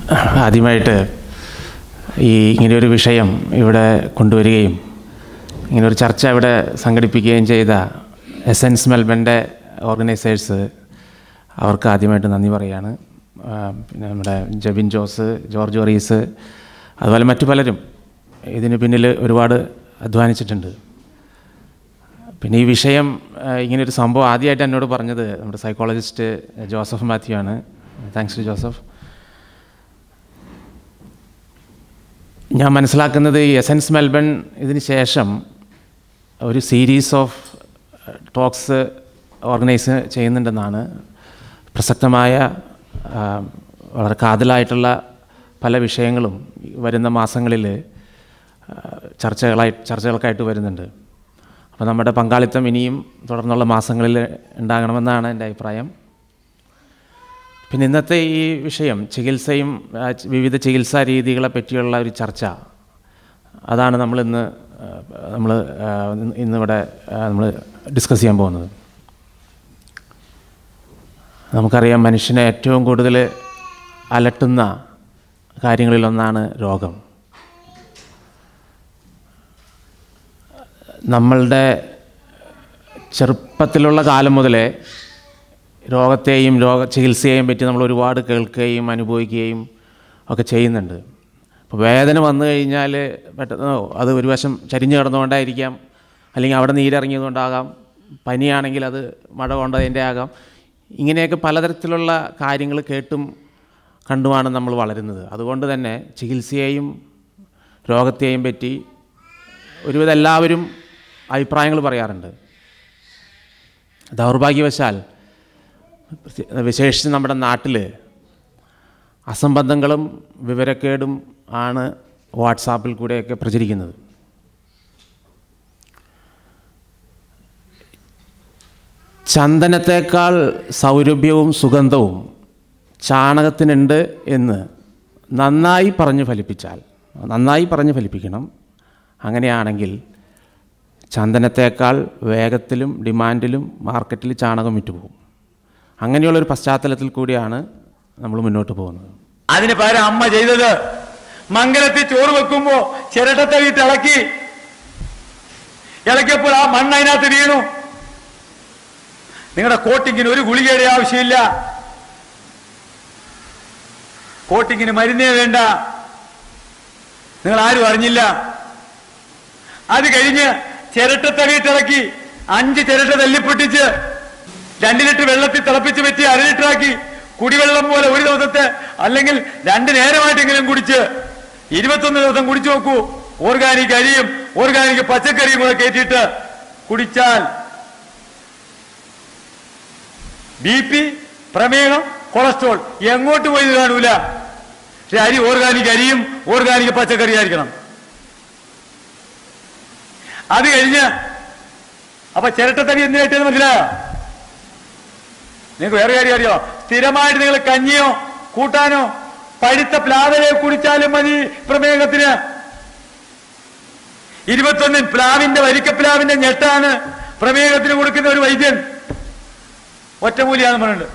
ആദ്യമായിട്ട് ഈ ഇങ്ങനെയൊരു വിഷയം ഇവിടെ കൊണ്ടുവരികയും ഇങ്ങനൊരു ചർച്ച ഇവിടെ സംഘടിപ്പിക്കുകയും ചെയ്ത എസെൻസ് മെൽബൻ്റെ ഓർഗനൈസേഴ്സ് അവർക്ക് ആദ്യമായിട്ട് നന്ദി പറയുകയാണ് ആ, പിന്നെ നമ്മുടെ ജബിൻ ജോസ് ജോർജ് ഒറീസ് അതുപോലെ മറ്റു പലരും ഇതിന് പിന്നിൽ ഒരുപാട് അധ്വാനിച്ചിട്ടുണ്ട് പിന്നെ ഈ വിഷയം ആ, ഇങ്ങനൊരു സംഭവം ആദ്യമായിട്ട് എന്നോട് പറഞ്ഞത് നമ്മുടെ സൈക്കോളജിസ്റ്റ് ജോസഫ് മാത്യു ആണ് താങ്ക്സ് ടു ജോസഫ് ഞാൻ മനസ്സിലാക്കുന്നത് ഈ എസൻസ് മെൽബൺ ഇതിന് ശേഷം ഒരു സീരീസ് ഓഫ് ടോക്സ് ഓർഗനൈസ് ചെയ്യുന്നുണ്ടെന്നാണ് പ്രസക്തമായ ആ, വളരെ കാതലായിട്ടുള്ള പല വിഷയങ്ങളും വരുന്ന മാസങ്ങളിൽ ചർച്ചകളായി ചർച്ചകൾക്കായിട്ട് വരുന്നുണ്ട് അപ്പോൾ നമ്മുടെ പങ്കാളിത്തം ഇനിയും തുടർന്നുള്ള മാസങ്ങളിൽ ഉണ്ടാകണമെന്നാണ് എൻ്റെ അഭിപ്രായം പിന്നെ ഇന്നത്തെ ഈ വിഷയം ചികിത്സയും ആ, ച- വിവിധ ചികിത്സാ രീതികളെ പറ്റിയുള്ള ഒരു ചർച്ച അതാണ് നമ്മളിന്ന് നമ്മൾ ഇന്നിവിടെ നമ്മൾ ഡിസ്കസ് ചെയ്യാൻ പോകുന്നത് നമുക്കറിയാം മനുഷ്യനെ ഏറ്റവും കൂടുതൽ അലട്ടുന്ന കാര്യങ്ങളിലൊന്നാണ് രോഗം നമ്മളുടെ ചെറുപ്പത്തിലുള്ള കാലം മുതലേ രോഗത്തെയും രോഗ ചികിത്സയെയും പറ്റി നമ്മൾ ഒരുപാട് കേൾക്കുകയും അനുഭവിക്കുകയും ഒക്കെ ചെയ്യുന്നുണ്ട് അപ്പോൾ വേദന വന്നു കഴിഞ്ഞാൽ പെട്ടെന്ന് ഓ, അത് ഒരു വശം ചരിഞ്ഞു കിടന്നുകൊണ്ടായിരിക്കാം അല്ലെങ്കിൽ അവിടെ നീരിറങ്ങിയതുകൊണ്ടാകാം പനിയാണെങ്കിൽ അത് മഴ കൊണ്ടതിൻ്റെ ആകാം ഇങ്ങനെയൊക്കെ പലതരത്തിലുള്ള കാര്യങ്ങൾ കേട്ടും കണ്ടുമാണ് നമ്മൾ വളരുന്നത് അതുകൊണ്ട് തന്നെ ചികിത്സയെയും രോഗത്തെയും പറ്റി ഒരുവിധം എല്ലാവരും അഭിപ്രായങ്ങൾ പറയാറുണ്ട് ദൗർഭാഗ്യവശാൽ വിശേഷിച്ച് നമ്മുടെ നാട്ടിൽ അസംബന്ധങ്ങളും വിവരക്കേടും ആണ് വാട്സാപ്പിൽ കൂടെയൊക്കെ പ്രചരിക്കുന്നത് ചന്ദനത്തേക്കാൾ സൗരഭ്യവും സുഗന്ധവും ചാണകത്തിനുണ്ട് എന്ന് നന്നായി പറഞ്ഞു ഫലിപ്പിച്ചാൽ നന്നായി പറഞ്ഞു ഫലിപ്പിക്കണം അങ്ങനെയാണെങ്കിൽ ചന്ദനത്തേക്കാൾ വേഗത്തിലും ഡിമാൻഡിലും മാർക്കറ്റിൽ ചാണകം വിറ്റുപോകും അങ്ങനെയുള്ളൊരു പശ്ചാത്തലത്തിൽ കൂടിയാണ് നമ്മൾ മുന്നോട്ട് പോകുന്നത് അതിന് പകരം അമ്മ ചെയ്തത് മംഗലത്തിൽ ചോറ് വെക്കുമ്പോ ചിരട്ടത്തെ വീട്ട് ഇളക്കി ഇളക്കിയപ്പോൾ ആ മണ്ണ് അതിനകത്ത് വീണു നിങ്ങളുടെ കോട്ടിങ്ങിന് ഒരു ഗുളികയുടെ ആവശ്യമില്ല കോട്ടിങ്ങിന് മരുന്നേ വേണ്ട നിങ്ങൾ ആരും അറിഞ്ഞില്ല അത് കഴിഞ്ഞ് ചിരട്ടത്തെ വീട്ടിറക്കി അഞ്ച് ചിരട്ട തല്ലിപ്പൊട്ടിച്ച് രണ്ട് ലിറ്റർ വെള്ളത്തിൽ തിളപ്പിച്ച് വെച്ച് അര ലിറ്റർ ആക്കി കുടിവെള്ളം പോലെ ഒരു ദിവസത്തെ അല്ലെങ്കിൽ രണ്ട് നേരമായിട്ടെങ്കിലും കുടിച്ച് ഇരുപത്തൊന്ന് ദിവസം കുടിച്ചു നോക്കൂ ഓർഗാനിക് അരിയും ഓർഗാനിക് പച്ചക്കറിയും കൂടെ കയറ്റിയിട്ട് കുടിച്ചാൽ ബി പി പ്രമേഹം കൊളസ്ട്രോൾ എങ്ങോട്ട് പോയി ഇത് കാണൂല പക്ഷെ അരി ഓർഗാനിക് അരിയും ഓർഗാനിക് പച്ചക്കറി ആയിരിക്കണം അത് കഴിഞ്ഞ് അപ്പൊ ചിരട്ടത്തടി എന്തിനായിട്ടെന്ന് മനസ്സിലായോ നിങ്ങൾക്ക് വേറെ കാര്യം അറിയോ സ്ഥിരമായിട്ട് നിങ്ങൾ കഞ്ഞിയോ കൂട്ടാനോ പഴുത്ത പ്ലാവലെ കുടിച്ചാലും മതി പ്രമേഹത്തിന് ഇരുപത്തൊന്നിൽ പ്ലാവിന്റെ വരിക്കപ്ലാവിന്റെ ഞെട്ടാണ് പ്രമേഹത്തിന് കൊടുക്കുന്ന ഒരു വൈദ്യൻ ഒറ്റമൂലിയാന്ന് പറഞ്ഞിട്ടുണ്ട്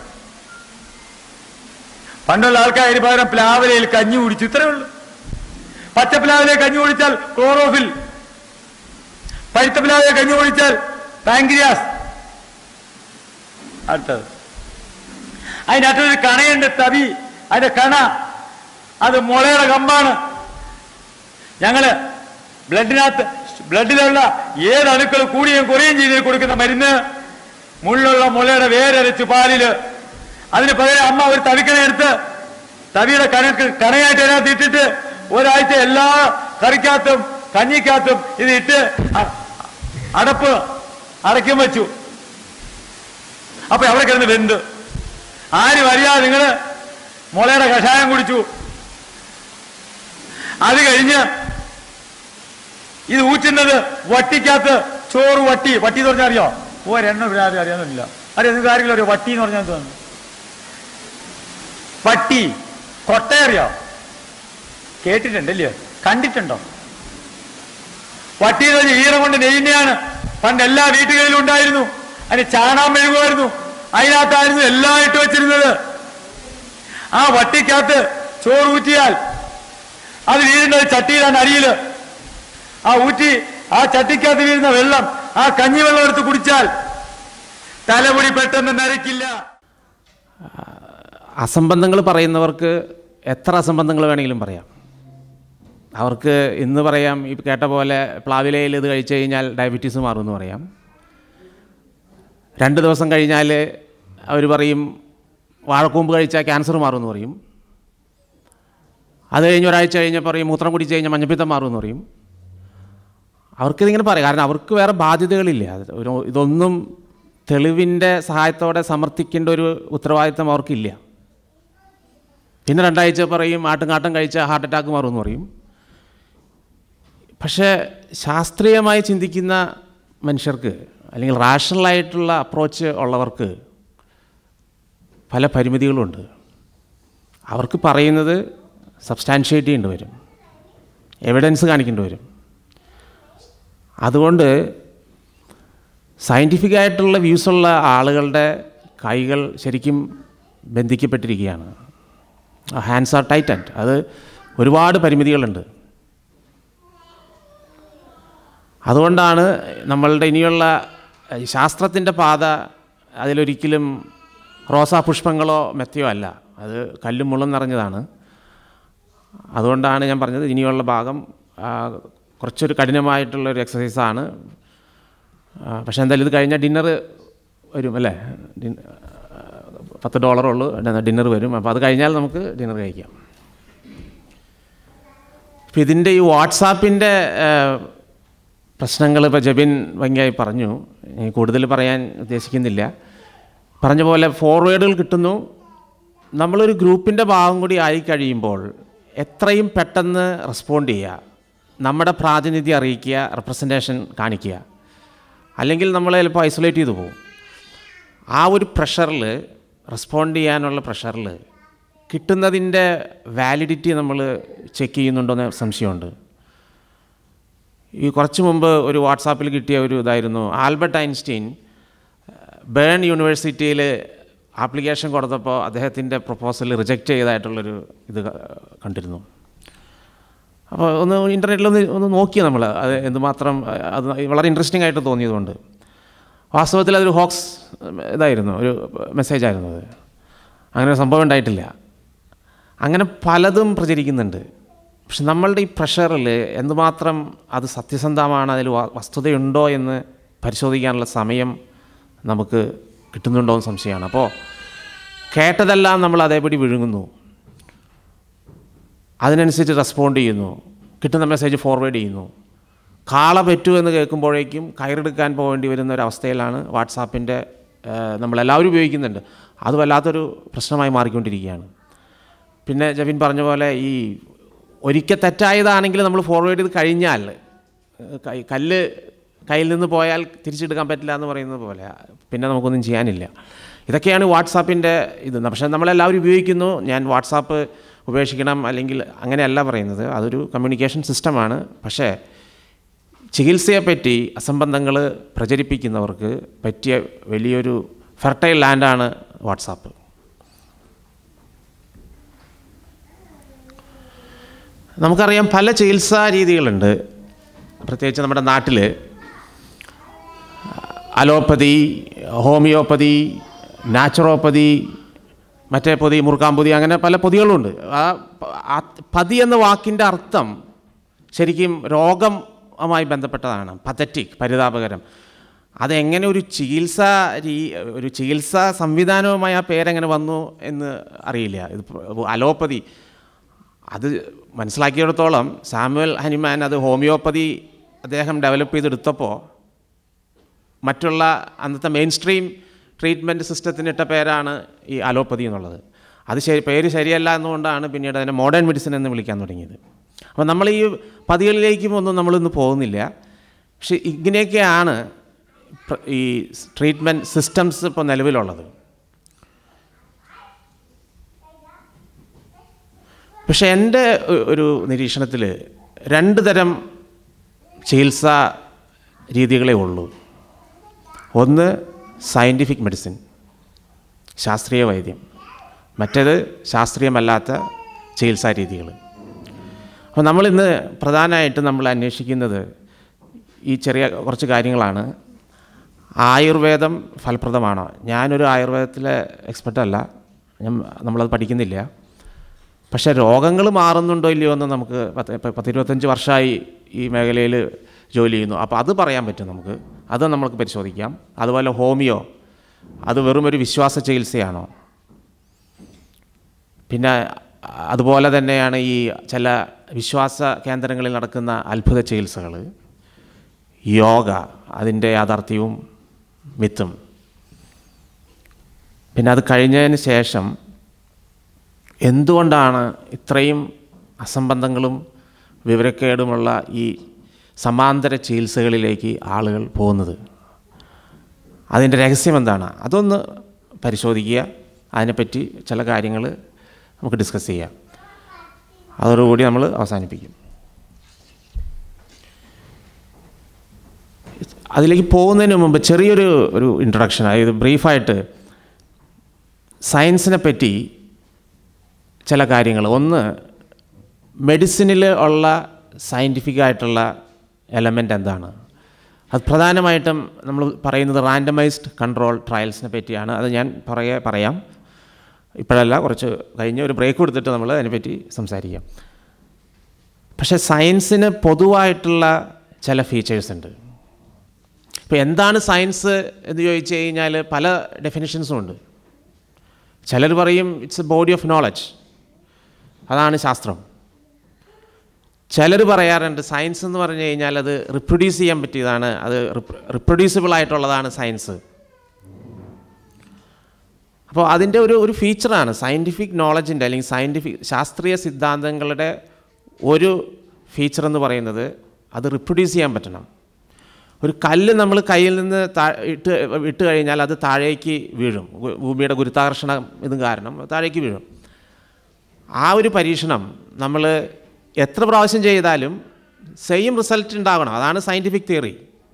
പണ്ടുള്ള ആൾക്കാർ പകരം പ്ലാവലയിൽ കഞ്ഞി കുടിച്ചു ഇത്രേ ഉള്ളൂ പച്ചപ്ലാവിലെ കഞ്ഞി കുടിച്ചാൽ ക്ലോറോഫിൽ പഴുത്ത പ്ലാവിലെ കഞ്ഞി കുടിച്ചാൽ പാങ്ക്രിയാസ് അടുത്തത് അതിനകത്തൊരു കണയുണ്ട് തവി അതിന്റെ കണ അത് മുളയുടെ കമ്പാണ് ഞങ്ങള് ബ്ലഡിനകത്ത് ബ്ലഡിലുള്ള ഏത് അണുക്കൾ കൂടിയും കുറയും ചെയ്ത് കൊടുക്കുന്ന മരുന്ന് മുള്ളുള്ള മുളയുടെ വേരരച്ച് പാലില് അതിന് പകരം അമ്മ ഒരു തവിക്കണ എടുത്ത് തവിയുടെ കണക്ക് കണയായിട്ട് അതിനകത്ത് ഇട്ടിട്ട് ഒരാഴ്ച എല്ലാ കറിക്കകത്തും കഞ്ഞിക്കകത്തും ഇത് ഇട്ട് അ- അടപ്പ് അടയ്ക്കും വെച്ചു അപ്പൊ അവിടെ കിടന്ന് വെന്ത് ആരും അറിയാതെ നിങ്ങള് മുളയുടെ കഷായം കുടിച്ചു അത് കഴിഞ്ഞ് ഇത് ഊറ്റുന്നത് വട്ടിക്കകത്ത് ചോറ് വട്ടി വട്ടി എന്ന് പറഞ്ഞാൽ അറിയോ ഒരെണ്ണം ഇവിടെ ആരും അറിയാന്നില്ല അറിയാം നിങ്ങൾക്ക് ആരെങ്കിലും അറിയോ വട്ടി എന്ന് പറഞ്ഞാൽ തോന്നുന്നു വട്ടി കൊട്ട അറിയോ കേട്ടിട്ടുണ്ടല്ലേ കണ്ടിട്ടുണ്ടോ വട്ടി എന്ന് പറഞ്ഞാൽ ഈറം കൊണ്ട് നെയ്യുന്നതാണ് പണ്ട് എല്ലാ വീട്ടുകളിലും ഉണ്ടായിരുന്നു അതിന് ചാണാൻ മെഴുകുമായിരുന്നു അതിനകത്തായിരുന്നു എല്ലാം ഇട്ട് വെച്ചിരുന്നത് ആ വട്ടിക്കകത്ത് ചോറ് ഊറ്റിയാൽ അത് വീഴുന്നത് ചട്ടിയിലാണ് അടിയിൽ ആ ഊറ്റി ആ ചട്ടിക്കകത്ത് വീഴുന്ന വെള്ളം ആ കഞ്ഞിവെള്ളം എടുത്ത് കുടിച്ചാൽ തലമുടി പെട്ടെന്ന് നരക്കില്ല അസംബന്ധങ്ങൾ പറയുന്നവർക്ക് എത്ര അസംബന്ധങ്ങൾ വേണമെങ്കിലും പറയാം അവർക്ക് ഇന്ന് പറയാം ഈ കേട്ട പോലെ പ്ലാവിലയിൽ ഇത് കഴിച്ചു കഴിഞ്ഞാൽ ഡയബറ്റീസ് മാറുമെന്ന് പറയാം രണ്ട് ദിവസം കഴിഞ്ഞാൽ അവർ പറയും വാഴക്കൂമ്പ് കഴിച്ചാൽ ക്യാൻസർ മാറുമെന്ന് പറയും അത് കഴിഞ്ഞ് ഒരാഴ്ച കഴിഞ്ഞാൽ പറയും മൂത്രം കുടിച്ച് കഴിഞ്ഞാൽ മഞ്ഞപ്പിത്തം മാറുമെന്ന് പറയും അവർക്കിതിങ്ങനെ പറയാം കാരണം അവർക്ക് വേറെ ബാധ്യതകളില്ല അത് ഒരു ഇതൊന്നും തെളിവിൻ്റെ സഹായത്തോടെ സമർത്ഥിക്കേണ്ട ഒരു ഉത്തരവാദിത്തം അവർക്കില്ല പിന്നെ രണ്ടാഴ്ച പറയും ആട്ടുംകാട്ടം കഴിച്ചാൽ ഹാർട്ട് അറ്റാക്ക് മാറുമെന്ന് പറയും പക്ഷേ ശാസ്ത്രീയമായി ചിന്തിക്കുന്ന മനുഷ്യർക്ക് അല്ലെങ്കിൽ റാഷണലായിട്ടുള്ള അപ്രോച്ച് ഉള്ളവർക്ക് പല പരിമിതികളുമുണ്ട് അവർക്ക് പറയുന്നത് സബ്സ്റ്റാൻഷ്യേറ്റ് ചെയ്യേണ്ടി വരും എവിഡൻസ് കാണിക്കേണ്ടി വരും അതുകൊണ്ട് സയൻറ്റിഫിക് ആയിട്ടുള്ള വ്യൂസുള്ള ആളുകളുടെ കൈകൾ ശരിക്കും ബന്ധിക്കപ്പെട്ടിരിക്കുകയാണ് ഹാൻഡ്സ് ആർ ടൈറ്റൻഡ് അത് ഒരുപാട് പരിമിതികളുണ്ട് അതുകൊണ്ടാണ് നമ്മളുടെ ഇനിയുള്ള ഈ ശാസ്ത്രത്തിൻ്റെ പാത അതിലൊരിക്കലും റോസാ പുഷ്പങ്ങളോ മെത്തയോ അല്ല അത് കല്ലും മുള്ളും നിറഞ്ഞതാണ് അതുകൊണ്ടാണ് ഞാൻ പറഞ്ഞത് ഇനിയുള്ള ഭാഗം ആ, കുറച്ചൊരു കഠിനമായിട്ടുള്ള ഒരു എക്സസൈസാണ് പക്ഷേ എന്തായാലും ഇത് കഴിഞ്ഞാൽ ഡിന്നർ വരും അല്ലേ ഡിൻ- ആ, പത്ത് ഡോളറുള്ളൂ ഡിന്നർ വരും അപ്പോൾ അത് കഴിഞ്ഞാൽ നമുക്ക് ഡിന്നർ കഴിക്കാം അപ്പോൾ ഇതിൻ്റെ ഈ വാട്സാപ്പിൻ്റെ പ്രശ്നങ്ങൾ ഇപ്പോൾ ജബിൻ ഭംഗിയായി പറഞ്ഞു ഇനി കൂടുതൽ പറയാൻ ഉദ്ദേശിക്കുന്നില്ല പറഞ്ഞ പോലെ ഫോർവേഡുകൾ കിട്ടുന്നു നമ്മളൊരു ഗ്രൂപ്പിൻ്റെ ഭാഗം കൂടി ആയി കഴിയുമ്പോൾ എത്രയും പെട്ടെന്ന് റെസ്പോണ്ട് ചെയ്യുക നമ്മുടെ പ്രാതിനിധ്യം അറിയിക്കുക റെപ്രസെൻറ്റേഷൻ കാണിക്കുക അല്ലെങ്കിൽ നമ്മൾ ചിലപ്പോൾ ഐസൊലേറ്റ് ചെയ്തു പോകും ആ ഒരു പ്രഷറിൽ റെസ്പോണ്ട് ചെയ്യാനുള്ള പ്രഷറിൽ കിട്ടുന്നതിൻ്റെ വാലിഡിറ്റി നമ്മൾ ചെക്ക് ചെയ്യുന്നുണ്ടോയെന്ന് സംശയമുണ്ട് ഈ കുറച്ച് മുമ്പ് ഒരു വാട്സാപ്പിൽ കിട്ടിയ ഒരു ഇതായിരുന്നു ആൽബർട്ട് ഐൻസ്റ്റീൻ ബേൺ യൂണിവേഴ്സിറ്റിയിൽ ആപ്ലിക്കേഷൻ കൊടുത്തപ്പോൾ അദ്ദേഹത്തിൻ്റെ പ്രപ്പോസൽ റിജക്റ്റ് ചെയ്തതായിട്ടുള്ളൊരു ഇത് ക- കണ്ടിരുന്നു അപ്പോൾ ഒന്ന് ഇൻ്റർനെറ്റിലൊന്ന് ഒന്ന് നോക്കി നമ്മൾ അത് എന്തുമാത്രം അത് വളരെ ഇൻട്രസ്റ്റിംഗ് ആയിട്ട് തോന്നിയതുകൊണ്ട് വാസ്തവത്തിൽ അതൊരു ഹോക്സ് ഇതായിരുന്നു ഒരു മെസ്സേജ് ആയിരുന്നു അത് അങ്ങനെ ഒരു സംഭവം ഉണ്ടായിട്ടില്ല അങ്ങനെ പലതും പ്രചരിക്കുന്നുണ്ട് പക്ഷെ നമ്മളുടെ ഈ പ്രഷറിൽ എന്തുമാത്രം അത് സത്യസന്ധമാണ് അതിൽ വ- വസ്തുതയുണ്ടോ എന്ന് പരിശോധിക്കാനുള്ള സമയം നമുക്ക് കിട്ടുന്നുണ്ടോ എന്ന് സംശയമാണ് അപ്പോൾ കേട്ടതെല്ലാം നമ്മൾ അതേപടി വിഴുങ്ങുന്നു അതിനനുസരിച്ച് റെസ്പോണ്ട് ചെയ്യുന്നു കിട്ടുന്ന മെസ്സേജ് ഫോർവേഡ് ചെയ്യുന്നു കാള പറ്റൂ എന്ന് കേൾക്കുമ്പോഴേക്കും കയറെടുക്കാൻ പോകേണ്ടി വരുന്ന ഒരു അവസ്ഥയിലാണ് വാട്സാപ്പിൻ്റെ നമ്മളെല്ലാവരും ഉപയോഗിക്കുന്നുണ്ട് അത് വല്ലാത്തൊരു പ്രശ്നമായി മാറിക്കൊണ്ടിരിക്കുകയാണ് പിന്നെ ജബിൻ പറഞ്ഞ പോലെ ഈ ഒരിക്കൽ തെറ്റായതാണെങ്കിൽ നമ്മൾ ഫോർവേഡ് ചെയ്ത് കഴിഞ്ഞാൽ ഏഹ്, കൈ- കല്ല് കയ്യിൽ നിന്ന് പോയാൽ തിരിച്ചെടുക്കാൻ പറ്റില്ല എന്ന് പറയുന്നത് പോലെ പിന്നെ നമുക്കൊന്നും ചെയ്യാനില്ല ഇതൊക്കെയാണ് വാട്സാപ്പിൻ്റെ ഇത് പക്ഷേ നമ്മളെല്ലാവരും ഉപയോഗിക്കുന്നു ഞാൻ വാട്സാപ്പ് ഉപേക്ഷിക്കണം അല്ലെങ്കിൽ അങ്ങനെയല്ല പറയുന്നത് അതൊരു കമ്മ്യൂണിക്കേഷൻ സിസ്റ്റമാണ് പക്ഷേ ചികിത്സയെപ്പറ്റി അസംബന്ധങ്ങൾ പ്രചരിപ്പിക്കുന്നവർക്ക് പറ്റിയ വലിയൊരു ഫെർട്ടൈൽ ലാൻഡാണ് വാട്സാപ്പ് നമുക്കറിയാം പല ചികിത്സാ രീതികളുണ്ട് പ്രത്യേകിച്ച് നമ്മുടെ നാട്ടിൽ അലോപ്പതി ഹോമിയോപ്പതി നാച്ചുറോപ്പതി മറ്റേ പൊതി മുറുക്കാൻ പൊതി അങ്ങനെ പല പൊതികളുണ്ട് ആ പ- ആ പതി എന്ന വാക്കിൻ്റെ അർത്ഥം ശരിക്കും രോഗവുമായി ബന്ധപ്പെട്ടതാണ് പതറ്റിക് പരിതാപകരം അതെങ്ങനെ ഒരു ചികിത്സാ രീ ഒരു ചികിത്സാ സംവിധാനവുമായി ആ പേരെങ്ങനെ വന്നു എന്ന് അറിയില്ല ഇത് പ- അലോപ്പതി അത് മനസ്സിലാക്കിയിടത്തോളം സാമുവൽ ഹനിമാൻ അത് ഹോമിയോപ്പതി അദ്ദേഹം ഡെവലപ്പ് ചെയ്തെടുത്തപ്പോൾ മറ്റുള്ള അന്നത്തെ മെയിൻ സ്ട്രീം ട്രീറ്റ്മെൻറ്റ് സിസ്റ്റത്തിന് ഇട്ട പേരാണ് ഈ അലോപ്പതി എന്നുള്ളത് അത് ശരി പേര് ശരിയല്ല എന്നുകൊണ്ടാണ് പിന്നീട് അതിനെ മോഡേൺ മെഡിസിൻ എന്ന് വിളിക്കാൻ തുടങ്ങിയത് അപ്പോൾ നമ്മൾ ഈ പതികളിലേക്കും ഒന്നും നമ്മളിന്ന് പോകുന്നില്ല പക്ഷെ ഇങ്ങനെയൊക്കെയാണ് പ്ര- ഈ ട്രീറ്റ്മെൻറ്റ് സിസ്റ്റംസ് ഇപ്പോൾ നിലവിലുള്ളത് പക്ഷെ എൻ്റെ ഒ- ഒരു നിരീക്ഷണത്തിൽ രണ്ട് തരം ചികിത്സാ രീതികളേ ഉള്ളൂ ഒന്ന് സയൻറ്റിഫിക് മെഡിസിൻ ശാസ്ത്രീയ വൈദ്യം മറ്റേത് ശാസ്ത്രീയമല്ലാത്ത ചികിത്സാ രീതികൾ അപ്പോൾ നമ്മളിന്ന് പ്രധാനമായിട്ടും നമ്മൾ അന്വേഷിക്കുന്നത് ഈ ചെറിയ കുറച്ച് കാര്യങ്ങളാണ് ആയുർവേദം ഫലപ്രദമാണോ ഞാനൊരു ആയുർവേദത്തിലെ എക്സ്പെർട്ട് അല്ല ഞാൻ നമ്മളത് പഠിക്കുന്നില്ല പക്ഷേ രോഗങ്ങൾ മാറുന്നുണ്ടോ ഇല്ലയോ എന്ന് നമുക്ക് പത്ത് ഇപ്പം പത്തിരുപത്തഞ്ച് വർഷമായി ഈ മേഖലയിൽ ജോലി ചെയ്യുന്നു അപ്പോൾ അത് പറയാൻ പറ്റും നമുക്ക് അത് നമുക്ക് പരിശോധിക്കാം അതുപോലെ ഹോമിയോ അത് വെറും ഒരു വിശ്വാസ ചികിത്സയാണോ പിന്നെ അതുപോലെ തന്നെയാണ് ഈ ചില വിശ്വാസ കേന്ദ്രങ്ങളിൽ നടക്കുന്ന അത്ഭുത ചികിത്സകൾ യോഗ അതിൻ്റെ യാഥാർത്ഥ്യവും മിത്തും പിന്നെ അത് കഴിഞ്ഞതിന് ശേഷം എന്തുകൊണ്ടാണ് ഇത്രയും അസംബന്ധങ്ങളും വിവരക്കേടുമുള്ള ഈ സമാന്തര ചികിത്സകളിലേക്ക് ആളുകൾ പോകുന്നത് അതിൻ്റെ രഹസ്യം എന്താണ് അതൊന്ന് പരിശോധിക്കുക അതിനെപ്പറ്റി ചില കാര്യങ്ങൾ നമുക്ക് ഡിസ്കസ് ചെയ്യാം അതോടുകൂടി നമ്മൾ അവസാനിപ്പിക്കും അതിലേക്ക് പോകുന്നതിന് മുമ്പ് ചെറിയൊരു ഒരു ഇൻട്രൊഡക്ഷൻ അതായത് ബ്രീഫായിട്ട് സയൻസിനെ പറ്റി ചില കാര്യങ്ങൾ ഒന്ന് മെഡിസിനിൽ ഉള്ള സയൻറ്റിഫിക് ആയിട്ടുള്ള എലമെൻ്റ് എന്താണ് അത് പ്രധാനമായിട്ടും നമ്മൾ പറയുന്നത് റാൻഡമൈസ്ഡ് കൺട്രോൾ ട്രയൽസിനെ പറ്റിയാണ് അത് ഞാൻ പറയെ പറയാം ഇപ്പോഴല്ല കുറച്ച് കഴിഞ്ഞ് ഒരു ബ്രേക്ക് കൊടുത്തിട്ട് നമ്മൾ അതിനെപ്പറ്റി സംസാരിക്കാം പക്ഷേ സയൻസിന് പൊതുവായിട്ടുള്ള ചില ഫീച്ചേഴ്സ് ഉണ്ട് ഇപ്പോൾ എന്താണ് സയൻസ് എന്ന് ചോദിച്ചു കഴിഞ്ഞാൽ പല ഡെഫിനിഷൻസും ഉണ്ട് ചിലർ പറയും it's a body of knowledge അതാണ് ശാസ്ത്രം ചിലർ പറയാറുണ്ട് സയൻസ് എന്ന് പറഞ്ഞു കഴിഞ്ഞാൽ അത് റിപ്രൊഡ്യൂസ് ചെയ്യാൻ പറ്റിയതാണ് അത് റിപ്രൊഡ്യൂസിബിൾ ആയിട്ടുള്ളതാണ് സയൻസ് അപ്പോൾ അതിൻ്റെ ഒരു ഒരു ഫീച്ചറാണ് സയൻറ്റിഫിക് നോളജിൻ്റെ അല്ലെങ്കിൽ സയൻറ്റിഫിക് ശാസ്ത്രീയ സിദ്ധാന്തങ്ങളുടെ ഒരു ഫീച്ചർ എന്ന് പറയുന്നത് അത് റിപ്രൊഡ്യൂസ് ചെയ്യാൻ പറ്റണം ഒരു കല്ല് നമ്മൾ കയ്യിൽ നിന്ന് താ ഇട്ട് ഇട്ട് കഴിഞ്ഞാൽ അത് താഴേക്ക് വീഴും ഭൂ- ഭൂമിയുടെ ഗുരുത്വാകർഷണം ഇത് കാരണം താഴേക്ക് വീഴും ആ ഒരു പരീക്ഷണം നമ്മൾ എത്ര പ്രാവശ്യം ചെയ്താലും സെയിം റിസൾട്ട് ഉണ്ടാകണം അതാണ് സയൻറ്റിഫിക് തിയറി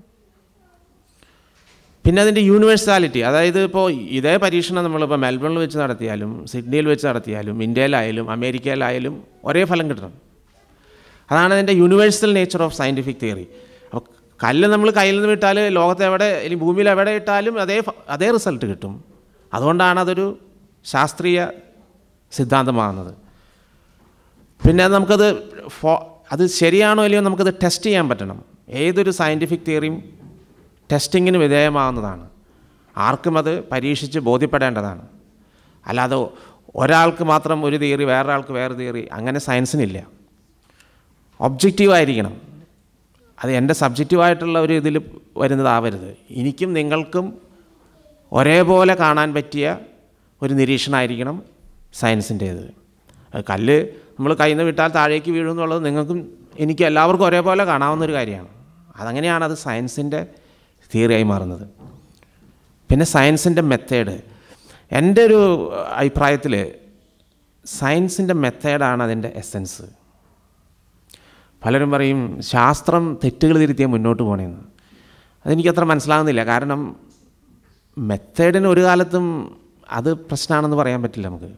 പിന്നെ അതിൻ്റെ യൂണിവേഴ്സാലിറ്റി അതായത് ഇപ്പോൾ ഇതേ പരീക്ഷണം നമ്മളിപ്പോൾ മെൽബണിൽ വെച്ച് നടത്തിയാലും സിഡ്നിയിൽ വെച്ച് നടത്തിയാലും ഇന്ത്യയിലായാലും അമേരിക്കയിലായാലും ഒരേ ഫലം കിട്ടണം അതാണ് അതിൻ്റെ universal nature of scientific theory അപ്പോൾ കല്ല് നമ്മൾ കയ്യിൽ നിന്ന് വിട്ടാൽ ലോകത്ത് എവിടെ അല്ലെങ്കിൽ ഭൂമിയിൽ എവിടെ ഇട്ടാലും അതേ ഫ- അതേ റിസൾട്ട് കിട്ടും അതുകൊണ്ടാണ് അതൊരു ശാസ്ത്രീയ സിദ്ധാന്തമാകുന്നത് പിന്നെ അത് നമുക്കത് ഫോ അത് ശരിയാണോ ഇല്ലയോ നമുക്കത് ടെസ്റ്റ് ചെയ്യാൻ പറ്റണം ഏതൊരു സയൻറ്റിഫിക് തിയറിയും ടെസ്റ്റിങ്ങിന് വിധേയമാവുന്നതാണ് ആർക്കും അത് പരീക്ഷിച്ച് ബോധ്യപ്പെടേണ്ടതാണ് അല്ലാതെ ഒരാൾക്ക് മാത്രം ഒരു തിയറി വേറൊരാൾക്ക് വേറെ തിയറി അങ്ങനെ സയൻസിനില്ല ഒബ്ജക്റ്റീവ് ആയിരിക്കണം അത് എൻ്റെ സബ്ജക്റ്റീവായിട്ടുള്ള ഒരു ഇതിൽ വരുന്നതാവരുത് എനിക്കും നിങ്ങൾക്കും ഒരേപോലെ കാണാൻ പറ്റിയ ഒരു നിരീക്ഷണമായിരിക്കണം സയൻസിൻ്റേത് അത് കല്ല് നമ്മൾ കയ്യിൽ നിന്ന് വിട്ടാൽ താഴേക്ക് വീഴും എന്നുള്ളത് നിങ്ങൾക്കും എനിക്ക് എല്ലാവർക്കും ഒരേപോലെ കാണാവുന്ന ഒരു കാര്യമാണ് അതങ്ങനെയാണ് അത് സയൻസിൻ്റെ തിയറിയായി മാറുന്നത് പിന്നെ സയൻസിൻ്റെ മെത്തേഡ് എൻ്റെ ഒരു അഭിപ്രായത്തിൽ സയൻസിൻ്റെ മെത്തേഡാണ് അതിൻ്റെ എസൻസ് പലരും പറയും ശാസ്ത്രം തെറ്റുകൾ തിരുത്തിയാൽ മുന്നോട്ട് പോകണമെന്ന് അതെനിക്കത്ര മനസ്സിലാകുന്നില്ല കാരണം മെത്തേഡിന് ഒരു കാലത്തും അത് പ്രശ്നമാണെന്ന് പറയാൻ പറ്റില്ല നമുക്ക്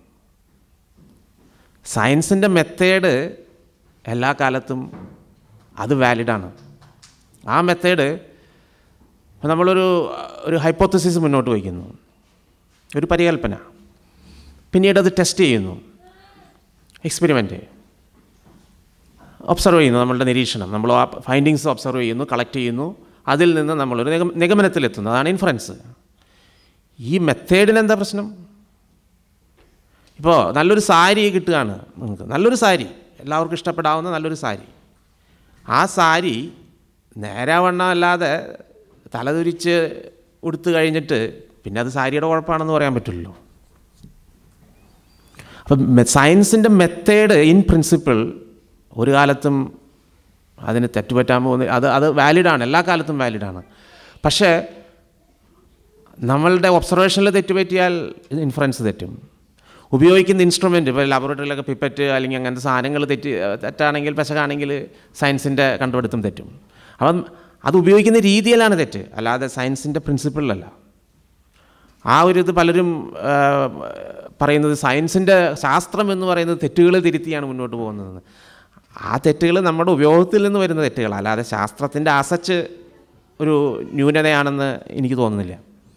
സയൻസിൻ്റെ മെത്തേഡ് എല്ലാ കാലത്തും അത് വാലിഡാണ് ആ മെത്തേഡ് ഇപ്പോൾ നമ്മളൊരു ഒരു ഹൈപ്പോത്തസിസ് മുന്നോട്ട് വയ്ക്കുന്നു ഒരു പരികൽപ്പന പിന്നീട് അത് ടെസ്റ്റ് ചെയ്യുന്നു എക്സ്പെരിമെൻറ്റ് ഒബ്സർവ് ചെയ്യുന്നു നമ്മളുടെ നിരീക്ഷണം നമ്മൾ ആ ഫൈൻഡിങ്സ് ഒബ്സർവ് ചെയ്യുന്നു കളക്ട് ചെയ്യുന്നു അതിൽ നിന്ന് നമ്മളൊരു നിഗമ നിഗമനത്തിലെത്തുന്നു അതാണ് ഇൻഫറൻസ് ഈ മെത്തേഡിന് എന്താ പ്രശ്നം ഇപ്പോൾ നല്ലൊരു സാരി കിട്ടുകയാണ് നിങ്ങൾക്ക് നല്ലൊരു സാരി എല്ലാവർക്കും ഇഷ്ടപ്പെടാവുന്ന നല്ലൊരു സാരി ആ സാരി നേരാവണ്ണം അല്ലാതെ തലതുരിച്ച് ഉടുത്ത് കഴിഞ്ഞിട്ട് പിന്നെ അത് സാരിയുടെ കുഴപ്പമാണെന്ന് പറയാൻ പറ്റില്ലല്ലോ അപ്പം സയൻസിൻ്റെ മെത്തേഡ് ഇൻ പ്രിൻസിപ്പിൾ ഒരു കാലത്തും അതിന് തെറ്റുപറ്റാൻ പോകുന്ന അത് അത് വാലിഡാണ് എല്ലാ കാലത്തും വാലിഡാണ് പക്ഷേ നമ്മളുടെ ഒബ്സർവേഷനിൽ തെറ്റുപറ്റിയാൽ ഇൻഫറൻസ് തെറ്റും ഉപയോഗിക്കുന്ന ഇൻസ്ട്രുമെൻറ്റ് ഇപ്പോൾ ലബോറട്ടറിയിലൊക്കെ പിപ്പറ്റ് അല്ലെങ്കിൽ അങ്ങനത്തെ സാധനങ്ങൾ തെറ്റ് തെറ്റാണെങ്കിൽ പെശകാണെങ്കിൽ സയൻസിൻ്റെ കണ്ടുപിടുത്തം തെറ്റും അപ്പം അത് ഉപയോഗിക്കുന്ന രീതിയിലാണ് തെറ്റ് അല്ലാതെ സയൻസിൻ്റെ പ്രിൻസിപ്പിളിലല്ല ആ ഒരു ഇത് പലരും ആ, പറയുന്നത് സയൻസിൻ്റെ ശാസ്ത്രം എന്ന് പറയുന്നത് തെറ്റുകൾ തിരുത്തിയാണ് മുന്നോട്ട് പോകുന്നത് ആ തെറ്റുകൾ നമ്മുടെ ഉപയോഗത്തിൽ നിന്ന് വരുന്ന തെറ്റുകൾ അല്ലാതെ ശാസ്ത്രത്തിൻ്റെ അസച്ച് ഒരു ന്യൂനതയാണെന്ന് എനിക്ക് തോന്നുന്നില്ല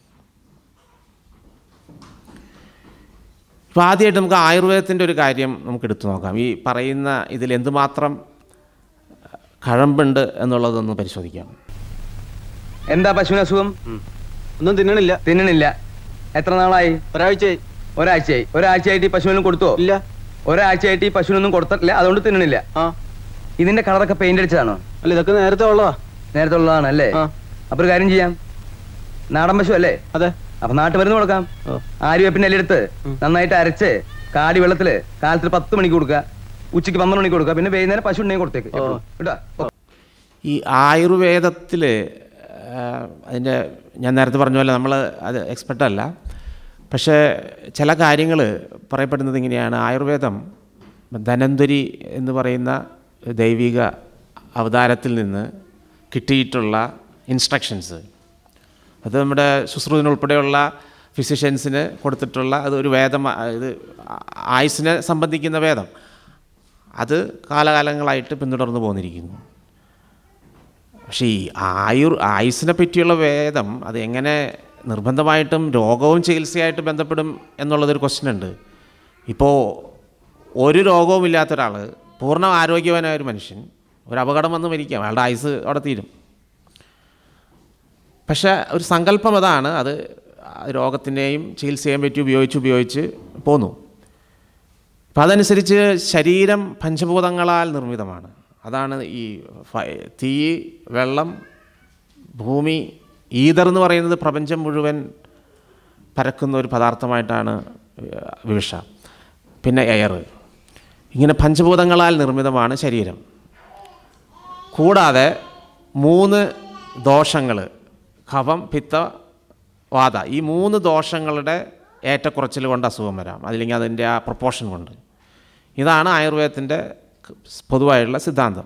ഇപ്പോൾ ആദ്യമായിട്ട് നമുക്ക് ആയുർവേദത്തിൻ്റെ ഒരു കാര്യം നമുക്ക് എടുത്തു നോക്കാം ഈ പറയുന്ന ഇതിൽ എന്തുമാത്രം കഴമ്പുണ്ട് എന്നുള്ളതൊന്ന് പരിശോധിക്കാം എന്താ പശുവിന് അസുഖം ഒന്നും തിന്നണില്ല തിന്നണില്ല എത്ര നാളായി ഒരാഴ്ചയായി ഒരാഴ്ചയായി ഒരാഴ്ചയായിട്ട് ഈ പശുവിനും കൊടുത്തോ ഇല്ല ഒരാഴ്ചയായിട്ട് ഈ പശുവിനൊന്നും കൊടുത്തിട്ടില്ല അതുകൊണ്ട് തിന്നണില്ല ആ ഇതിന്റെ കളറൊക്കെ പെയിന്റ് അടിച്ചതാണോ അല്ല ഇതൊക്കെ നേരത്തെ ഉള്ളതാ നേരത്തെ ഉള്ളതാണ് അല്ലേ ആ. അപ്പൊ ഒരു കാര്യം ചെയ്യാം നാടൻ പശു അല്ലേ അതെ അപ്പൊ നാട്ടുമരുന്ന് കൊടുക്കാം ഓ. ആര്യവേപ്പിന്റെ എല്ലാം എടുത്ത് ഉം. നന്നായിട്ട് അരച്ച് കാടി വെള്ളത്തില് കാലത്തിൽ പത്ത് മണിക്ക് കൊടുക്കുക ഉച്ചയ്ക്ക് പന്ത്രണ്ട് മണിക്ക് കൊടുക്കുക പിന്നെ വൈകുന്നേരം പശു ഉണ്ടെങ്കിൽ കൊടുത്തേക്ക് ഓ. എപ്പോഴും. കേട്ടോ ഓ. ഈ ആയുർവേദത്തിൽ അതിൻ്റെ ഞാൻ നേരത്തെ പറഞ്ഞ പോലെ നമ്മൾ അത് എക്സ്പെർട്ട് അല്ല പക്ഷേ ചില കാര്യങ്ങൾ പറയപ്പെടുന്നത് ഇങ്ങനെയാണ് ആയുർവേദം ധനന്വരി എന്ന് പറയുന്ന ദൈവിക അവതാരത്തിൽ നിന്ന് കിട്ടിയിട്ടുള്ള ഇൻസ്ട്രക്ഷൻസ് അത് നമ്മുടെ ശുശ്രൂഷനുൾപ്പെടെയുള്ള ഫിസിഷ്യൻസിന് കൊടുത്തിട്ടുള്ള അത് ഒരു വേദം ഇത് ആയുസിനെ സംബന്ധിക്കുന്ന വേദം അത് കാലകാലങ്ങളായിട്ട് പിന്തുടർന്നു പോന്നിരിക്കുന്നു പക്ഷേ ഈ ആയുർ ആയുസിനെ പറ്റിയുള്ള വേദം അത് എങ്ങനെ നിർബന്ധമായിട്ടും രോഗവും ചികിത്സയായിട്ട് ബന്ധപ്പെടും എന്നുള്ളതൊരു ക്വസ്റ്റ്യൻ ഉണ്ട് ഇപ്പോൾ ഒരു രോഗവും ഇല്ലാത്ത ഒരാൾ പൂർണ്ണ ആരോഗ്യവാനായ ഒരു മനുഷ്യൻ ഒരു അപകടം വന്ന് മരിക്കാം അയാളുടെ ആയുസ് അവിടെ തീരും പക്ഷേ ഒരു സങ്കല്പം അതാണ് അത് ആ രോഗത്തിൻ്റെയും ചികിത്സ ചെയ്യാൻ പറ്റി ഉപയോഗിച്ച് ഉപയോഗിച്ച് പോന്നു അപ്പം അതനുസരിച്ച് ശരീരം പഞ്ചഭൂതങ്ങളാൽ നിർമ്മിതമാണ് അതാണ് ഈ ഫ- തീ വെള്ളം ഭൂമി ഈതർ എന്ന് പറയുന്നത് പ്രപഞ്ചം മുഴുവൻ പരക്കുന്ന ഒരു പദാർത്ഥമായിട്ടാണ് ഏഹ്, വിവക്ഷ പിന്നെ എയർ ഇങ്ങനെ പഞ്ചഭൂതങ്ങളാൽ നിർമ്മിതമാണ് ശരീരം കൂടാതെ മൂന്ന് ദോഷങ്ങൾ കഫം പിത്ത വാത ഈ മൂന്ന് ദോഷങ്ങളുടെ ഏറ്റക്കുറച്ചിൽ കൊണ്ട് അസുഖം വരാം അതില്ലെങ്കിൽ അതിൻ്റെ ആ പ്രൊപ്പോർഷൻ കൊണ്ട് ഇതാണ് ആയുർവേദത്തിൻ്റെ പൊതുവായുള്ള സിദ്ധാന്തം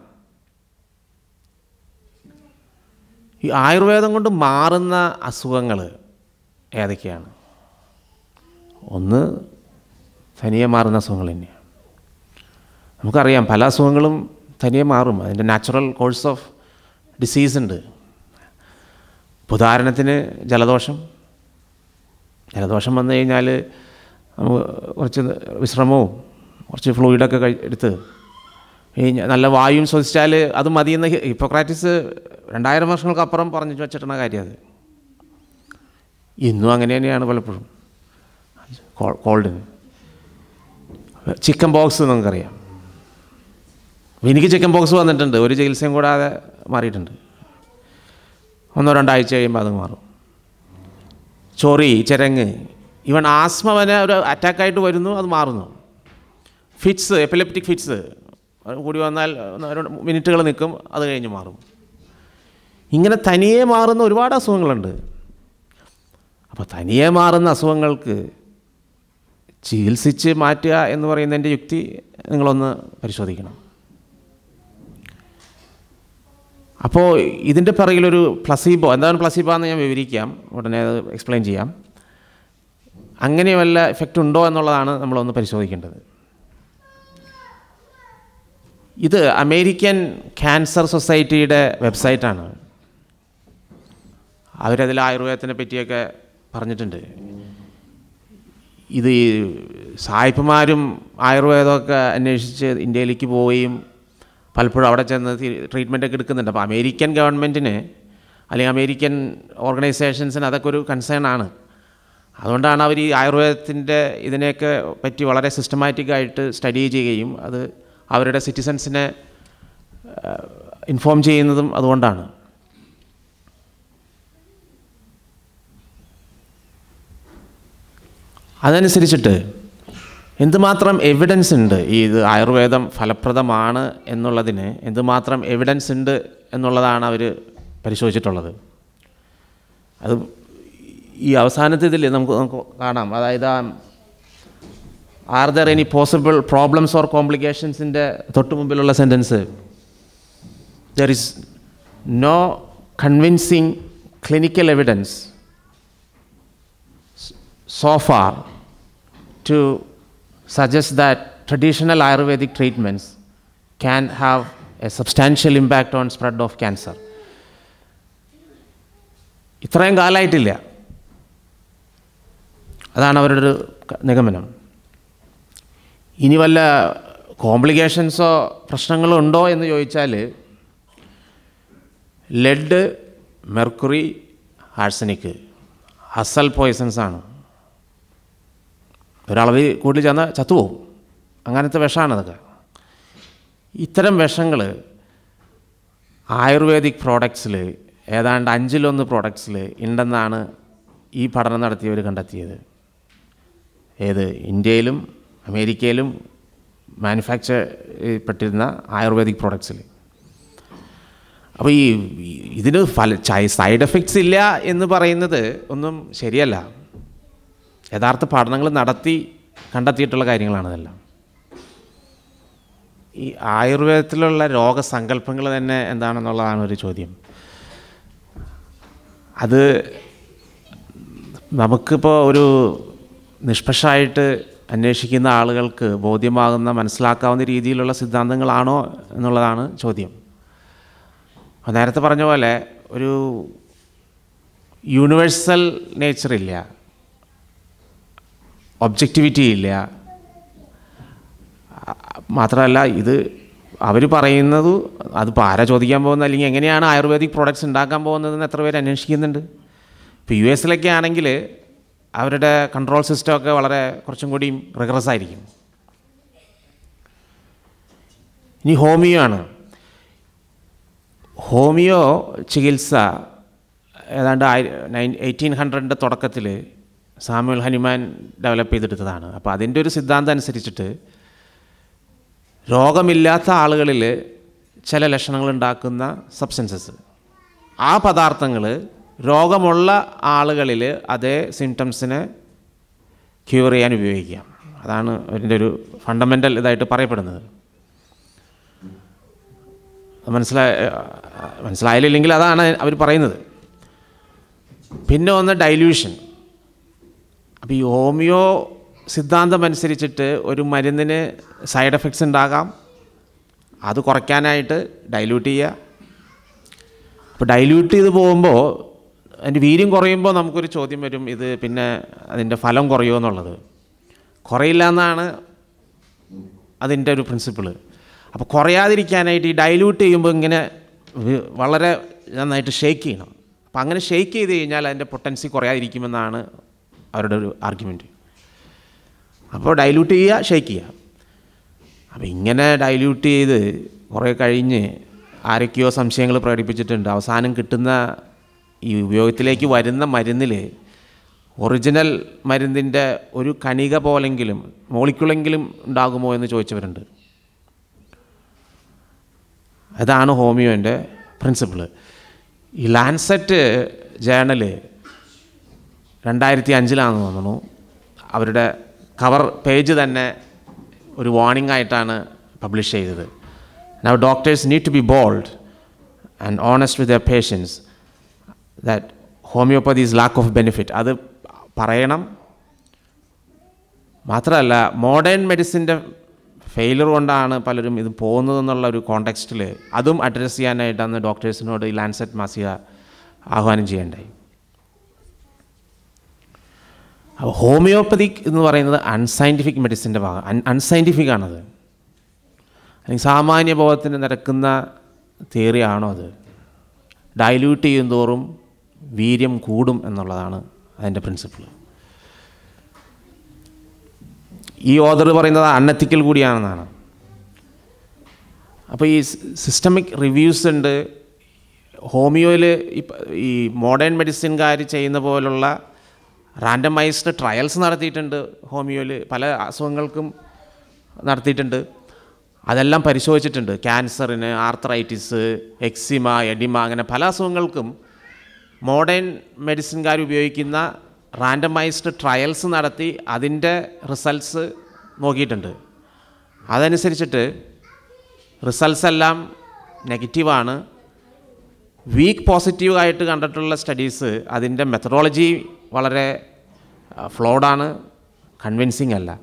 ഈ ആയുർവേദം കൊണ്ട് മാറുന്ന അസുഖങ്ങൾ ഏതൊക്കെയാണ് ഒന്ന് തനിയെ മാറുന്ന അസുഖങ്ങൾ തന്നെയാണ് നമുക്കറിയാം പല അസുഖങ്ങളും തനിയെ മാറും അതിൻ്റെ നാച്ചുറൽ കോഴ്സ് ഓഫ് ഡിസീസ് ഉണ്ട് ഇപ്പൊ ഉദാഹരണത്തിന് ജലദോഷം ജലദോഷം വന്നു കഴിഞ്ഞാൽ നമുക്ക് കുറച്ച് വിശ്രമവും കുറച്ച് ഫ്ലൂയിഡൊക്കെ കഴി എടുത്ത് ഈ ഞ- നല്ല വായുവും ശ്വസിച്ചാൽ അത് മതിയെന്ന് ഹി- ഹിപ്പോക്രാറ്റിസ് രണ്ടായിരം വർഷങ്ങൾക്കപ്പുറം പറഞ്ഞു വെച്ചിട്ടുള്ള കാര്യം അത് ഇന്നും അങ്ങനെ തന്നെയാണ് പലപ്പോഴും കോ- കോൾഡിന് ചിക്കൻ ബോക്സ് നമുക്കറിയാം എനിക്ക് ചിക്കൻ ബോക്സ് വന്നിട്ടുണ്ട് ഒരു ചികിത്സയും കൂടാതെ മാറിയിട്ടുണ്ട് ഒന്നോ രണ്ടാഴ്ച കഴിയുമ്പോൾ അത് മാറും ചൊറി ചിരങ്ങ് ഇവൻ ആസ്മ വരെ ഒരു അറ്റാക്കായിട്ട് വരുന്നു അത് മാറുന്നു ഫിറ്റ്സ് എപ്പിലെപ്റ്റിക് ഫിറ്റ്സ് കൂടി വന്നാൽ ഒന്ന് രണ്ട് മിനിറ്റുകൾ നിൽക്കും അത് കഴിഞ്ഞ് മാറും ഇങ്ങനെ തനിയെ മാറുന്ന ഒരുപാട് അസുഖങ്ങളുണ്ട് അപ്പോൾ തനിയെ മാറുന്ന അസുഖങ്ങൾക്ക് ചികിത്സിച്ച് മാറ്റുക എന്ന് പറയുന്നതിൻ്റെ യുക്തി നിങ്ങളൊന്ന് പരിശോധിക്കണം അപ്പോൾ ഇതിൻ്റെ പിറകിലൊരു പ്ലസീബോ എന്താണ് പ്ലസീബോ എന്ന് ഞാൻ വിവരിക്കാം ഉടനെ അത് എക്സ്പ്ലെയിൻ ചെയ്യാം അങ്ങനെ വല്ല എഫക്റ്റ് ഉണ്ടോ എന്നുള്ളതാണ് നമ്മളൊന്ന് പരിശോധിക്കേണ്ടത് ഇത് അമേരിക്കൻ ക്യാൻസർ സൊസൈറ്റിയുടെ വെബ്സൈറ്റാണ് അവരതിൽ ആയുർവേദത്തിനെ പറ്റിയൊക്കെ പറഞ്ഞിട്ടുണ്ട് ഇത് ഈ സായിപ്പുമാരും ആയുർവേദമൊക്കെ അന്വേഷിച്ച് ഇന്ത്യയിലേക്ക് പോവുകയും പലപ്പോഴും അവിടെ ചെന്ന് ട്രീറ്റ്മെൻ്റ് ഒക്കെ എടുക്കുന്നുണ്ട് അപ്പോൾ അമേരിക്കൻ ഗവൺമെൻറ്റിന് അല്ലെങ്കിൽ അമേരിക്കൻ ഓർഗനൈസേഷൻസിന് അതൊക്കെ ഒരു കൺസേൺ ആണ് അതുകൊണ്ടാണ് അവർ ഈ ആയുർവേദത്തിൻ്റെ ഇതിനെയൊക്കെ പറ്റി വളരെ സിസ്റ്റമാറ്റിക് ആയിട്ട് സ്റ്റഡി ചെയ്യുകയും അത് അവരുടെ സിറ്റിസൻസിനെ ഇൻഫോം ചെയ്യുന്നതും അതുകൊണ്ടാണ് അതനുസരിച്ചിട്ട് എന്തുമാത്രം എവിഡൻസ് ഉണ്ട് ഈ ഇത് ആയുർവേദം ഫലപ്രദമാണ് എന്നുള്ളതിന് എന്തുമാത്രം എവിഡൻസ് ഉണ്ട് എന്നുള്ളതാണ് അവർ പരിശോധിച്ചിട്ടുള്ളത് അത് ഈ അവസാനത്തെ ഇതിൽ നമുക്ക് നമുക്ക് കാണാം അതായത് ആ are there any possible problems or കോംപ്ലിക്കേഷൻസിൻ്റെ തൊട്ട് മുമ്പിലുള്ള sentence there is no convincing clinical evidence so far to suggest that traditional Ayurvedic treatments can have a substantial impact on spread of cancer. ഇത്രയും കാലമായിട്ടില്ല അതാണ് അവരുടെ ഒരു ക- നിഗമനം ഇനി വല്ല കോംപ്ലിക്കേഷൻസോ പ്രശ്നങ്ങളോ ഉണ്ടോ എന്ന് ചോദിച്ചാൽ ലെഡ് മെർക്കുറി ആഴ്സനിക്ക് അസൽ പോയ്സൺസ് ആണ് ഒരളവ് കൂടുതൽ ചെന്നാൽ ചത്തുപോകും അങ്ങനത്തെ വിഷമാണ് അതൊക്കെ ഇത്തരം വിഷങ്ങൾ ആയുർവേദിക് പ്രോഡക്ട്സിൽ ഏതാണ്ട് അഞ്ചിലൊന്ന് പ്രോഡക്ട്സിൽ ഉണ്ടെന്നാണ് ഈ പഠനം നടത്തിയവർ കണ്ടെത്തിയത് ഏത് ഇന്ത്യയിലും അമേരിക്കയിലും മാനുഫാക്ചർ പെട്ടിരുന്ന ആയുർവേദിക് പ്രോഡക്ട്സിൽ അപ്പോൾ ഈ ഈ- ഇതിന് ഫല സൈഡ് എഫക്ട്സ് ഇല്ല എന്ന് പറയുന്നത് ഒന്നും ശരിയല്ല യഥാർത്ഥ പഠനങ്ങൾ നടത്തി കണ്ടെത്തിയിട്ടുള്ള കാര്യങ്ങളാണ് ഇതെല്ലാം ഈ ആയുർവേദത്തിലുള്ള രോഗസങ്കല്പങ്ങൾ തന്നെ എന്താണെന്നുള്ളതാണ് ഒരു ചോദ്യം അത് നമുക്കിപ്പോൾ ഒരു നിഷ്പക്ഷമായിട്ട് അന്വേഷിക്കുന്ന ആളുകൾക്ക് ബോധ്യമാകുന്ന മനസ്സിലാക്കാവുന്ന രീതിയിലുള്ള സിദ്ധാന്തങ്ങളാണോ എന്നുള്ളതാണ് ചോദ്യം അപ്പോൾ നേരത്തെ പറഞ്ഞ പോലെ ഒരു യൂണിവേഴ്സൽ നേച്ചറില്ല ഒബ്ജക്റ്റിവിറ്റി ഇല്ല ആ- മാത്രമല്ല ഇത് അവർ പറയുന്നത് അതിപ്പോൾ ആരാ ചോദിക്കാൻ പോകുന്നത് അല്ലെങ്കിൽ എങ്ങനെയാണ് ആയുർവേദിക് പ്രോഡക്റ്റ്സ് ഉണ്ടാക്കാൻ പോകുന്നതെന്ന് എത്ര പേര് അന്വേഷിക്കുന്നുണ്ട് ഇപ്പോൾ യു എസിലൊക്കെ ആണെങ്കിൽ അവരുടെ കൺട്രോൾ സിസ്റ്റമൊക്കെ വളരെ കുറച്ചും കൂടി റിഗ്രസ് ആയിരിക്കും ഇനി ഹോമിയോ ആണ് ഹോമിയോ ചികിത്സ ഏതാണ്ട് എയ്റ്റീൻ ഹൺഡ്രഡിൻ്റെ തുടക്കത്തിൽ സാമുവൽ ഹനുമാൻ ഡെവലപ്പ് ചെയ്തെടുത്തതാണ് അപ്പോൾ അതിൻ്റെ ഒരു സിദ്ധാന്തം അനുസരിച്ചിട്ട് രോഗമില്ലാത്ത ആളുകളിൽ ചില ലക്ഷണങ്ങൾ ഉണ്ടാക്കുന്ന സബ്സ്റ്റൻസസ് ആ പദാർത്ഥങ്ങൾ രോഗമുള്ള ആളുകളിൽ അതേ സിംറ്റംസിനെ ക്യൂർ ചെയ്യാൻ ഉപയോഗിക്കാം അതാണ് അതിൻ്റെ ഒരു ഫണ്ടമെൻ്റൽ ഇതായിട്ട് പറയപ്പെടുന്നത് അത് മനസ്സിലായ മനസ്സിലായില്ലെങ്കിൽ അതാണ് അവർ പറയുന്നത് പിന്നെ ഒന്ന് ഡൈല്യൂഷൻ അപ്പോൾ ഈ ഹോമിയോ സിദ്ധാന്തം അനുസരിച്ചിട്ട് ഒരു മരുന്നിന് സൈഡ് എഫക്ട്സ് ഉണ്ടാകാം അത് കുറയ്ക്കാനായിട്ട് ഡൈല്യൂട്ട് ചെയ്യുക അപ്പോൾ ഡൈല്യൂട്ട് ചെയ്ത് പോകുമ്പോൾ അതിൻ്റെ വീര്യം കുറയുമ്പോൾ നമുക്കൊരു ചോദ്യം വരും ഇത് പിന്നെ അതിൻ്റെ ഫലം കുറയുമോ എന്നുള്ളത് കുറയില്ല എന്നാണ് അതിൻ്റെ ഒരു പ്രിൻസിപ്പിൾ അപ്പോൾ കുറയാതിരിക്കാനായിട്ട് ഈ ഡൈല്യൂട്ട് ചെയ്യുമ്പോൾ ഇങ്ങനെ വി- വളരെ നന്നായിട്ട് ഷേക്ക് ചെയ്യണം അപ്പോൾ അങ്ങനെ ഷേക്ക് ചെയ്ത് കഴിഞ്ഞാൽ അതിൻ്റെ പൊട്ടൻസി കുറയാതിരിക്കുമെന്നാണ് അവരുടെ ഒരു ആർഗ്യുമെൻറ്റ് അപ്പോൾ ഡൈല്യൂട്ട് ചെയ്യുക ഷേക്ക് ചെയ്യുക അപ്പോൾ ഇങ്ങനെ ഡൈല്യൂട്ട് ചെയ്ത് കുറേ കഴിഞ്ഞ് ആരൊക്കെയോ സംശയങ്ങൾ പ്രകടിപ്പിച്ചിട്ടുണ്ട് അവസാനം കിട്ടുന്ന ഈ ഉപയോഗത്തിലേക്ക് വരുന്ന മരുന്നിൽ ഒറിജിനൽ മരുന്നിൻ്റെ ഒരു കണിക പോലെങ്കിലും മോളിക്കുളെങ്കിലും ഉണ്ടാകുമോ എന്ന് ചോദിച്ചവരുണ്ട് അതാണ് ഹോമിയോൻ്റെ പ്രിൻസിപ്പിൾ ഈ ലാൻസെറ്റ് ജേണല് രണ്ടായിരത്തി അഞ്ചിലാണെന്ന് തോന്നുന്നു അവരുടെ കവർ പേജ് തന്നെ ഒരു വാർണിംഗ് ആയിട്ടാണ് പബ്ലിഷ് ചെയ്തത് now doctors need to be bold and honest with their patients that homeopathy is lack of benefit അത് പറയണം മാത്രമല്ല മോഡേൺ മെഡിസിൻ്റെ ഫെയിലർ കൊണ്ടാണ് പലരും ഇത് പോകുന്നതെന്നുള്ള ഒരു കോണ്ടെക്സ്റ്റിൽ അതും അഡ്രസ്സ് ചെയ്യാനായിട്ടാണ് ഡോക്ടേഴ്സിനോട് ഈ ലാൻസെറ്റ് മാസിക ആഹ്വാനം ചെയ്യേണ്ടായി അപ്പോൾ ഹോമിയോപ്പതിക് എന്ന് പറയുന്നത് അൺസയൻറ്റിഫിക് മെഡിസിൻ്റെ ഭാഗം അൺ അൺസയൻറ്റിഫിക് ആണത് അല്ലെങ്കിൽ സാമാന്യ ബോധത്തിന് നിരക്കുന്ന തിയറി ആണോ അത് ഡൈല്യൂട്ട് ചെയ്യും തോറും വീര്യം കൂടും എന്നുള്ളതാണ് അതിൻ്റെ പ്രിൻസിപ്പിൾ ഈ ഓദർ പറയുന്നത് അൺഎത്തിക്കൽ കൂടിയാണെന്നാണ് അപ്പോൾ ഈ സിസ്റ്റമിക് റിവ്യൂസ് ഉണ്ട് ഹോമിയോയിൽ ഈ മോഡേൺ മെഡിസിൻകാർ ചെയ്യുന്ന പോലുള്ള റാൻഡമൈസ്ഡ് ട്രയൽസ് നടത്തിയിട്ടുണ്ട് ഹോമിയോയിൽ പല അസുഖങ്ങൾക്കും നടത്തിയിട്ടുണ്ട് അതെല്ലാം പരിശോധിച്ചിട്ടുണ്ട് ക്യാൻസറിന് ആർത്രൈറ്റിസ് എക്സിമ എഡിമ അങ്ങനെ പല അസുഖങ്ങൾക്കും മോഡേൺ മെഡിസിൻകാർ ഉപയോഗിക്കുന്ന റാൻഡമൈസ്ഡ് ട്രയൽസ് നടത്തി അതിൻ്റെ റിസൾട്ട്സ് നോക്കിയിട്ടുണ്ട് അതനുസരിച്ചിട്ട് റിസൾട്ട്സ് എല്ലാം നെഗറ്റീവാണ് വീക്ക് പോസിറ്റീവ് ആയിട്ട് കണ്ടിട്ടുള്ള സ്റ്റഡീസ് അതിൻ്റെ മെത്തഡോളജി വളരെ ഫ്ലോഡാണ് കൺവിൻസിങ് അല്ല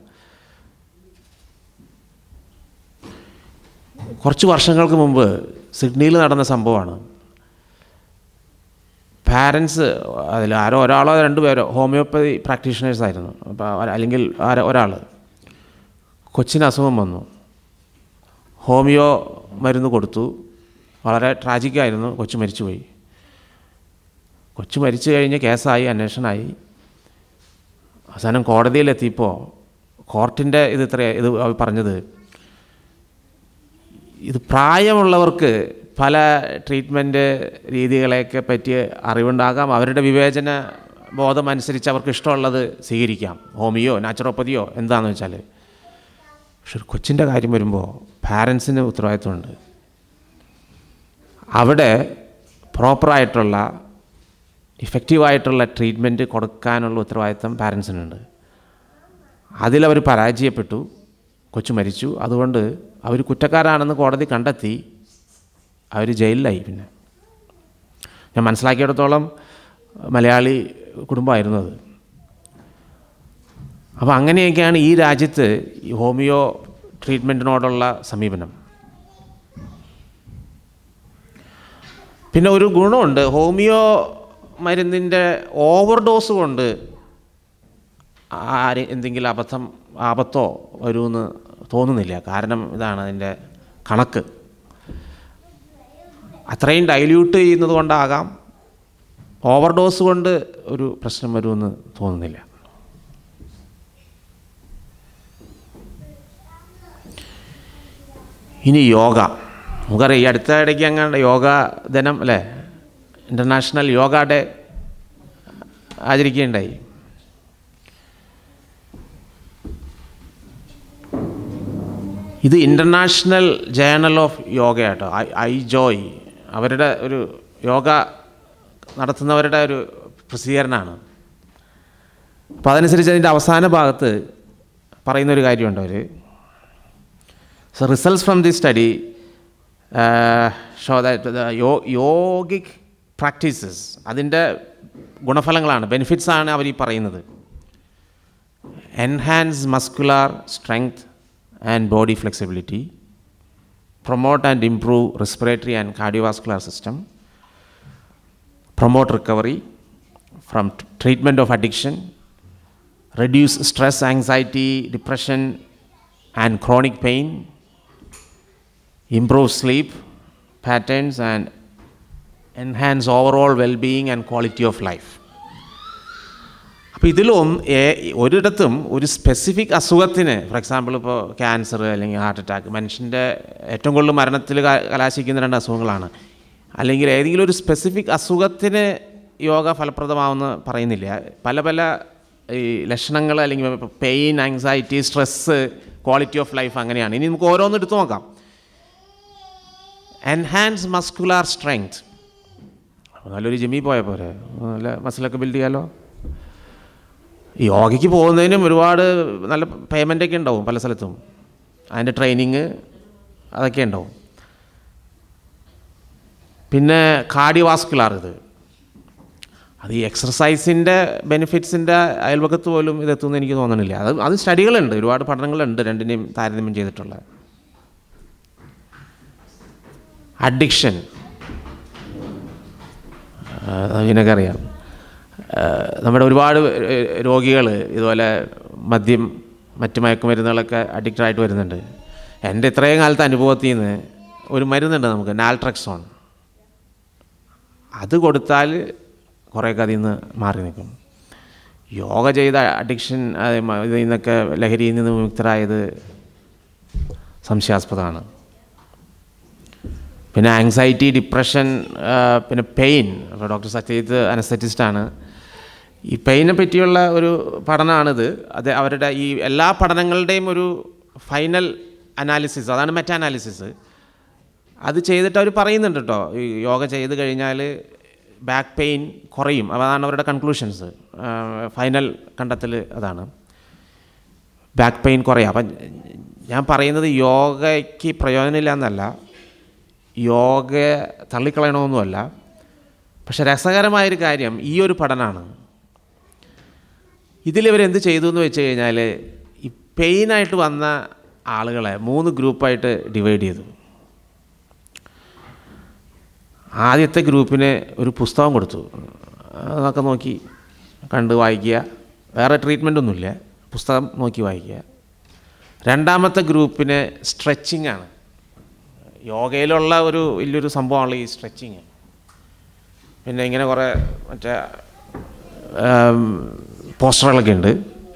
കുറച്ച് വർഷങ്ങൾക്ക് മുമ്പ് സിഡ്നിയിൽ നടന്ന സംഭവമാണ് പാരൻസ് അതിൽ ആരോ ഒരാളോ രണ്ടുപേരോ ഹോമിയോപ്പതി പ്രാക്ടീഷണേഴ്സ് ആയിരുന്നു അപ്പോൾ അവ- അല്ലെങ്കിൽ ആരോ ഒരാൾ കൊച്ചിന് അസുഖം വന്നു ഹോമിയോ മരുന്ന് കൊടുത്തു വളരെ ട്രാജിക്കായിരുന്നു കൊച്ചു മരിച്ചുപോയി കൊച്ചു മരിച്ചു കഴിഞ്ഞ് കേസായി അന്വേഷണമായി അവസാനം കോടതിയിലെത്തിയപ്പോൾ കോർട്ടിൻ്റെ ഇത് ഇത്ര ഇത് അവർ പറഞ്ഞത് ഇത് പ്രായമുള്ളവർക്ക് പല ട്രീറ്റ്മെൻറ്റ് രീതികളെയൊക്കെ പറ്റി അറിവുണ്ടാകാം അവരുടെ വിവേചന ബോധം അനുസരിച്ച് അവർക്ക് ഇഷ്ടമുള്ളത് സ്വീകരിക്കാം ഹോമിയോ നാച്ചുറോപ്പതിയോ എന്താണെന്ന് വെച്ചാൽ പക്ഷെ ഒരു കൊച്ചിൻ്റെ കാര്യം വരുമ്പോൾ പാരൻസിന് ഉത്തരവാദിത്വമുണ്ട് അവിടെ പ്രോപ്പറായിട്ടുള്ള ഇഫക്റ്റീവായിട്ടുള്ള ട്രീറ്റ്മെൻറ്റ് കൊടുക്കാനുള്ള ഉത്തരവാദിത്തം പാരൻസിനുണ്ട് അതിലവർ പരാജയപ്പെട്ടു കൊച്ചു മരിച്ചു അതുകൊണ്ട് അവർ കുറ്റക്കാരാണെന്ന് കോടതി കണ്ടെത്തി അവർ ജയിലിലായി പിന്നെ ഞാൻ മനസ്സിലാക്കിയിടത്തോളം മലയാളി കുടുംബമായിരുന്നു അത് അപ്പോൾ അങ്ങനെയൊക്കെയാണ് ഈ രാജ്യത്ത് ഈ ഹോമിയോ ട്രീറ്റ്മെൻറ്റിനോടുള്ള സമീപനം പിന്നെ ഒരു ഗുണമുണ്ട് ഹോമിയോ മരുന്നിൻ്റെ ഓവർ ഡോസ് കൊണ്ട് ആര് എന്തെങ്കിലും അബദ്ധം ആപത്തോ വരുമെന്ന് തോന്നുന്നില്ല കാരണം ഇതാണ് അതിൻ്റെ കണക്ക് അത്രയും ഡൈല്യൂട്ട് ചെയ്യുന്നത് കൊണ്ടാകാം ഓവർ ഡോസ് കൊണ്ട് ഒരു പ്രശ്നം വരുമെന്ന് തോന്നുന്നില്ല ഇനി യോഗ നമുക്കറിയാം ഈ അടുത്ത ഇടയ്ക്ക് അങ്ങാണ്ട് യോഗ ദിനം അല്ലേ ഇൻ്റർനാഷണൽ യോഗ ഡേ ആചരിക്കുകയുണ്ടായി ഇത് ഇൻ്റർനാഷണൽ ജേണൽ ഓഫ് യോഗ കേട്ടോ ഐ ഐ ജോയ് അവരുടെ ഒരു യോഗ നടത്തുന്നവരുടെ ഒരു പ്രസിദ്ധീകരണമാണ് അപ്പോൾ അതനുസരിച്ച് അതിൻ്റെ അവസാന ഭാഗത്ത് പറയുന്നൊരു കാര്യമുണ്ട് അവർ so results from the study show that യോ യോഗിക് പ്രാക്ടീസസ് അതിൻ്റെ ഗുണഫലങ്ങളാണ് ബെനിഫിറ്റ്സ് ആണ് അവർ ഈ പറയുന്നത് enhance muscular strength and body flexibility promote and improve respiratory and cardiovascular system promote recovery from treatment of addiction reduce stress, anxiety, depression, and chronic pain, improve sleep patterns, and enhance overall well being and quality of life. അപ്പോൾ ഇതിലും ഏ- ഒരിടത്തും ഒരു specific അസുഖത്തിന് for example ഇപ്പോൾ cancer അല്ലെങ്കിൽ heart attack മനുഷ്യൻ്റെ ഏറ്റവും കൂടുതൽ മരണത്തിൽ ക- കലാശിക്കുന്ന രണ്ട് അസുഖങ്ങളാണ് അല്ലെങ്കിൽ ഏതെങ്കിലും ഒരു സ്പെസിഫിക് അസുഖത്തിന് യോഗ ഫലപ്രദമാവുമെന്ന് പറയുന്നില്ല പല പല ഈ ലക്ഷണങ്ങൾ അല്ലെങ്കിൽ pain anxiety stress quality of life അങ്ങനെയാണ് ഇനി നമുക്ക് ഓരോന്നും എടുത്തു നോക്കാം എൻഹാൻസ് മസ്കുലാർ സ്ട്രെങ്ത് നല്ലൊരു ജിമ്മിൽ പോയ പോരെ നല്ല മസിലൊക്കെ ബിൽഡ് ചെയ്യാലോ ഈ യോഗയ്ക്ക് പോകുന്നതിനും ഒരുപാട് നല്ല പേയ്മെൻ്റൊക്കെ ഉണ്ടാവും പല സ്ഥലത്തും അതിൻ്റെ ട്രെയിനിങ് അതൊക്കെ ഉണ്ടാവും പിന്നെ കാർഡിയോവാസ്കുലാർ ഇത് അത് ഈ എക്സർസൈസിൻ്റെ ബെനിഫിറ്റ്സിൻ്റെ അയൽവക്കത്ത് പോലും ഇതെത്തുമെന്ന് എനിക്ക് തോന്നണില്ല അത് അത് സ്റ്റഡികളുണ്ട് ഒരുപാട് പഠനങ്ങളുണ്ട് രണ്ടിനെയും താരതമ്യം ചെയ്തിട്ടുള്ള അഡിക്ഷൻ അതിനൊക്കെ അറിയാം ആ, നമ്മുടെ ഒരുപാട് രോഗികൾ ഇതുപോലെ മദ്യം മറ്റ് മയക്കുമരുന്നുകളൊക്കെ അഡിക്റ്റഡ് ആയിട്ട് വരുന്നുണ്ട് എൻ്റെ ഇത്രയും കാലത്തെ അനുഭവത്തിൽ നിന്ന് ഒരു മരുന്നുണ്ട് നമുക്ക് നാൽട്രക്സോൺ അത് കൊടുത്താൽ കുറേയൊക്കെ അതിൽ നിന്ന് മാറി നിൽക്കും യോഗ ചെയ്ത അഡിക്ഷൻ അത് മ- ഇതിൽ നിന്നൊക്കെ ലഹരിയിൽ നിന്ന് വിമുക്തരായത് സംശയാസ്പദമാണ് പിന്നെ ആങ്സൈറ്റി ഡിപ്രഷൻ പിന്നെ പെയിൻ അപ്പോൾ ഡോക്ടർ സത്യജിത്ത് അനസ്തറ്റിസ്റ്റാണ് ഈ പെയിനെ പറ്റിയുള്ള ഒരു പഠനമാണിത് അത് അവരുടെ ഈ എല്ലാ പഠനങ്ങളുടെയും ഒരു ഫൈനൽ അനാലിസിസ് അതാണ് മെറ്റ അനാലിസിസ് അത് ചെയ്തിട്ട് അവർ പറയുന്നുണ്ട് കേട്ടോ ഈ യോഗ ചെയ്ത് കഴിഞ്ഞാൽ ബാക്ക് പെയിൻ കുറയും അതാണ് അവരുടെ കൺക്ലൂഷൻസ് ഫൈനൽ കണ്ടെത്തൽ അതാണ് ബാക്ക് പെയിൻ കുറയും അപ്പം ഞാൻ പറയുന്നത് യോഗയ്ക്ക് പ്രയോജനമില്ല എന്നല്ല യോഗ തള്ളിക്കളയണമെന്നുമല്ല പക്ഷെ രസകരമായൊരു കാര്യം ഈ ഒരു പഠനമാണ് ഇതിലിവരെന്ത് ചെയ്തു എന്ന് വെച്ച് കഴിഞ്ഞാൽ ഈ പെയിനായിട്ട് വന്ന ആളുകളെ മൂന്ന് ഗ്രൂപ്പായിട്ട് ഡിവൈഡ് ചെയ്തു ആദ്യത്തെ ഗ്രൂപ്പിന് ഒരു പുസ്തകം കൊടുത്തു അതൊക്കെ നോക്കി കണ്ട് വായിക്കുക വേറെ ട്രീറ്റ്മെൻ്റ് ഒന്നുമില്ല പുസ്തകം നോക്കി വായിക്കുക രണ്ടാമത്തെ ഗ്രൂപ്പിന് സ്ട്രെച്ചിങ് ആണ് യോഗയിലുള്ള ഒരു വലിയൊരു സംഭവമാണ് ഈ സ്ട്രെച്ചിങ് പിന്നെ ഇങ്ങനെ കുറേ മറ്റേ പോസ്റ്ററുകളൊക്കെ ഉണ്ട്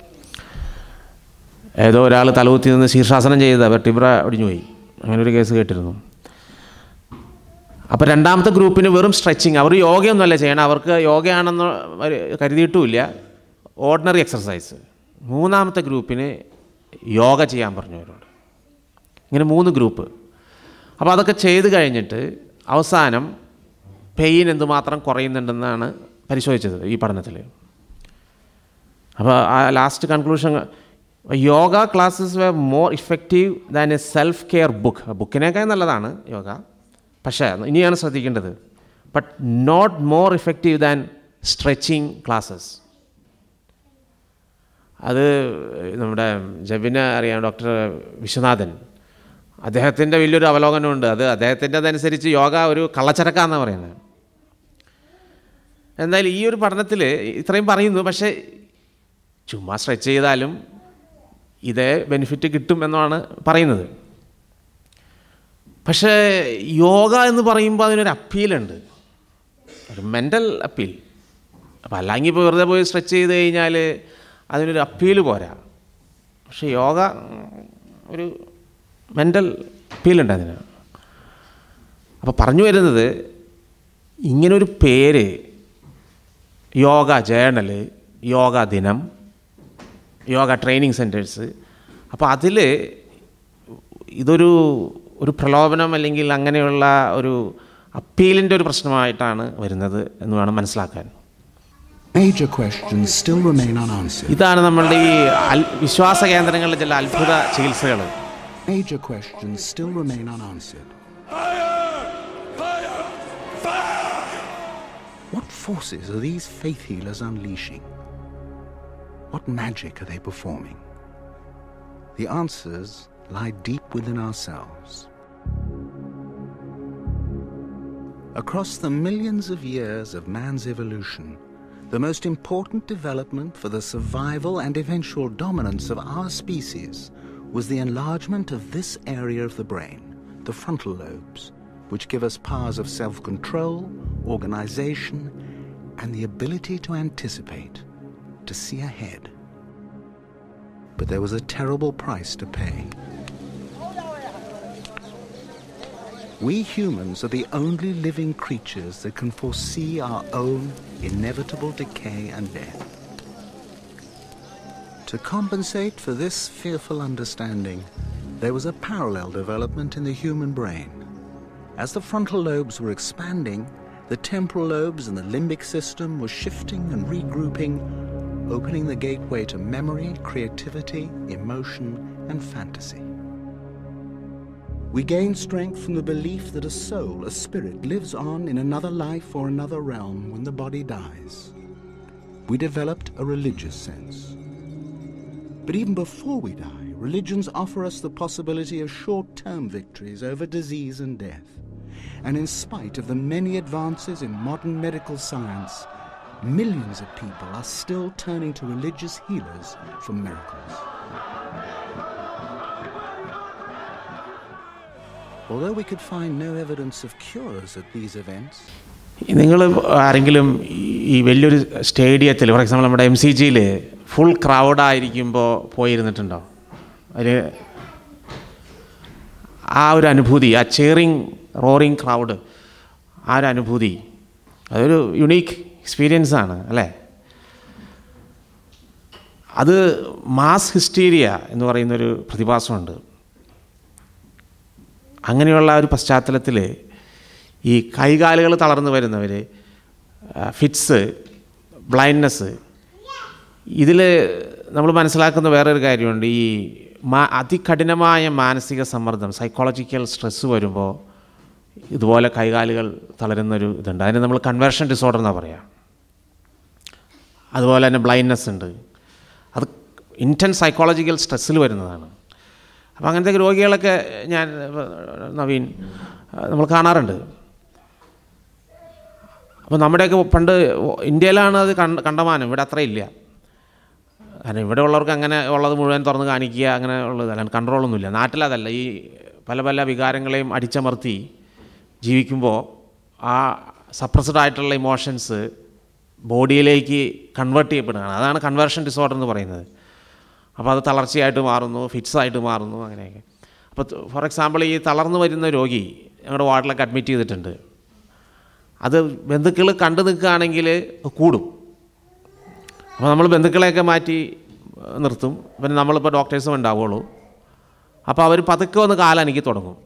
ഏതോ ഒരാൾ തലകുത്തി നിന്ന് ശീർഷാസനം ചെയ്ത വെർട്ടിബ്ര ഒടിഞ്ഞു പോയി അങ്ങനെ ഒരു കേസ് കേട്ടിരുന്നു അപ്പോൾ രണ്ടാമത്തെ ഗ്രൂപ്പിന് വെറും സ്ട്രെച്ചിങ് അവർ യോഗയൊന്നുമല്ല ചെയ്യണം അവർക്ക് യോഗയാണെന്ന് അവര് കരുതിയിട്ടുമില്ല ഓർഡിനറി എക്സർസൈസ് മൂന്നാമത്തെ ഗ്രൂപ്പിന് യോഗ ചെയ്യാൻ പറഞ്ഞു അവരോട് ഇങ്ങനെ മൂന്ന് ഗ്രൂപ്പ് അപ്പോൾ അതൊക്കെ ചെയ്ത് കഴിഞ്ഞിട്ട് അവസാനം പെയിൻ എന്തുമാത്രം കുറയുന്നുണ്ടെന്നാണ് പരിശോധിച്ചത് ഈ പഠനത്തിൽ അപ്പോൾ ആ last conclusion yoga classes were more effective than a self care book ബുക്കിനേക്കാൾ നല്ലതാണ് യോഗ പക്ഷേ ഇനിയാണ് ശ്രദ്ധിക്കേണ്ടത് but not more effective than stretching classes അത് നമ്മുടെ ജബിന് അറിയാം ഡോക്ടർ വിശ്വനാഥൻ അദ്ദേഹത്തിൻ്റെ വലിയൊരു അവലോകനമുണ്ട് അത് അദ്ദേഹത്തിൻ്റെ അതനുസരിച്ച് യോഗ ഒരു കള്ളച്ചരക്കാന്നാണ് പറയുന്നത് എന്തായാലും ഈ ഒരു പഠനത്തിൽ ഇത്രയും പറയുന്നു പക്ഷേ ചുമ്മാ സ്ട്രെച്ച് ചെയ്താലും ഇതേ ബെനിഫിറ്റ് കിട്ടും എന്നാണ് പറയുന്നത് പക്ഷേ യോഗ എന്ന് പറയുമ്പോൾ അതിനൊരു അപ്പീലുണ്ട് ഒരു മെൻ്റൽ അപ്പീൽ അപ്പോൾ അല്ലെങ്കിൽ ഇപ്പോൾ വെറുതെ പോയി സ്ട്രെച്ച് ചെയ്ത് കഴിഞ്ഞാൽ അതിനൊരു അപ്പീൽ പോരാ പക്ഷേ യോഗ ഒരു മെൻ്റൽ അപ്പീലുണ്ട് അതിന് അപ്പോൾ പറഞ്ഞു വരുന്നത് ഇങ്ങനൊരു പേര് യോഗ ജേണൽ യോഗ ദിനം യോഗ ട്രെയിനിങ് സെൻറ്റേഴ്സ് അപ്പോൾ അതിൽ ഇതൊരു ഒരു പ്രലോഭനം അല്ലെങ്കിൽ അങ്ങനെയുള്ള ഒരു അപ്പീലിൻ്റെ ഒരു പ്രശ്നമായിട്ടാണ് വരുന്നത് എന്ന് വേണം മനസ്സിലാക്കാൻ Major questions still remain unanswered. ഇതാണ് നമ്മളുടെ ഈ അൽ വിശ്വാസ കേന്ദ്രങ്ങളിലെ ചില അത്ഭുത ചികിത്സകൾ Major questions still remain unanswered. What forces are these faith healers unleashing? What magic are they performing? The answers lie deep within ourselves. Across the millions of years of man's evolution, the most important development for the survival and eventual dominance of our species was the enlargement of this area of the brain, the frontal lobes, which give us powers of self control, organization, and the ability to anticipate, to see ahead. But there was a terrible price to pay. We humans are the only living creatures that can foresee our own inevitable decay and death. To compensate for this fearful understanding, there was a parallel development in the human brain. As the frontal lobes were expanding, the temporal lobes and the limbic system were shifting and regrouping, opening the gateway to memory, creativity, emotion, and fantasy. We gain strength from the belief that a soul, a spirit, lives on in another life or another realm when the body dies. We developed a religious sense. But even before we die, religions offer us the possibility of short term victories over disease and death. And in spite of the many advances in modern medical science, millions of people are still turning to religious healers for miracles. Although we could find no evidence of cures at these events, നിങ്ങൾ ആരെങ്കിലും ഈ- ഈ വലിയൊരു സ്റ്റേഡിയത്തിൽ for example നമ്മുടെ M C ജിയിൽ full ക്രൗഡായിരിക്കുമ്പോൾ പോയിരുന്നിട്ടുണ്ടോ അതിൽ ആ ഒരു അനുഭൂതി ആ ചേറിങ് റോറിങ് ക്രൗഡ് ആ ഒരു അനുഭൂതി അതൊരു യുണീക്ക് എക്സ്പീരിയൻസ് ആണ് അല്ലേ അത് മാസ് ഹിസ്റ്റീരിയ എന്ന് പറയുന്നൊരു പ്രതിഭാസമുണ്ട് അങ്ങനെയുള്ള ഒരു പശ്ചാത്തലത്തിൽ ഈ കൈകാലുകൾ തളർന്നു വരുന്നവർ ഫിറ്റ്സ് ബ്ലൈൻഡ്നെസ് ഇതിൽ നമ്മൾ മനസ്സിലാക്കുന്ന വേറൊരു കാര്യമുണ്ട് ഈ മാ അതികഠിനമായ മാനസിക സമ്മർദ്ദം സൈക്കോളജിക്കൽ സ്ട്രെസ്സ് വരുമ്പോൾ ഇതുപോലെ കൈകാലുകൾ തളരുന്നൊരു ഇതുണ്ട് അതിന് നമ്മൾ കൺവേർഷൻ ഡിസോർഡർ എന്നാണ് പറയുക അതുപോലെ തന്നെ ബ്ലൈൻഡ്നെസ് ഉണ്ട് അത് ഇൻറ്റൻസ് സൈക്കോളജിക്കൽ സ്ട്രെസ്സിൽ വരുന്നതാണ് അപ്പോൾ അങ്ങനത്തെ രോഗികളൊക്കെ ഞാൻ ഏഹ്, നവീൻ ഏഹ്, നമ്മൾ കാണാറുണ്ട് അപ്പോൾ നമ്മുടെയൊക്കെ പണ്ട് ഇന്ത്യയിലാണ് അത് കണ്ട കണ്ടമാനം ഇവിടെ അത്ര ഇല്ല കാരണം ഇവിടെ ഉള്ളവർക്ക് അങ്ങനെ ഉള്ളത് മുഴുവൻ തുറന്ന് കാണിക്കുക അങ്ങനെ ഉള്ളത് അല്ലാണ്ട് കൺട്രോളൊന്നുമില്ല നാട്ടിലതല്ല ഈ പല പല വികാരങ്ങളെയും അടിച്ചമർത്തി ജീവിക്കുമ്പോൾ ആ സപ്രസ്ഡ് ആയിട്ടുള്ള ഇമോഷൻസ് ബോഡിയിലേക്ക് കൺവേർട്ട് ചെയ്യപ്പെടുകയാണ് അതാണ് കൺവേർഷൻ ഡിസോർഡർ എന്ന് പറയുന്നത് അപ്പോൾ അത് തളർച്ചയായിട്ട് മാറുന്നു ഫിറ്റ്സ് ആയിട്ട് മാറുന്നു അങ്ങനെയൊക്കെ അപ്പോൾ ഫോർ എക്സാമ്പിൾ ഈ തളർന്നു വരുന്ന രോഗി ഞങ്ങളുടെ വാർഡിലൊക്കെ അഡ്മിറ്റ് ചെയ്തിട്ടുണ്ട് അത് ബന്ധുക്കൾ കണ്ടു നിൽക്കുകയാണെങ്കിൽ കൂടും അപ്പോൾ നമ്മൾ ബന്ധുക്കളെയൊക്കെ മാറ്റി ഏഹ്, നിർത്തും പിന്നെ നമ്മളിപ്പോൾ ഡോക്ടേഴ്സും ഉണ്ടാവുള്ളൂ അപ്പോൾ അവർ പതുക്കെ ഒന്ന് കാലനക്കി തുടങ്ങും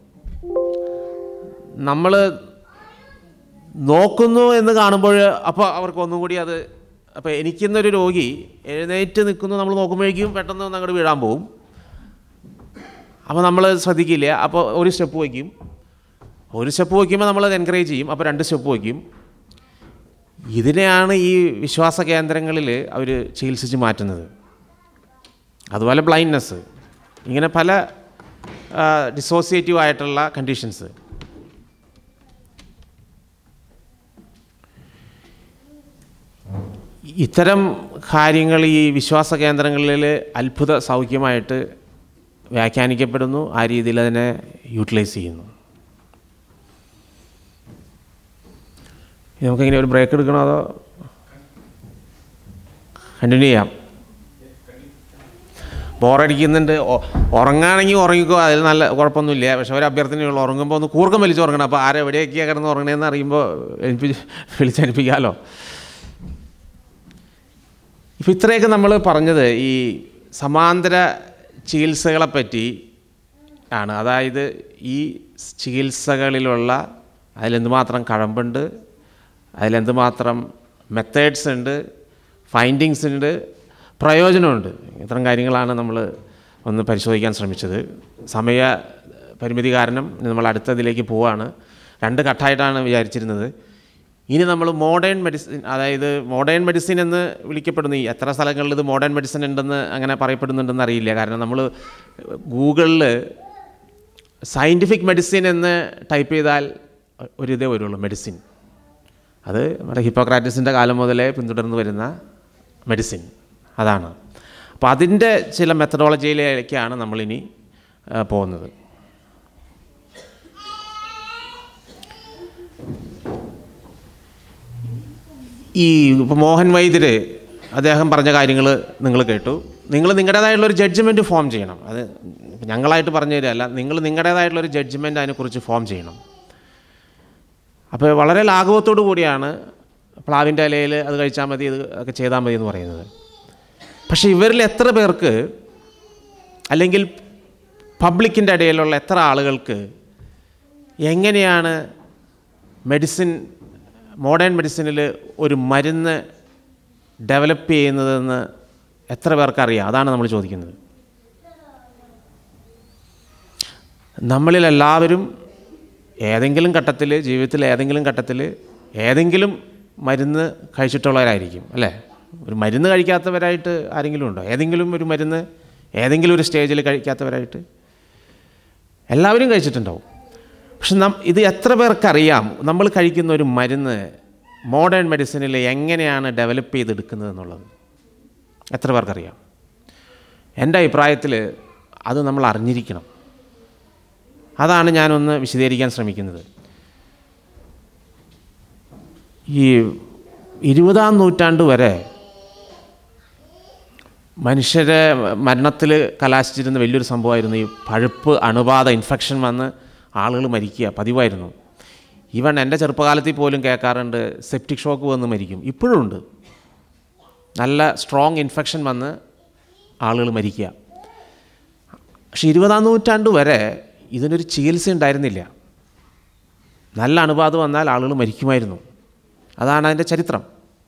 നമ്മൾ നോക്കുന്നു എന്ന് കാണുമ്പോൾ അപ്പോൾ അവർക്ക് ഒന്നും കൂടി അത് അപ്പോൾ എനിക്കിന്നൊരു രോഗി എഴുന്നേറ്റ് നിൽക്കുന്നു നമ്മൾ നോക്കുമ്പോഴേക്കും പെട്ടെന്ന് ഒന്ന് അങ്ങോട്ട് വീഴാൻ പോകും അപ്പോൾ നമ്മൾ ശ്രദ്ധിക്കില്ല അപ്പോൾ ഒരു സ്റ്റെപ്പ് വയ്ക്കും ഒരു സ്റ്റെപ്പ് വയ്ക്കുമ്പോൾ നമ്മൾ എൻകറേജ് ചെയ്യും അപ്പോൾ രണ്ട് സ്റ്റെപ്പ് വയ്ക്കും ഇതിനെയാണ് ഈ വിശ്വാസ കേന്ദ്രങ്ങളിൽ അവർ ചികിത്സിച്ച് മാറ്റുന്നത് അതുപോലെ ബ്ലൈൻഡ്നെസ് ഇങ്ങനെ പല ഡിസോസിയേറ്റീവ് ആയിട്ടുള്ള കണ്ടീഷൻസ് ഇത്തരം കാര്യങ്ങൾ ഈ വിശ്വാസ കേന്ദ്രങ്ങളിൽ അത്ഭുത സൗഖ്യമായിട്ട് വ്യാഖ്യാനിക്കപ്പെടുന്നു ആ രീതിയിൽ അതിനെ യൂട്ടിലൈസ് ചെയ്യുന്നു ഇനി നമുക്കിങ്ങനെ ഒരു ബ്രേക്ക് എടുക്കണോ അതോ കണ്ടിന്യൂ ചെയ്യാം ബോറടിക്കുന്നുണ്ട് ഒ- ഉറങ്ങാണെങ്കിൽ ഉറങ്ങിക്കോ അതിൽ നല്ല കുഴപ്പമൊന്നുമില്ല പക്ഷെ ഒരു അഭ്യർത്ഥനയുള്ളൂ ഉറങ്ങുമ്പോൾ ഒന്ന് കൂർക്കം വലിച്ച് ഉറങ്ങണം അപ്പോൾ ആരെവിടെയൊക്കെയാണ് കിടന്ന് ഉറങ്ങണേന്ന് അറിയുമ്പോൾ എനിക്ക് വിളിച്ചനുപ്പിക്കാമല്ലോ ഇപ്പം ഇത്രയൊക്കെ നമ്മൾ പറഞ്ഞത് ഈ സമാന്തര ചികിത്സകളെപ്പറ്റി ആണ് അതായത് ഈ ചികിത്സകളിലുള്ള അതിലെന്തുമാത്രം കഴമ്പുണ്ട് അതിലെന്തുമാത്രം മെത്തേഡ്സ് ഉണ്ട് ഫൈൻഡിങ്സ് ഉണ്ട് പ്രയോജനമുണ്ട് ഇത്തരം കാര്യങ്ങളാണ് നമ്മൾ ഒന്ന് പരിശോധിക്കാൻ ശ്രമിച്ചത് സമയ പരിമിതി കാരണം നമ്മൾ അടുത്തതിലേക്ക് പോവാണ് രണ്ട് ഘട്ടമായിട്ടാണ് വിചാരിച്ചിരുന്നത് ഇനി നമ്മൾ മോഡേൺ മെഡിസിൻ അതായത് മോഡേൺ മെഡിസിൻ എന്ന് വിളിക്കപ്പെടുന്നു ഈ എത്ര സ്ഥലങ്ങളിൽ ഇത് മോഡേൺ മെഡിസിൻ ഉണ്ടെന്ന് അങ്ങനെ പറയപ്പെടുന്നുണ്ടെന്ന് അറിയില്ല കാരണം നമ്മൾ ഗൂഗിളിൽ സയൻറ്റിഫിക് മെഡിസിൻ എന്ന് ടൈപ്പ് ചെയ്താൽ ഒരു ഇതേ വരുള്ളൂ മെഡിസിൻ അത് നമ്മുടെ ഹിപ്പോക്രാറ്റിസിൻ്റെ കാലം മുതലേ പിന്തുടർന്ന് വരുന്ന മെഡിസിൻ അതാണ് അപ്പോൾ അതിൻ്റെ ചില മെത്തഡോളജിയിലേക്കാണ് നമ്മളിനി ആ, പോകുന്നത് ഈ ഇപ്പോൾ മോഹൻ വൈദ്യർ അദ്ദേഹം പറഞ്ഞ കാര്യങ്ങൾ നിങ്ങൾ കേട്ടു നിങ്ങൾ നിങ്ങളുടേതായിട്ടുള്ള ഒരു ജഡ്ജ്മെൻറ്റ് ഫോം ചെയ്യണം അത് ഞങ്ങളായിട്ട് പറഞ്ഞു തരികയല്ല നിങ്ങൾ നിങ്ങളുടേതായിട്ടുള്ള ഒരു ജഡ്ജ്മെൻറ്റ് അതിനെക്കുറിച്ച് ഫോം ചെയ്യണം അപ്പോൾ വളരെ ലാഘവത്തോടു കൂടിയാണ് പ്ലാവിൻ്റെ ഇലയിൽ അത് കഴിച്ചാൽ മതി ഇത് ഒക്കെ ചെയ്താൽ മതി എന്ന് പറയുന്നത് പക്ഷേ ഇവരിൽ എത്ര പേർക്ക് അല്ലെങ്കിൽ പബ്ലിക്കിൻ്റെ ഇടയിലുള്ള എത്ര ആളുകൾക്ക് എങ്ങനെയാണ് മെഡിസിൻ മോഡേൺ മെഡിസിനിൽ ഒരു മരുന്ന് ഡെവലപ്പ് ചെയ്യുന്നതെന്ന് എത്ര പേർക്കറിയാം അതാണ് നമ്മൾ ചോദിക്കുന്നത് നമ്മളിലെല്ലാവരും ഏതെങ്കിലും ഘട്ടത്തിൽ ജീവിതത്തിൽ ഏതെങ്കിലും ഘട്ടത്തിൽ ഏതെങ്കിലും മരുന്ന് കഴിച്ചിട്ടുള്ളവരായിരിക്കും അല്ലേ ഒരു മരുന്ന് കഴിക്കാത്തവരായിട്ട് ആരെങ്കിലും ഉണ്ടോ ഏതെങ്കിലും ഒരു മരുന്ന് ഏതെങ്കിലും ഒരു സ്റ്റേജിൽ കഴിക്കാത്തവരായിട്ട് എല്ലാവരും കഴിച്ചിട്ടുണ്ടാവും പക്ഷെ നം ഇത് എത്ര പേർക്കറിയാം നമ്മൾ കഴിക്കുന്ന ഒരു മരുന്ന് മോഡേൺ മെഡിസിനിൽ എങ്ങനെയാണ് ഡെവലപ്പ് ചെയ്തെടുക്കുന്നത് എന്നുള്ളത് എത്ര പേർക്കറിയാം എൻ്റെ അഭിപ്രായത്തിൽ അത് നമ്മൾ അറിഞ്ഞിരിക്കണം അതാണ് ഞാനൊന്ന് വിശദീകരിക്കാൻ ശ്രമിക്കുന്നത് ഈ ഇരുപതാം നൂറ്റാണ്ട് വരെ മനുഷ്യരെ മരണത്തിൽ കലാശിച്ചിരുന്ന വലിയൊരു സംഭവമായിരുന്നു ഈ പഴുപ്പ് അണുബാധ ഇൻഫെക്ഷൻ വന്ന് ആളുകൾ മരിക്കുക പതിവായിരുന്നു ഈവൻ എൻ്റെ ചെറുപ്പകാലത്തിൽ പോലും കേൾക്കാറുണ്ട് സെപ്റ്റിക് ഷോക്ക് വന്ന് മരിക്കും ഇപ്പോഴും ഉണ്ട് നല്ല സ്ട്രോങ് ഇൻഫെക്ഷൻ വന്ന് ആളുകൾ മരിക്കുക പക്ഷെ ഇരുപതാം നൂറ്റാണ്ട് വരെ ഇതിനൊരു ചികിത്സ ഉണ്ടായിരുന്നില്ല നല്ല അണുബാധ വന്നാൽ ആളുകൾ മരിക്കുമായിരുന്നു അതാണ് അതിൻ്റെ ചരിത്രം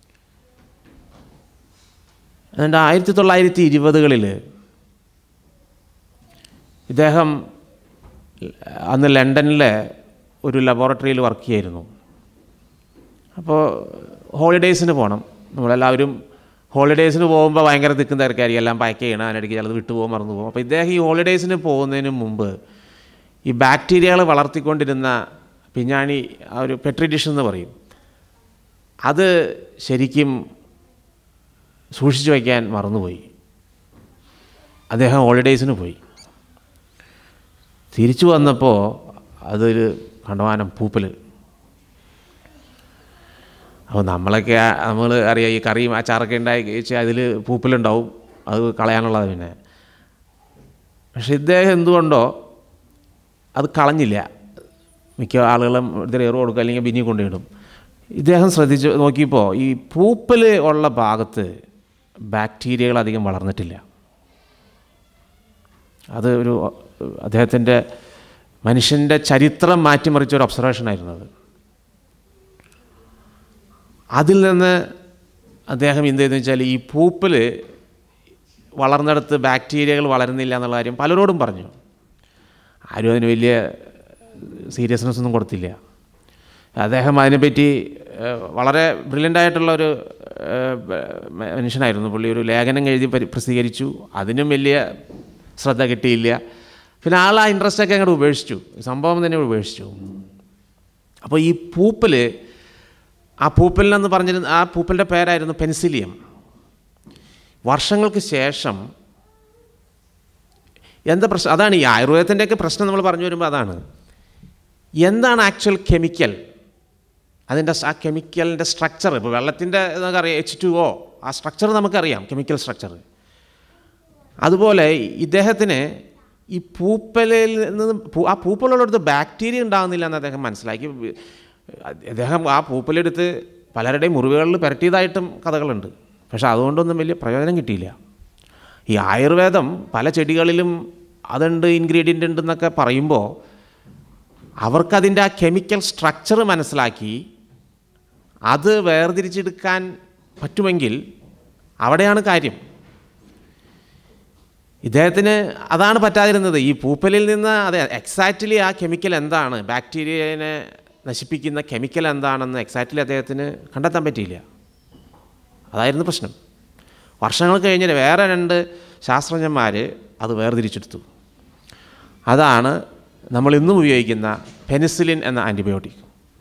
അതുകൊണ്ട് ആയിരത്തി തൊള്ളായിരത്തി ഇരുപതുകളിൽ ഇദ്ദേഹം അന്ന് ലണ്ടനിലെ ഒരു ലബോറട്ടറിയിൽ വർക്ക് ചെയ്യായിരുന്നു അപ്പോൾ ഹോളിഡേയ്സിന് പോകണം നമ്മളെല്ലാവരും ഹോളിഡേയ്സിന് പോകുമ്പോൾ ഭയങ്കര തിക്കും തിരക്കായിരിക്കും എല്ലാം പാക്ക് ചെയ്യണം അതിനിടയ്ക്ക് ചിലത് വിട്ടു പോകും മറന്നു പോകും അപ്പോൾ ഇദ്ദേഹം ഈ ഹോളിഡേയ്സിന് പോകുന്നതിന് മുമ്പ് ഈ ബാക്ടീരിയകൾ വളർത്തിക്കൊണ്ടിരുന്ന പിഞ്ഞാണി ആ ഒരു പെട്രി ഡിഷ് എന്ന് പറയും അത് ശരിക്കും സൂക്ഷിച്ചു വയ്ക്കാൻ മറന്നുപോയി അദ്ദേഹം ഹോളിഡേയ്സിന് പോയി തിരിച്ചു വന്നപ്പോൾ അതൊരു കണ്ടമാനം പൂപ്പൽ അപ്പോൾ നമ്മളൊക്കെ നമ്മൾ അറിയാം ഈ കറിയും അച്ചാറൊക്കെ ഉണ്ടായി കഴിച്ചാൽ അതിൽ പൂപ്പലുണ്ടാവും അത് കളയാനുള്ളത് പിന്നെ പക്ഷെ ഇദ്ദേഹം എന്തുകൊണ്ടോ അത് കളഞ്ഞില്ല മിക്ക ആളുകളും ഇതിൽ എറിവ് കൊടുക്കുക അല്ലെങ്കിൽ ബിന്നി കൊണ്ടിടും ഇദ്ദേഹം ശ്രദ്ധിച്ച് നോക്കിയപ്പോൾ ഈ പൂപ്പൽ ഉള്ള ഭാഗത്ത് ബാക്ടീരിയകൾ അധികം വളർന്നിട്ടില്ല അത് ഒരു അദ്ദേഹത്തിൻ്റെ മനുഷ്യൻ്റെ ചരിത്രം മാറ്റിമറിച്ച ഒരു ഒബ്സർവേഷനായിരുന്നു അത് അതിൽ നിന്ന് അദ്ദേഹം എന്ത് ചെയ്തെന്ന് വെച്ചാൽ ഈ പൂപ്പിൽ വളർന്നിടത്ത് ബാക്ടീരിയകൾ വളരുന്നില്ല എന്നുള്ള കാര്യം പലരോടും പറഞ്ഞു ആരും അതിന് വലിയ സീരിയസ്നെസ് ഒന്നും കൊടുത്തില്ല അദ്ദേഹം അതിനെപ്പറ്റി ഏഹ്, വളരെ ബ്രില്യൻ്റ് ആയിട്ടുള്ള ഒരു ഏഹ്, മനുഷ്യനായിരുന്നു പുള്ളി ഒരു ലേഖനം എഴുതി പരി- പ്രസിദ്ധീകരിച്ചു അതിനും വലിയ ശ്രദ്ധ കിട്ടിയില്ല പിന്നെ ആൾ ആ ഇൻട്രസ്റ്റൊക്കെ അങ്ങോട്ട് ഉപേക്ഷിച്ചു സംഭവം തന്നെ ഉപേക്ഷിച്ചു അപ്പോൾ ഈ പൂപ്പൽ ആ പൂപ്പലിനെന്ന് പറഞ്ഞിരുന്ന ആ പൂപ്പലിൻ്റെ പേരായിരുന്നു പെൻസിലിയം വർഷങ്ങൾക്ക് ശേഷം എന്താ പ്രശ്നം അതാണ് ഈ ആയുർവേദത്തിൻ്റെയൊക്കെ പ്രശ്നം നമ്മൾ പറഞ്ഞു വരുമ്പോൾ അതാണ് എന്താണ് ആക്ച്വൽ കെമിക്കൽ അതിൻ്റെ ആ കെമിക്കലിൻ്റെ സ്ട്രക്ചർ ഇപ്പോൾ വെള്ളത്തിൻ്റെ നമുക്കറിയാം എച്ച് ടു ഒ ആ സ്ട്രക്ചർ നമുക്കറിയാം കെമിക്കൽ സ്ട്രക്ചർ അതുപോലെ ഇദ്ദേഹത്തിന് ഈ പൂപ്പലിൽ നിന്ന് പൂ- ആ പൂപ്പലുള്ളിടത്ത് ബാക്ടീരിയ ഉണ്ടാകുന്നില്ല എന്ന് അദ്ദേഹം മനസ്സിലാക്കി അദ്ദേഹം ആ പൂപ്പലെടുത്ത് പലരുടെയും മുറിവുകളിൽ പുരട്ടിയതായിട്ടും കഥകളുണ്ട് പക്ഷെ അതുകൊണ്ടൊന്നും വലിയ പ്രയോജനം കിട്ടിയില്ല ഈ ആയുർവേദം പല ചെടികളിലും അതുണ്ട് ഇൻഗ്രീഡിയൻ്റ് ഉണ്ടെന്നൊക്കെ പറയുമ്പോൾ അവർക്കതിൻ്റെ ആ കെമിക്കൽ സ്ട്രക്ചർ മനസ്സിലാക്കി അത് വേർതിരിച്ചെടുക്കാൻ പറ്റുമെങ്കിൽ അവിടെയാണ് കാര്യം ഇദ്ദേഹത്തിന് അതാണ് പറ്റാതിരുന്നത് ഈ പൂപ്പലിൽ നിന്ന് അതെ എക്സാക്റ്റ്ലി ആ കെമിക്കൽ എന്താണ് ബാക്ടീരിയനെ നശിപ്പിക്കുന്ന കെമിക്കൽ എന്താണെന്ന് എക്സാക്റ്റ്ലി അദ്ദേഹത്തിന് കണ്ടെത്താൻ പറ്റിയില്ല അതായിരുന്നു പ്രശ്നം വർഷങ്ങൾ കഴിഞ്ഞിട്ട് വേറെ രണ്ട് ശാസ്ത്രജ്ഞന്മാർ അത് വേർതിരിച്ചെടുത്തു അതാണ് നമ്മൾ ഇന്നും ഉപയോഗിക്കുന്ന പെനിസിലിൻ എന്ന ആൻറ്റിബയോട്ടിക്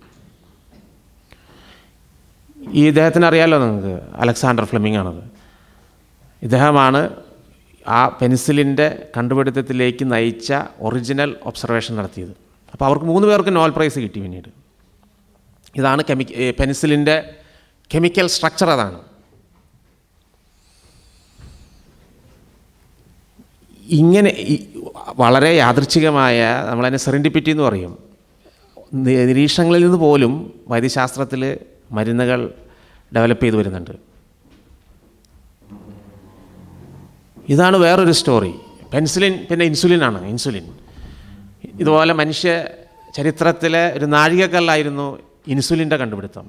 ഈ ഇദ്ദേഹത്തിന് അറിയാമല്ലോ നിങ്ങൾക്ക് അലക്സാണ്ടർ ഫ്ലെമിംഗ് ആണത് ഇദ്ദേഹമാണ് ആ പെനിസിലിൻ്റെ കണ്ടുപിടുത്തത്തിലേക്ക് നയിച്ച ഒറിജിനൽ ഒബ്സർവേഷൻ നടത്തിയത് അപ്പോൾ അവർക്ക് മൂന്ന് പേർക്ക് നോബൽ പ്രൈസ് കിട്ടി പിന്നീട് ഇതാണ് കെമി പെനിസിലിൻ്റെ കെമിക്കൽ സ്ട്രക്ചർ അതാണ് ഇങ്ങനെ ഈ- വളരെ യാദൃച്ഛികമായ നമ്മളതിനെ സെറിൻഡിപ്പിറ്റി എന്ന് പറയും നി- നിരീക്ഷണങ്ങളിൽ നിന്ന് പോലും വൈദ്യശാസ്ത്രത്തിൽ മരുന്നുകൾ ഡെവലപ്പ് ചെയ്തു വരുന്നുണ്ട് ഇതാണ് വേറൊരു സ്റ്റോറി പെൻസിലിൻ പിന്നെ ഇൻസുലിനാണ് ഇൻസുലിൻ ഇതുപോലെ മനുഷ്യ ചരിത്രത്തിലെ ഒരു നാഴികക്കല്ലായിരുന്നു ഇൻസുലിൻ്റെ കണ്ടുപിടുത്തം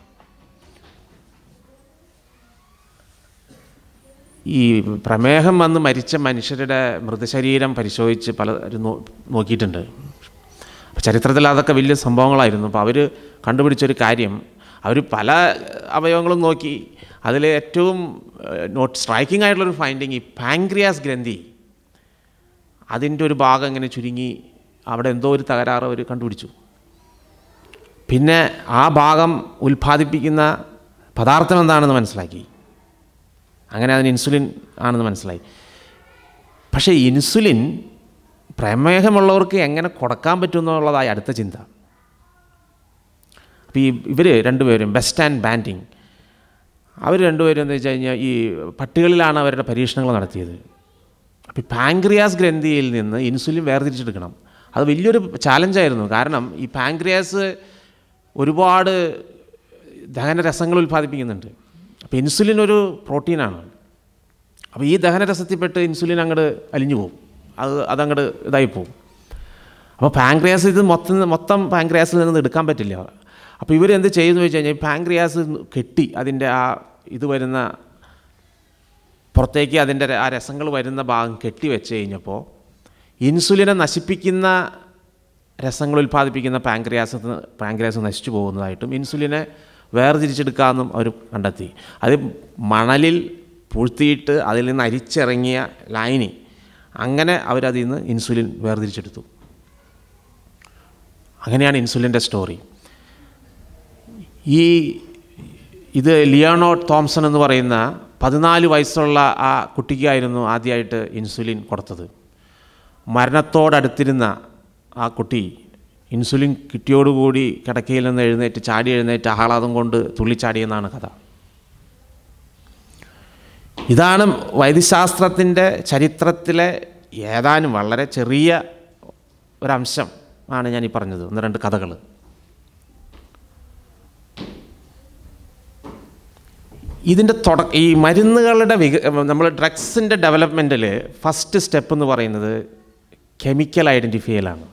ഈ പ്രമേഹം വന്ന് മരിച്ച മനുഷ്യരുടെ മൃതശരീരം പരിശോധിച്ച് പലരും നോ നോക്കിയിട്ടുണ്ട് അപ്പോൾ ചരിത്രത്തിൽ അതൊക്കെ വലിയ സംഭവങ്ങളായിരുന്നു അപ്പോൾ അവർ കണ്ടുപിടിച്ചൊരു കാര്യം അവർ പല അവയവങ്ങളും നോക്കി അതിൽ ഏറ്റവും നോട്ട് സ്ട്രൈക്കിംഗ് ആയിട്ടുള്ളൊരു ഫൈൻഡിങ് ഈ പാങ്ക്രിയാസ് ഗ്രന്ഥി അതിൻ്റെ ഒരു ഭാഗം ഇങ്ങനെ ചുരുങ്ങി അവിടെ എന്തോ ഒരു തകരാറ് അവർ കണ്ടുപിടിച്ചു പിന്നെ ആ ഭാഗം ഉൽപ്പാദിപ്പിക്കുന്ന പദാർത്ഥം എന്താണെന്ന് മനസ്സിലാക്കി അങ്ങനെ അതിന് ഇൻസുലിൻ ആണെന്ന് മനസ്സിലായി പക്ഷേ ഇൻസുലിൻ പ്രമേഹമുള്ളവർക്ക് എങ്ങനെ കൊടുക്കാൻ പറ്റുമെന്നുള്ളതായി അടുത്ത ചിന്ത അപ്പോൾ ഈ ഇവർ രണ്ടുപേരും ബെസ്റ്റ് ആൻഡ് ബാൻഡിങ് അവർ രണ്ടുപേരും എന്ന് വെച്ച് കഴിഞ്ഞാൽ ഈ പട്ടികളിലാണ് അവരുടെ പരീക്ഷണങ്ങൾ നടത്തിയത് അപ്പോൾ ഈ പാങ്ക്രിയാസ് ഗ്രന്ഥിയിൽ നിന്ന് ഇൻസുലിൻ വേർതിരിച്ചെടുക്കണം അത് വലിയൊരു ചാലഞ്ചായിരുന്നു കാരണം ഈ പാങ്ക്രിയാസ് ഒരുപാട് ദഹനരസങ്ങൾ ഉൽപ്പാദിപ്പിക്കുന്നുണ്ട് അപ്പോൾ ഇൻസുലിൻ ഒരു പ്രോട്ടീനാണ് അപ്പോൾ ഈ ദഹനരസത്തിൽപ്പെട്ട് ഇൻസുലിൻ അങ്ങോട്ട് അലിഞ്ഞു പോകും അത് അതങ്ങോട്ട് ഇതായി പോകും അപ്പോൾ പാങ്ക്രിയാസ് ഇത് മൊത്തം മൊത്തം പാങ്ക്രിയാസിൽ നിന്ന് എടുക്കാൻ പറ്റില്ല അപ്പോൾ ഇവർ എന്ത് ചെയ്യുന്നു വെച്ച് കഴിഞ്ഞാൽ പാങ്ക്രിയാസ് കെട്ടി അതിൻ്റെ ആ ഇത് വരുന്ന പുറത്തേക്ക് അതിൻ്റെ ആ രസങ്ങൾ വരുന്ന ഭാഗം കെട്ടി വെച്ച് കഴിഞ്ഞപ്പോൾ ഇൻസുലിനെ നശിപ്പിക്കുന്ന രസങ്ങൾ ഉൽപ്പാദിപ്പിക്കുന്ന പാങ്ക്രിയാസ് പാങ്ക്രിയാസ് നശിച്ചു പോകുന്നതായിട്ടും ഇൻസുലിനെ വേർതിരിച്ചെടുക്കാമെന്നും അവർ കണ്ടെത്തി അത് മണലിൽ പൂഴ്ത്തിയിട്ട് അതിൽ നിന്ന് അരിച്ചിറങ്ങിയ ലൈനി അങ്ങനെ അവരതിൽ നിന്ന് ഇൻസുലിൻ വേർതിരിച്ചെടുത്തു അങ്ങനെയാണ് ഇൻസുലിൻ്റെ സ്റ്റോറി ഈ ഇത് ലിയോണോ തോംസൺ എന്ന് പറയുന്ന പതിനാല് വയസ്സുള്ള ആ കുട്ടിക്കായിരുന്നു ആദ്യമായിട്ട് ഇൻസുലിൻ കൊടുത്തത് മരണത്തോടടുത്തിരുന്ന ആ കുട്ടി ഇൻസുലിൻ കിട്ടിയോടുകൂടി കിടക്കയിൽ നിന്ന് എഴുന്നേറ്റ് ചാടി എഴുന്നേറ്റ് ആഹ്ലാദം കൊണ്ട് തുള്ളിച്ചാടിയെന്നാണ് കഥ ഇതാണ് വൈദ്യശാസ്ത്രത്തിൻ്റെ ചരിത്രത്തിലെ ഏതാനും വളരെ ചെറിയ ഒരംശം ആണ് ഞാൻ ഈ പറഞ്ഞത് ഒന്ന് രണ്ട് കഥകൾ ഇതിൻ്റെ തുട ഈ മരുന്നുകളുടെ വിക നമ്മൾ ഡ്രഗ്സിൻ്റെ ഡെവലപ്മെൻറ്റിൽ ഫസ്റ്റ് സ്റ്റെപ്പ് എന്ന് പറയുന്നത് കെമിക്കൽ ഐഡൻറ്റിഫൈയിലാണ്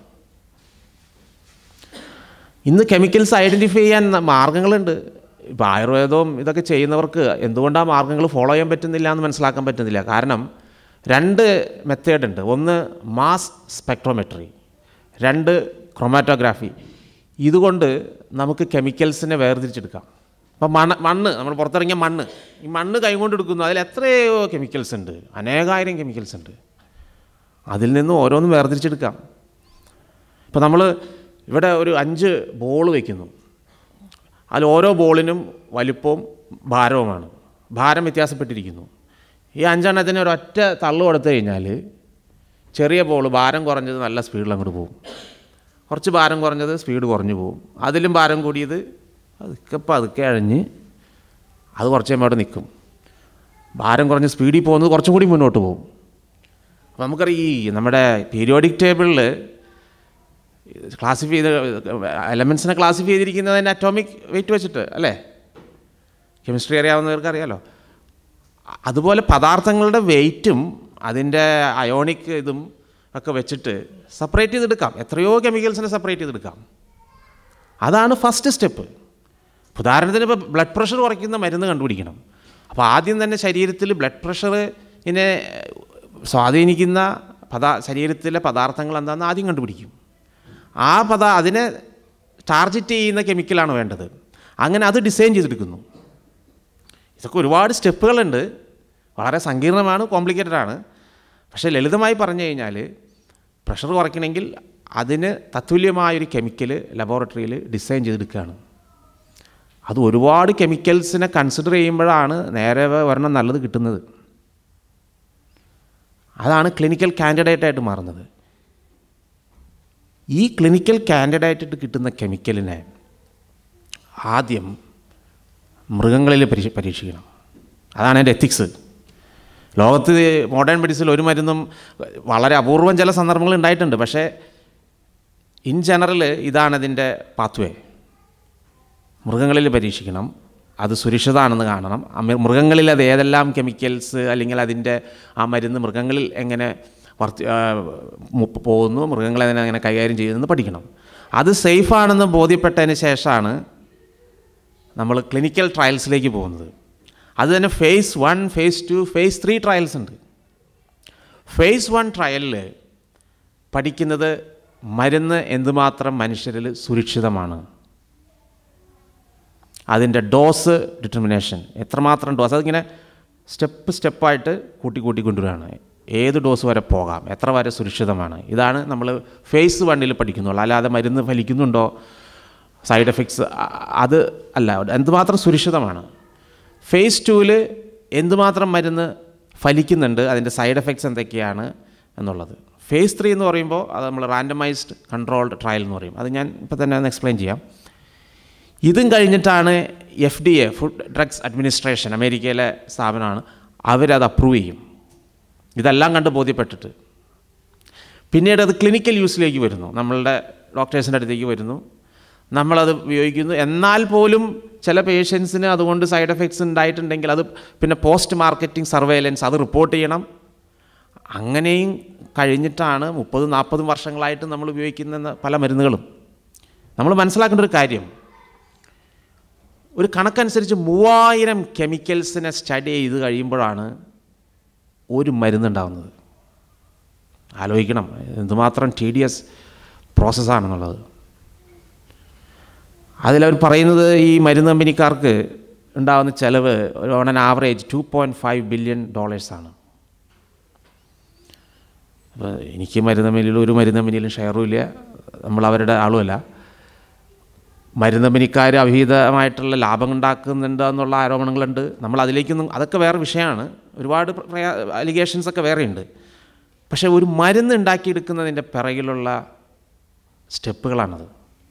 ഇന്ന് കെമിക്കൽസ് ഐഡൻറ്റിഫൈ ചെയ്യാൻ ന- മാർഗങ്ങളുണ്ട് ഇപ്പോൾ ആയുർവേദവും ഇതൊക്കെ ചെയ്യുന്നവർക്ക് എന്തുകൊണ്ടാണ് മാർഗങ്ങൾ ഫോളോ ചെയ്യാൻ പറ്റുന്നില്ല എന്ന് മനസ്സിലാക്കാൻ പറ്റുന്നില്ല കാരണം രണ്ട് മെത്തേഡ് ഉണ്ട് ഒന്ന് മാസ് സ്പെക്ട്രോമെട്രി രണ്ട് ക്രൊമാറ്റോഗ്രാഫി ഇതുകൊണ്ട് നമുക്ക് കെമിക്കൽസിനെ വേർതിരിച്ചെടുക്കാം അപ്പം മണ്ണ് മണ്ണ് നമ്മൾ പുറത്തിറങ്ങിയ മണ്ണ് ഈ മണ്ണ് കൈകൊണ്ട് എടുക്കുന്നു അതിൽ എത്രയോ കെമിക്കൽസ് ഉണ്ട് അനേകായിരം കെമിക്കൽസ് ഉണ്ട് അതിൽ നിന്ന് ഓരോന്നും വേർതിരിച്ചെടുക്കാം ഇപ്പോൾ നമ്മൾ ഇവിടെ ഒരു അഞ്ച് ബോൾ വയ്ക്കുന്നു അതിൽ ഓരോ ബോളിനും വലിപ്പവും ഭാരവുമാണ് ഭാരം വ്യത്യാസപ്പെട്ടിരിക്കുന്നു ഈ അഞ്ചെണ്ണത്തിന് ഒരൊറ്റ തള്ളു കൊടുത്തു കഴിഞ്ഞാൽ ചെറിയ ബോൾ ഭാരം കുറഞ്ഞത് നല്ല സ്പീഡിൽ അങ്ങോട്ട് പോകും കുറച്ച് ഭാരം കുറഞ്ഞത് സ്പീഡ് കുറഞ്ഞു പോകും അതിലും ഭാരം കൂടിയത് അതൊക്കെ പതുക്കെ അഴഞ്ഞ് അത് കുറച്ച് കഴിയുമ്പോൾ അവിടെ നിൽക്കും ഭാരം കുറഞ്ഞ് സ്പീഡിൽ പോകുന്നത് കുറച്ചും കൂടി മുന്നോട്ട് പോകും അപ്പോൾ നമുക്കറിയാം ഈ നമ്മുടെ പീരിയോഡിക് ടേബിളിൽ ക്ലാസിഫൈ ചെയ്ത് എലമെൻസിനെ ക്ലാസിഫൈ ചെയ്തിരിക്കുന്നതിൻ്റെ അറ്റോമിക് വെയിറ്റ് വെച്ചിട്ട് അല്ലേ കെമിസ്ട്രി അറിയാവുന്നവർക്ക് അറിയാലോ അ- അതുപോലെ പദാർത്ഥങ്ങളുടെ വെയിറ്റും അതിൻ്റെ അയോണിക് ഇതും ഒക്കെ വെച്ചിട്ട് സെപ്പറേറ്റ് ചെയ്തെടുക്കാം എത്രയോ കെമിക്കൽസിനെ സെപ്പറേറ്റ് ചെയ്തെടുക്കാം അതാണ് ഫസ്റ്റ് സ്റ്റെപ്പ് ഉദാഹരണത്തിന് ഇപ്പോൾ ബ്ലഡ് പ്രഷർ കുറയ്ക്കുന്ന മരുന്ന് കണ്ടുപിടിക്കണം അപ്പോൾ ആദ്യം തന്നെ ശരീരത്തിൽ ബ്ലഡ് പ്രഷറിനെ സ്വാധീനിക്കുന്ന പദാ ശരീരത്തിലെ പദാർത്ഥങ്ങൾ എന്താണെന്ന് ആദ്യം കണ്ടുപിടിക്കും ആ പദ അതിനെ ടാർജറ്റ് ചെയ്യുന്ന കെമിക്കലാണ് വേണ്ടത് അങ്ങനെ അത് ഡിസൈൻ ചെയ്തെടുക്കുന്നു ഇതൊക്കെ ഒരുപാട് സ്റ്റെപ്പുകളുണ്ട് വളരെ സങ്കീർണമാണ് കോംപ്ലിക്കേറ്റഡ് ആണ് പക്ഷേ ലളിതമായി പറഞ്ഞു കഴിഞ്ഞാൽ പ്രഷർ കുറയ്ക്കണമെങ്കിൽ അതിന് തത്തുല്യമായൊരു കെമിക്കൽ ലബോറട്ടറിയിൽ ഡിസൈൻ ചെയ്തെടുക്കുകയാണ് അത് ഒരുപാട് കെമിക്കൽസിനെ കൺസിഡർ ചെയ്യുമ്പോഴാണ് നേരെ ഒരെണ്ണം നല്ലത് കിട്ടുന്നത് അതാണ് ക്ലിനിക്കൽ കാൻഡിഡേറ്റ് ആയിട്ട് മാറുന്നത് ഈ ക്ലിനിക്കൽ കാൻഡിഡേറ്റ് കിട്ടുന്ന കെമിക്കലിനെ ആദ്യം മൃഗങ്ങളിൽ പരീക്ഷ പരീക്ഷിക്കണം അതാണ് എൻ്റെ എത്തിക്സ് ലോകത്ത് മോഡേൺ മെഡിസിൻ ഒരു മരുന്നും വളരെ അപൂർവം ചില സന്ദർഭങ്ങൾ ഉണ്ടായിട്ടുണ്ട് പക്ഷേ ഇൻ ജനറൽ ഇതാണ് അതിൻ്റെ പാത്വേ മൃഗങ്ങളിൽ പരീക്ഷിക്കണം അത് സുരക്ഷിതമാണെന്ന് കാണണം ആ മൃ- മൃഗങ്ങളിൽ അത് ഏതെല്ലാം കെമിക്കൽസ് അല്ലെങ്കിൽ അതിൻ്റെ ആ മരുന്ന് മൃഗങ്ങളിൽ എങ്ങനെ വർത്തി ആ, മു- പോകുന്നു മൃഗങ്ങളെ അതിനെ എങ്ങനെ കൈകാര്യം ചെയ്യുന്നു പഠിക്കണം അത് സേഫാണെന്ന് ബോധ്യപ്പെട്ടതിന് ശേഷമാണ് നമ്മൾ ക്ലിനിക്കൽ ട്രയൽസിലേക്ക് പോകുന്നത് അത് തന്നെ phase one phase two phase three trials ഉണ്ട് ഫേസ് വൺ ട്രയലിൽ പഠിക്കുന്നത് മരുന്ന് എന്തുമാത്രം മനുഷ്യരിൽ സുരക്ഷിതമാണ് അതിൻ്റെ ഡോസ് ഡിറ്റർമിനേഷൻ എത്രമാത്രം ഡോസ് അതിങ്ങനെ സ്റ്റെപ്പ് സ്റ്റെപ്പായിട്ട് കൂട്ടി കൂട്ടി കൊണ്ടുവരികയാണ് ഏത് ഡോസ് വരെ പോകാം എത്ര വരെ സുരക്ഷിതമാണ് ഇതാണ് നമ്മൾ ഫേസ് വണ്ണിൽ പഠിക്കുന്നുള്ളൂ അല്ലാതെ മരുന്ന് ഫലിക്കുന്നുണ്ടോ സൈഡ് എഫക്ട്സ് അത് അല്ല എന്തുമാത്രം സുരക്ഷിതമാണ് ഫേസ് ടുവിൽ എന്തുമാത്രം മരുന്ന് ഫലിക്കുന്നുണ്ട് അതിൻ്റെ സൈഡ് എഫക്ട്സ് എന്തൊക്കെയാണ് എന്നുള്ളത് ഫേസ് ത്രീ എന്ന് പറയുമ്പോൾ അത് നമ്മൾ റാൻഡമൈസ്ഡ് കൺട്രോൾഡ് ട്രയൽ എന്ന് പറയും അത് ഞാൻ ഇപ്പോൾ തന്നെ ഒന്ന് എക്സ്പ്ലെയിൻ ചെയ്യാം ഇതും കഴിഞ്ഞിട്ടാണ് F D A food drugs administration അമേരിക്കയിലെ സ്ഥാപനമാണ് അവരത് അപ്രൂവ് ചെയ്യും ഇതെല്ലാം കണ്ട് ബോധ്യപ്പെട്ടിട്ട് പിന്നീട് അത് ക്ലിനിക്കൽ യൂസിലേക്ക് വരുന്നു നമ്മളുടെ ഡോക്ടേഴ്സിൻ്റെ അടുത്തേക്ക് വരുന്നു നമ്മളത് ഉപയോഗിക്കുന്നു എന്നാൽ പോലും ചില പേഷ്യൻസിന് അതുകൊണ്ട് സൈഡ് എഫക്ട്സ് ഉണ്ടായിട്ടുണ്ടെങ്കിൽ അത് പിന്നെ പോസ്റ്റ് മാർക്കറ്റിംഗ് സർവേലൻസ് അത് റിപ്പോർട്ട് ചെയ്യണം അങ്ങനെയും കഴിഞ്ഞിട്ടാണ് മുപ്പതും നാൽപ്പതും വർഷങ്ങളായിട്ട് നമ്മൾ ഉപയോഗിക്കുന്ന പല മരുന്നുകളും നമ്മൾ മനസ്സിലാക്കേണ്ട ഒരു കാര്യം ഒരു കണക്കനുസരിച്ച് മൂവായിരം കെമിക്കൽസിനെ സ്റ്റഡി ചെയ്ത് കഴിയുമ്പോഴാണ് ഒരു മരുന്നുണ്ടാവുന്നത് ആലോചിക്കണം എന്തുമാത്രം ടി ഡി എസ് പ്രോസസ്സാണെന്നുള്ളത് അതിലവർ പറയുന്നത് ഈ മരുന്ന് കമ്പനിക്കാർക്ക് ഉണ്ടാകുന്ന ചിലവ് ഒരു on an average two point five billion ഡോളേഴ്സാണ് അപ്പോൾ എനിക്ക് മരുന്ന് കമ്പനിയിൽ ഒരു മരുന്ന് കമ്പനിയിലും ഷെയറും ഇല്ല നമ്മൾ അവരുടെ ആളുമല്ല മരുന്ന് കമ്പനിക്കാർ അവിഹിതമായിട്ടുള്ള ലാഭം ഉണ്ടാക്കുന്നുണ്ട് എന്നുള്ള ആരോപണങ്ങളുണ്ട് നമ്മൾ അതിലേക്കൊന്നും അതൊക്കെ വേറെ വിഷയമാണ് ഒരുപാട് അലിഗേഷൻസ് ഒക്കെ വേറെയുണ്ട് പക്ഷേ ഒരു മരുന്ന് ഉണ്ടാക്കിയെടുക്കുന്നതിൻ്റെ പിറകിലുള്ള സ്റ്റെപ്പുകളാണത്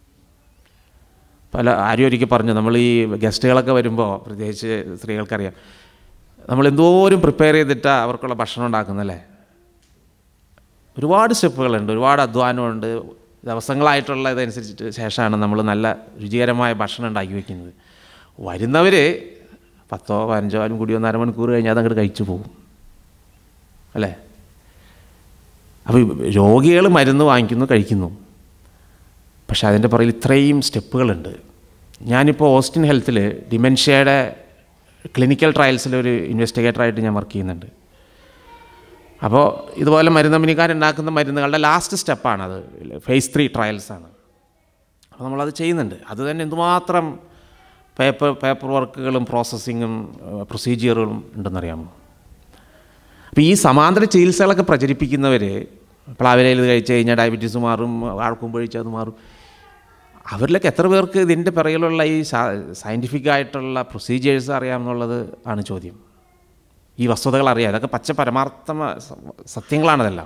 പല ആരും ഒരിക്കൽ പറഞ്ഞു നമ്മൾ ഈ ഗസ്റ്റുകളൊക്കെ വരുമ്പോൾ പ്രത്യേകിച്ച് സ്ത്രീകൾക്കറിയാം നമ്മൾ എന്തോരം പ്രിപ്പയർ ചെയ്തിട്ടാണ് അവർക്കുള്ള ഭക്ഷണം ഉണ്ടാക്കുന്നല്ലേ ഒരുപാട് സ്റ്റെപ്പുകളുണ്ട് ഒരുപാട് അധ്വാനമുണ്ട് ദിവസങ്ങളായിട്ടുള്ള ഇതനുസരിച്ചിട്ട് ശേഷമാണ് നമ്മൾ നല്ല രുചികരമായ ഭക്ഷണം ഉണ്ടാക്കി വയ്ക്കുന്നത് വരുന്നവർ പത്തോ പതിനഞ്ചോ ആരും കൂടി ഒന്ന് അരമണിക്കൂർ കഴിഞ്ഞാൽ അതങ്ങോട്ട് കഴിച്ചു പോകും അല്ലേ അപ്പോൾ രോഗികൾ മരുന്ന് വാങ്ങിക്കുന്നു കഴിക്കുന്നു പക്ഷേ അതിൻ്റെ പുറകിൽ ഇത്രയും സ്റ്റെപ്പുകളുണ്ട് ഞാനിപ്പോൾ ഓസ്റ്റിൻ ഹെൽത്തിൽ ഡിമെൻഷ്യയുടെ ക്ലിനിക്കൽ ട്രയൽസിലൊരു ഇൻവെസ്റ്റിഗേറ്ററായിട്ട് ഞാൻ വർക്ക് ചെയ്യുന്നുണ്ട് അപ്പോൾ ഇതുപോലെ മരുന്ന് കമ്പനിക്കാരുണ്ടാക്കുന്ന മരുന്നുകളുടെ ലാസ്റ്റ് സ്റ്റെപ്പാണത് ഫേസ് ത്രീ ട്രയൽസാണ് അപ്പോൾ നമ്മളത് ചെയ്യുന്നുണ്ട് അത് തന്നെ എന്തുമാത്രം പേപ്പർ പേപ്പർ വർക്കുകളും പ്രോസസ്സിങ്ങും പ്രൊസീജിയറുകളും ഉണ്ടെന്നറിയാമോ അപ്പോൾ ഈ സമാന്തര ചികിത്സകളൊക്കെ പ്രചരിപ്പിക്കുന്നവർ പ്ലാവിലയിൽ ഇത് കഴിച്ച് കഴിഞ്ഞാൽ ഡയബറ്റീസ് മാറും ആൾക്കും പൊഴിച്ചാൽ അത് മാറും അവരിലൊക്കെ എത്ര പേർക്ക് ഇതിൻ്റെ പിറകിലുള്ള ഈ സയൻറ്റിഫിക് ആയിട്ടുള്ള പ്രൊസീജിയേഴ്സ് അറിയാമെന്നുള്ളത് ആണ് ചോദ്യം ഈ വസ്തുതകൾ അറിയാം ഇതൊക്കെ പച്ച പരമാർത്ഥ സത്യങ്ങളാണതെല്ലാം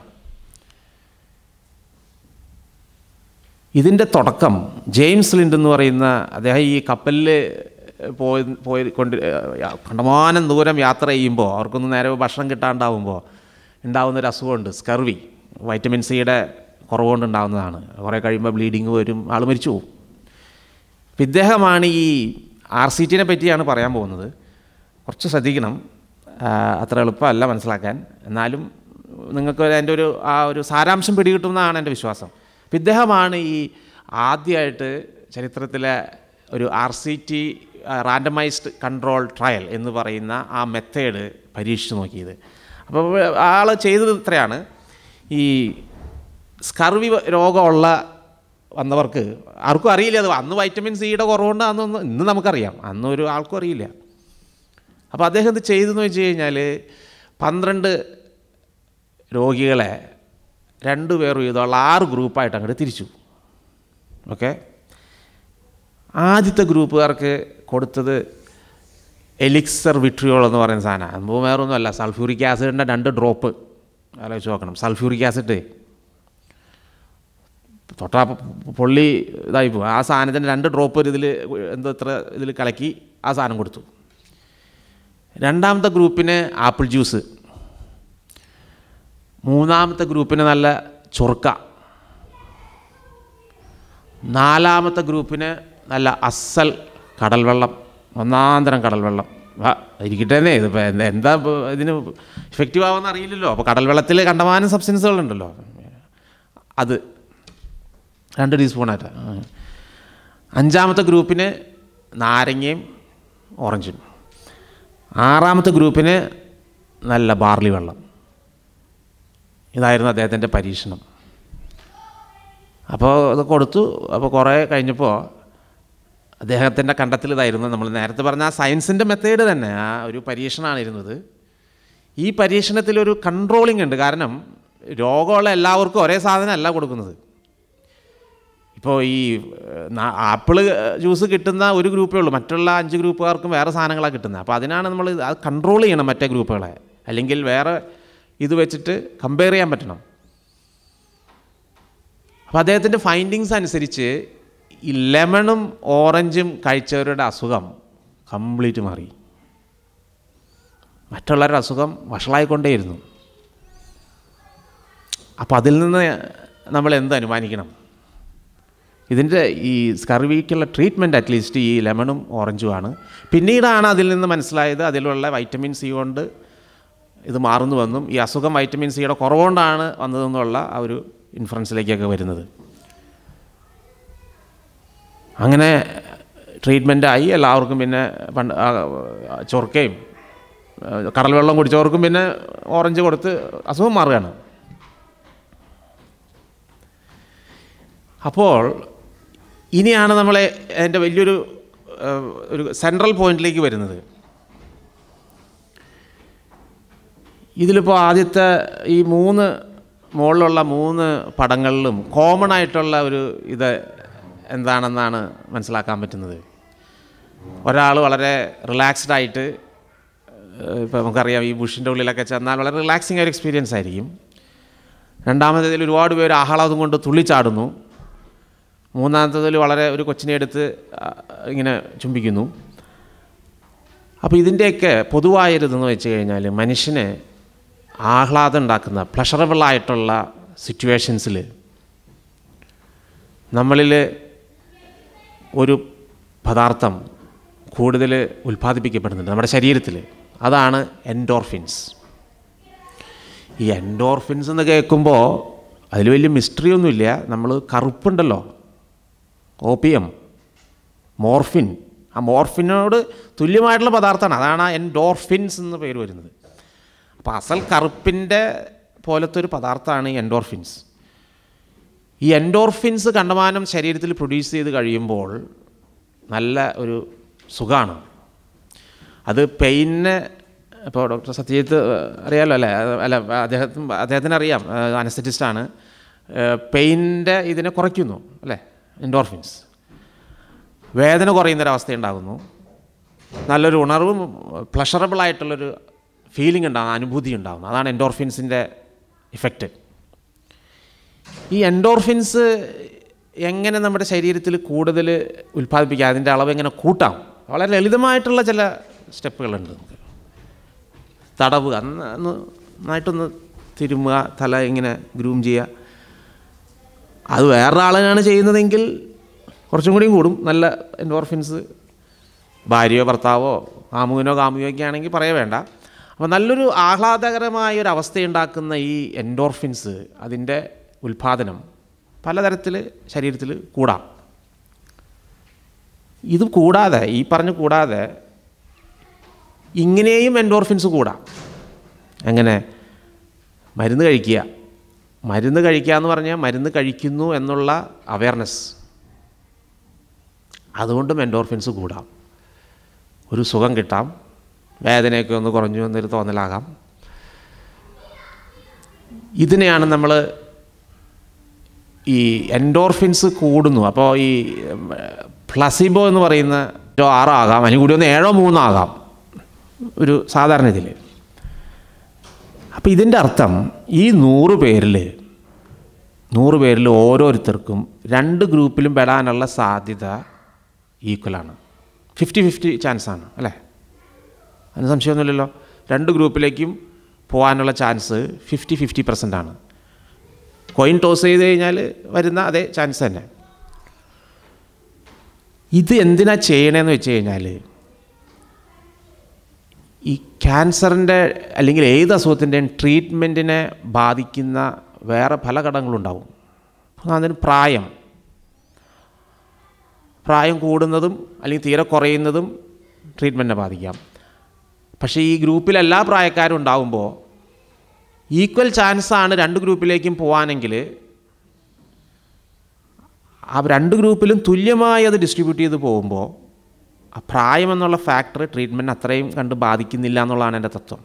ഇതിൻ്റെ തുടക്കം ജെയിംസ് ലിൻഡ് എന്ന് പറയുന്ന അദ്ദേഹം ഈ കപ്പലിൽ പോയി പോയി കൊണ്ട് കണ്ടമാനം ദൂരം യാത്ര ചെയ്യുമ്പോൾ അവർക്കൊന്നും നേരെ ഭക്ഷണം കിട്ടാണ്ടാവുമ്പോൾ ഉണ്ടാകുന്ന ഒരു അസുഖമുണ്ട് സ്കർവി വൈറ്റമിൻ സിയുടെ കുറവുകൊണ്ട് ഉണ്ടാകുന്നതാണ് കുറേ കഴിയുമ്പോൾ ബ്ലീഡിങ് വരും ആൾ മരിച്ചു പോകും അപ്പം ഇദ്ദേഹമാണ് ഈ ആർ സി ടിനെ പറ്റിയാണ് പറയാൻ പോകുന്നത് കുറച്ച് ശ്രദ്ധിക്കണം അത്ര എളുപ്പമല്ല മനസ്സിലാക്കാൻ എന്നാലും നിങ്ങൾക്ക് അതിൻ്റെ ഒരു ആ ഒരു സാരാംശം പിടികിട്ടുമെന്നാണ് എൻ്റെ വിശ്വാസം അപ്പം ഇദ്ദേഹമാണ് ഈ ആദ്യമായിട്ട് ചരിത്രത്തിലെ ഒരു R C T randomised control trial എന്ന് പറയുന്ന ആ മെത്തേഡ് പരീക്ഷിച്ച് നോക്കിയത് അപ്പോൾ ആൾ ചെയ്തത് ഇത്രയാണ് ഈ സ്കർവി രോഗമുള്ള വന്നവർക്ക് ആർക്കും അറിയില്ല അത് അന്ന് വൈറ്റമിൻ സിയുടെ കുറവുണ്ട് അന്നൊന്നും ഇന്ന് നമുക്കറിയാം അന്ന് ഒരു ആൾക്കും അറിയില്ല അപ്പോൾ അദ്ദേഹം ഇത് ചെയ്തെന്ന് വെച്ച് കഴിഞ്ഞാൽ പന്ത്രണ്ട് രോഗികളെ രണ്ട് പേർ വീതമുള്ള ആറ് ഗ്രൂപ്പായിട്ട് അങ്ങോട്ട് തിരിച്ചു ഓക്കെ ആദ്യത്തെ ഗ്രൂപ്പുകാർക്ക് കൊടുത്തത് എലിക്സർ വിട്രിയോൾ എന്ന് പറയുന്ന സാധനം സംഭവം വേറൊന്നുമല്ല സൾഫ്യൂറിക് ആസിഡിൻ്റെ രണ്ട് ഡ്രോപ്പ് ആലോചിച്ച് നോക്കണം സൾഫ്യൂറിക് ആസിഡ് തൊട്ടാ പൊള്ളി ഇതായി പോകും ആ സാധനത്തിൻ്റെ രണ്ട് ഡ്രോപ്പ് ഒരു ഇതിൽ എന്തോ ഇത്ര ഇതിൽ കലക്കി ആ സാധനം കൊടുത്തു രണ്ടാമത്തെ ഗ്രൂപ്പിന് ആപ്പിൾ ജ്യൂസ് മൂന്നാമത്തെ ഗ്രൂപ്പിന് നല്ല ചൊറുക്ക നാലാമത്തെ ഗ്രൂപ്പിന് നല്ല അസൽ കടൽ വെള്ളം ഒന്നാന്തരം കടൽ വെള്ളം ആ ഇരിക്കട്ടേന്നേ ഇതിപ്പോൾ എന്താ എന്താ ഇപ്പോൾ ഇതിന് ഇഫക്റ്റീവ് ആവുമെന്ന് അറിയില്ലല്ലോ അപ്പോൾ കടൽ വെള്ളത്തിൽ കണ്ടമാനം സബ്സ്റ്റൻസുകളുണ്ടല്ലോ അത് രണ്ട് ടീസ്പൂണായിട്ട് അഞ്ചാമത്തെ ഗ്രൂപ്പിന് നാരങ്ങയും ഓറഞ്ചും ആറാമത്തെ ഗ്രൂപ്പിന് നല്ല ബാർലി വെള്ളം ഇതായിരുന്നു അദ്ദേഹത്തിൻ്റെ പരീക്ഷണം അപ്പോൾ അത് കൊടുത്തു അപ്പോൾ കുറേ കഴിഞ്ഞപ്പോൾ അദ്ദേഹത്തിൻ്റെ കണ്ടെത്തൽ ഇതായിരുന്നു നമ്മൾ നേരത്തെ പറഞ്ഞ ആ സയൻസിൻ്റെ മെത്തേഡ് തന്നെ ആ ഒരു പരീക്ഷണമാണ് ഇരുന്നത് ഈ പരീക്ഷണത്തിലൊരു കൺട്രോളിംഗ് ഉണ്ട് കാരണം രോഗമുള്ള എല്ലാവർക്കും ഒരേ സാധനമല്ല കൊടുക്കുന്നത് ഇപ്പോൾ ഈ ആപ്പിൾ ജ്യൂസ് കിട്ടുന്ന ഒരു ഗ്രൂപ്പേ ഉള്ളൂ മറ്റുള്ള അഞ്ച് ഗ്രൂപ്പുകാർക്കും വേറെ സാധനങ്ങളാണ് കിട്ടുന്നത് അപ്പോൾ അതിനാണ് നമ്മൾ അത് കൺട്രോൾ ചെയ്യണം മറ്റേ ഗ്രൂപ്പുകളെ അല്ലെങ്കിൽ വേറെ ഇത് വെച്ചിട്ട് കമ്പയർ ചെയ്യാൻ പറ്റണം അപ്പോൾ അദ്ദേഹത്തിൻ്റെ ഫൈൻഡിങ്സ് അനുസരിച്ച് ഈ ലെമണും ഓറഞ്ചും കഴിച്ചവരുടെ അസുഖം കംപ്ലീറ്റ് മാറി മറ്റുള്ളവരുടെ അസുഖം വഷളായിക്കൊണ്ടേയിരുന്നു അപ്പോൾ അതിൽ നിന്ന് നമ്മൾ എന്ത് അനുമാനിക്കണം ഇതിൻ്റെ ഈ സ്കർവിക്കുള്ള ട്രീറ്റ്മെൻറ്റ് അറ്റ്ലീസ്റ്റ് ഈ ലെമണും ഓറഞ്ചുമാണ് പിന്നീടാണ് അതിൽ നിന്ന് മനസ്സിലായത് അതിലുള്ള വൈറ്റമിൻ സി കൊണ്ട് ഇത് മാറുന്നുവെന്നും ഈ അസുഖം വൈറ്റമിൻ സിയുടെ കുറവുകൊണ്ടാണ് വന്നതെന്നുള്ള ആ ഒരു ഇൻഫറൻസിലേക്കൊക്കെ വരുന്നത് അങ്ങനെ ട്രീറ്റ്മെൻറ്റായി എല്ലാവർക്കും പിന്നെ പണ്ട് ചൊറുക്കയും കടൽ വെള്ളം കുടിച്ചവർക്കും പിന്നെ ഓറഞ്ച് കൊടുത്ത് അസുഖം മാറുകയാണ് അപ്പോൾ ഇനിയാണ് നമ്മളെ എൻ്റെ വലിയൊരു ആ, ഒരു സെൻട്രൽ പോയിന്റിലേക്ക് വരുന്നത് ഇതിലിപ്പോൾ ആദ്യത്തെ ഈ മൂന്ന് മുകളിലുള്ള മൂന്ന് പടങ്ങളിലും കോമൺ ആയിട്ടുള്ള ഒരു ഇത് എന്താണെന്നാണ് മനസ്സിലാക്കാൻ പറ്റുന്നത് ഒരാൾ വളരെ റിലാക്സ്ഡ് ആയിട്ട് ഇപ്പോൾ നമുക്കറിയാം ഈ ബുഷിൻ്റെ ഉള്ളിലൊക്കെ ചെന്നാൽ വളരെ റിലാക്സിങ് ഒരു എക്സ്പീരിയൻസ് ആയിരിക്കും രണ്ടാമത്തേതിൽ ഒരുപാട് പേര് ആഹ്ലാദം കൊണ്ട് തുള്ളിച്ചാടുന്നു മൂന്നാമത്തേതിൽ വളരെ ഒരു കൊച്ചിനെ എടുത്ത് ആ, ഇങ്ങനെ ചുംബിക്കുന്നു അപ്പോൾ ഇതിൻ്റെയൊക്കെ പൊതുവായൊരിതെന്ന് വെച്ച് കഴിഞ്ഞാൽ മനുഷ്യന് ആഹ്ലാദം ഉണ്ടാക്കുന്ന പ്ലഷറബിളായിട്ടുള്ള സിറ്റുവേഷൻസിൽ നമ്മളിൽ ഒരു പദാർത്ഥം കൂടുതൽ ഉൽപ്പാദിപ്പിക്കപ്പെടുന്നുണ്ട് നമ്മുടെ ശരീരത്തിൽ അതാണ് എൻഡോർഫിൻസ് ഈ എൻഡോർഫിൻസ് എന്ന് കേൾക്കുമ്പോൾ അതിൽ വലിയ മിസ്റ്ററി ഒന്നുമില്ല നമ്മൾ കറുപ്പുണ്ടല്ലോ ഓപ്പിയം മോർഫിൻ ആ മോർഫിനോട് തുല്യമായിട്ടുള്ള പദാർത്ഥമാണ് അതാണ് ആ എൻഡോർഫിൻസ് എന്ന് പേര് വരുന്നത് അപ്പോൾ അസൽ കറുപ്പിൻ്റെ പോലത്തെ ഒരു പദാർത്ഥമാണ് ഈ എൻഡോർഫിൻസ് ഈ എൻഡോർഫിൻസ് കണ്ടമാനം ശരീരത്തിൽ പ്രൊഡ്യൂസ് ചെയ്ത് കഴിയുമ്പോൾ നല്ല ഒരു സുഖമാണ് അത് പെയിന് ഇപ്പോൾ ഡോക്ടർ സത്യജിത്ത് അറിയാമല്ലോ അല്ലേ അത് അല്ല അദ്ദേഹത്തിന് അദ്ദേഹത്തിന് അറിയാം അനസ്തറ്റിസ്റ്റാണ് പെയിൻ്റെ ഇതിനെ കുറയ്ക്കുന്നു അല്ലേ എൻഡോർഫിൻസ് വേദന കുറയുന്നൊരവസ്ഥയുണ്ടാകുന്നു നല്ലൊരു ഉണർവും പ്ലഷറബിളായിട്ടുള്ളൊരു ഫീലിംഗ് ഉണ്ടാകുന്ന അനുഭൂതി ഉണ്ടാകുന്നു അതാണ് എൻഡോർഫിൻസിൻ്റെ ഇഫക്റ്റ് ഈ എൻഡോർഫിൻസ് എങ്ങനെ നമ്മുടെ ശരീരത്തിൽ കൂടുതൽ ഉൽപ്പാദിപ്പിക്കാം അതിൻ്റെ അളവ് എങ്ങനെ കൂട്ടാം വളരെ ലളിതമായിട്ടുള്ള ചില സ്റ്റെപ്പുകളുണ്ട് നമുക്ക് തടവുക അന്ന് ഒന്ന് നന്നായിട്ടൊന്ന് തിരുമുക തല ഇങ്ങനെ ഗ്രൂം ചെയ്യുക അത് വേറൊരാളാണ് ചെയ്യുന്നതെങ്കിൽ കുറച്ചും കൂടിയും കൂടും നല്ല എൻഡോർഫിൻസ് ഭാര്യയോ ഭർത്താവോ കാമുകനോ കാമുകയോ ഒക്കെ ആണെങ്കിൽ പറയേ വേണ്ട അപ്പോൾ നല്ലൊരു ആഹ്ലാദകരമായ ഒരു അവസ്ഥയുണ്ടാക്കുന്ന ഈ എൻഡോർഫിൻസ് അതിൻ്റെ ഉൽപ്പാദനം പലതരത്തിൽ ശരീരത്തിൽ കൂടാം ഇത് കൂടാതെ ഈ പറഞ്ഞ് കൂടാതെ ഇങ്ങനെയും എൻഡോർഫിൻസ് കൂടാം എങ്ങനെ മരുന്ന് കഴിക്കുക മരുന്ന് കഴിക്കുക എന്ന് പറഞ്ഞാൽ മരുന്ന് കഴിക്കുന്നു എന്നുള്ള അവയർനെസ് അതുകൊണ്ടും എൻഡോർഫിൻസ് കൂടാം ഒരു സുഖം കിട്ടാം വേദനയൊക്കെ ഒന്ന് കുറഞ്ഞു എന്നൊരു തോന്നലാകാം ഇതിനെയാണ് നമ്മൾ ഈ എൻഡോർഫിൻസ് കൂടുന്നു അപ്പോൾ ഈ പ്ലസിബോ എന്ന് പറയുന്ന ഒരു ആറോ ആകാം അതിന് കൂടി ഒന്ന് ഏഴോ മൂന്നോ ആകാം ഒരു സാധാരണ ഇതിൽ അപ്പോൾ ഇതിൻ്റെ അർത്ഥം ഈ നൂറ് പേരിൽ നൂറ് പേരിൽ ഓരോരുത്തർക്കും രണ്ട് ഗ്രൂപ്പിലും പെടാനുള്ള സാധ്യത ഈക്വലാണ് ഫിഫ്റ്റി ഫിഫ്റ്റി ചാൻസാണ് അല്ലേ അതിന് സംശയമൊന്നുമില്ലല്ലോ രണ്ട് ഗ്രൂപ്പിലേക്കും പോകാനുള്ള ചാൻസ് ഫിഫ്റ്റി ഫിഫ്റ്റി പെർസെൻ്റ് ആണ് കോയിൻ ടോസ് ചെയ്ത് കഴിഞ്ഞാൽ വരുന്ന അതേ ചാൻസ് തന്നെ ഇത് എന്തിനാ ചെയ്യണേന്ന് വെച്ച് കഴിഞ്ഞാൽ ഈ ക്യാൻസറിൻ്റെ അല്ലെങ്കിൽ ഏത് അസുഖത്തിൻ്റെയും ട്രീറ്റ്മെൻറ്റിനെ ബാധിക്കുന്ന വേറെ പല ഘടകങ്ങളുണ്ടാവും അതിന് പ്രായം പ്രായം കൂടുന്നതും അല്ലെങ്കിൽ തീരെ കുറയുന്നതും ട്രീറ്റ്മെൻറ്റിനെ ബാധിക്കാം പക്ഷേ ഈ ഗ്രൂപ്പിൽ എല്ലാ പ്രായക്കാരും ഉണ്ടാകുമ്പോൾ ഈക്വൽ ചാൻസാണ് രണ്ട് ഗ്രൂപ്പിലേക്കും പോകാനെങ്കിൽ ആ രണ്ട് ഗ്രൂപ്പിലും തുല്യമായി അത് ഡിസ്ട്രിബ്യൂട്ട് ചെയ്ത് പോകുമ്പോൾ ആ പ്രായം എന്നുള്ള ഫാക്ടർ ട്രീറ്റ്മെൻറ്റ് അത്രയും കണ്ട് ബാധിക്കുന്നില്ല എന്നുള്ളതാണ് എൻ്റെ തത്വം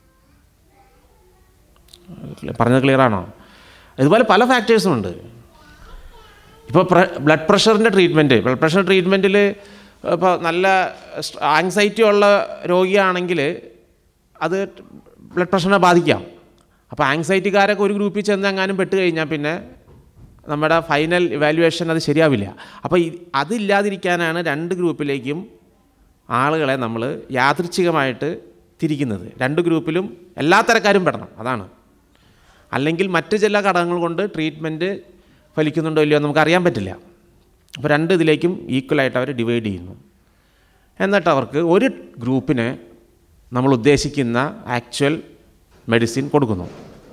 പറഞ്ഞത് ക്ലിയർ ആണോ ഇതുപോലെ പല ഫാക്ടേഴ്സും ഉണ്ട് ഇപ്പോൾ ബ്ലഡ് പ്രഷറിൻ്റെ ട്രീറ്റ്മെൻറ്റ് ബ്ലഡ് പ്രഷർ ട്രീറ്റ്മെൻറ്റിൽ ഇപ്പോൾ നല്ല ആങ്സൈറ്റി ഉള്ള രോഗിയാണെങ്കിൽ അത് ബ്ലഡ് പ്രഷറിനെ ബാധിക്കാം അപ്പോൾ ആങ്സൈറ്റിക്കാരൊക്കെ ഒരു ഗ്രൂപ്പിൽ ചെന്ന് എങ്ങാനും പെട്ട് കഴിഞ്ഞാൽ പിന്നെ നമ്മുടെ ഫൈനൽ ഇവാലുവേഷൻ അത് ശരിയാവില്ല അപ്പോൾ ഈ അതില്ലാതിരിക്കാനാണ് രണ്ട് ഗ്രൂപ്പിലേക്കും ആളുകളെ നമ്മൾ യാദൃച്ഛികമായിട്ട് തിരിക്കുന്നത് രണ്ട് ഗ്രൂപ്പിലും എല്ലാ തരക്കാരും പെടണം അതാണ് അല്ലെങ്കിൽ മറ്റ് ചില ഘടകങ്ങൾ കൊണ്ട് ട്രീറ്റ്മെൻറ്റ് ഫലിക്കുന്നുണ്ടോ ഇല്ലയോ എന്ന് നമുക്ക് അറിയാൻ പറ്റില്ല അപ്പോൾ രണ്ട് ഇതിലേക്കും ഈക്വലായിട്ട് അവർ ഡിവൈഡ് ചെയ്യുന്നു എന്നിട്ട് അവർക്ക് ഒരു ഗ്രൂപ്പിന് നമ്മൾ ഉദ്ദേശിക്കുന്ന ആക്ച്വൽ മെഡിസിൻ കൊടുക്കുന്നു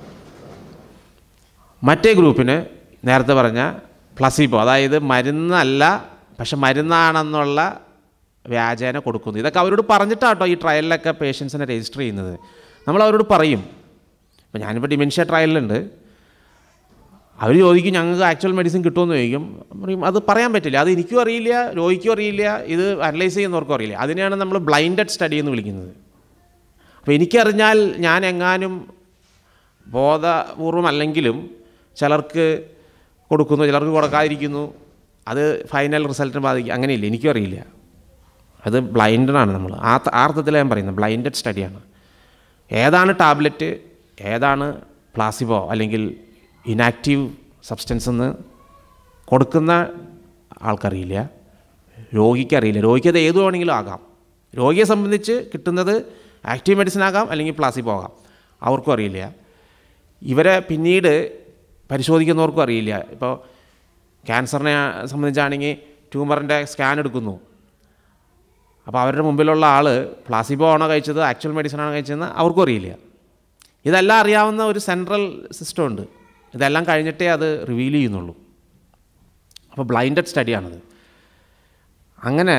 മറ്റേ ഗ്രൂപ്പിന് നേരത്തെ പറഞ്ഞ പ്ലസീബോ അതായത് മരുന്നല്ല പക്ഷെ മരുന്നാണെന്നുള്ള വ്യാജേന കൊടുക്കുന്നു ഇതൊക്കെ അവരോട് പറഞ്ഞിട്ടാട്ടോ ഈ ട്രയലിലൊക്കെ പേഷ്യൻസിനെ രജിസ്റ്റർ ചെയ്യുന്നത് നമ്മൾ അവരോട് പറയും ഇപ്പോൾ ഞാനിപ്പോൾ ഡിമെൻഷ്യ ട്രയലിലുണ്ട് അവർ ചോദിക്കും ഞങ്ങൾക്ക് ആക്ച്വൽ മെഡിസിൻ കിട്ടുമെന്ന് ചോദിക്കും പറയും അത് പറയാൻ പറ്റില്ല അത് എനിക്കും അറിയില്ല രോഗിക്കും അറിയില്ല ഇത് അനലൈസ് ചെയ്യുന്നവർക്കും അറിയില്ല അതിനെയാണ് നമ്മൾ ബ്ലൈൻഡഡ് സ്റ്റഡി എന്ന് വിളിക്കുന്നത് അപ്പോൾ എനിക്കറിഞ്ഞാൽ ഞാൻ എങ്ങാനും ബോധപൂർവം അല്ലെങ്കിലും ചിലർക്ക് കൊടുക്കുന്നു ചിലർക്ക് കൊടുക്കാതിരിക്കുന്നു അത് ഫൈനൽ റിസൾട്ടിനെ ബാധിക്കും അങ്ങനെയില്ല എനിക്കും അറിയില്ല അത് ബ്ലൈൻഡാണ് നമ്മൾ ആ ത- ആ അർത്ഥത്തിൽ ഞാൻ പറയുന്നത് ബ്ലൈൻഡഡ് സ്റ്റഡിയാണ് ഏതാണ് ടാബ്ലറ്റ് ഏതാണ് പ്ലാസിബോ അല്ലെങ്കിൽ ഇനാക്റ്റീവ് സബ്സ്റ്റൻസ് എന്ന് കൊടുക്കുന്ന ആൾക്കറിയില്ല രോഗിക്കറിയില്ല രോഗിക്ക് അത് ഏത് വേണമെങ്കിലും ആകാം രോഗിയെ സംബന്ധിച്ച് കിട്ടുന്നത് ആക്റ്റീവ് മെഡിസിൻ ആകാം അല്ലെങ്കിൽ പ്ലാസിബോ ആകാം അവർക്കും അറിയില്ല ഇവരെ പിന്നീട് പരിശോധിക്കുന്നവർക്കും അറിയില്ല ഇപ്പോൾ ക്യാൻസറിനെ സംബന്ധിച്ചാണെങ്കിൽ ട്യൂമറിൻ്റെ സ്കാൻ എടുക്കുന്നു അപ്പോൾ അവരുടെ മുമ്പിലുള്ള ആൾ പ്ലാസിബോ ആണോ കഴിച്ചത് ആക്ച്വൽ മെഡിസിൻ ആണോ കഴിച്ചതെന്ന് അവർക്കും അറിയില്ല ഇതെല്ലാം അറിയാവുന്ന ഒരു സെൻട്രൽ സിസ്റ്റം ഉണ്ട് ഇതെല്ലാം കഴിഞ്ഞിട്ടേ അത് റിവീൽ ചെയ്യുന്നുള്ളൂ അപ്പോൾ ബ്ലൈൻഡഡ് സ്റ്റഡിയാണത് അങ്ങനെ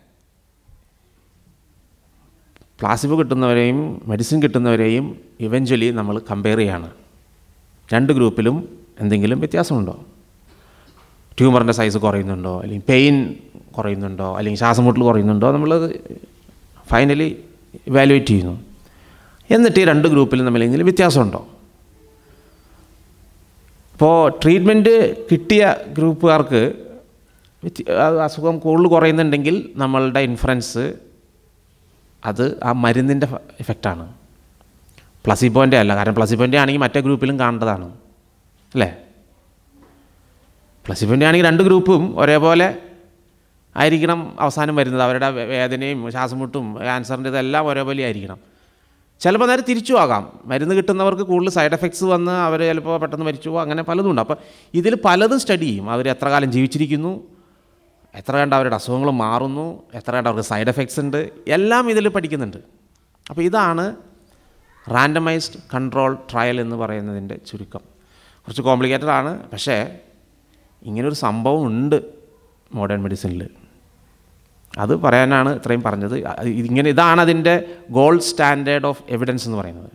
പ്ലാസിബോ കിട്ടുന്നവരെയും മെഡിസിൻ കിട്ടുന്നവരെയും ഇവഞ്ച്വലി നമ്മൾ കമ്പയർ ചെയ്യാണ് രണ്ട് ഗ്രൂപ്പിലും എന്തെങ്കിലും വ്യത്യാസമുണ്ടോ ട്യൂമറിൻ്റെ സൈസ് കുറയുന്നുണ്ടോ അല്ലെങ്കിൽ പെയിൻ കുറയുന്നുണ്ടോ അല്ലെങ്കിൽ ശ്വാസമുട്ടൽ കുറയുന്നുണ്ടോ നമ്മളത് ഫൈനലി ഇവാലുവേറ്റ് ചെയ്യുന്നു എന്നിട്ട് ഈ രണ്ട് ഗ്രൂപ്പിലും തമ്മിൽ എന്തെങ്കിലും വ്യത്യാസമുണ്ടോ ഇപ്പോൾ ട്രീറ്റ്മെൻറ്റ് കിട്ടിയ ഗ്രൂപ്പുകാർക്ക് വ്യത്യ- ആ അസുഖം കൂടുതൽ കുറയുന്നുണ്ടെങ്കിൽ നമ്മളുടെ ഇൻഫറൻസ് അത് ആ മരുന്നിൻ്റെ ഇഫക്റ്റാണ് പ്ലസിബോൻ്റെ അല്ല കാരണം പ്ലസിബോൻ്റെ ആണെങ്കിൽ മറ്റേ ഗ്രൂപ്പിലും കാണേണ്ടതാണ് അല്ലേ പ്ലസിബോൻ്റെ ആണെങ്കിൽ രണ്ട് ഗ്രൂപ്പും ഒരേപോലെ ആയിരിക്കണം അവസാനം വരുന്നത് അവരുടെ വേ- വേദനയും ശ്വാസമുട്ടും ക്യാൻസറിൻ്റെ ഇതെല്ലാം ഒരേപോലെ ആയിരിക്കണം ചിലപ്പോൾ നേരെ തിരിച്ചു ആകാം മരുന്ന് കിട്ടുന്നവർക്ക് കൂടുതൽ സൈഡ് എഫക്ട്സ് വന്ന് അവർ ചിലപ്പോൾ പെട്ടെന്ന് മരിച്ചു പോകും അങ്ങനെ പലതും ഉണ്ട് അപ്പോൾ ഇതിൽ പലതും സ്റ്റഡി ചെയ്യും അവർ എത്ര കാലം ജീവിച്ചിരിക്കുന്നു എത്ര കണ്ട് അവരുടെ അസുഖങ്ങൾ മാറുന്നു എത്ര കണ്ട് അവർക്ക് സൈഡ് എഫക്ട്സ് ഉണ്ട് എല്ലാം ഇതിൽ പഠിക്കുന്നുണ്ട് അപ്പോൾ ഇതാണ് റാൻഡമൈസ്ഡ് കൺട്രോൾ ട്രയൽ എന്ന് പറയുന്നതിൻ്റെ ചുരുക്കം കുറച്ച് കോംപ്ലിക്കേറ്റഡ് ആണ് പക്ഷേ ഇങ്ങനൊരു സംഭവം ഉണ്ട് മോഡേൺ മെഡിസിനിൽ അത് പറയാനാണ് ഇത്രയും പറഞ്ഞത് അത് ഇങ്ങനെ ഇതാണ് അതിൻ്റെ ഗോൾഡ് സ്റ്റാൻഡേർഡ് ഓഫ് എവിഡൻസ് എന്ന് പറയുന്നത്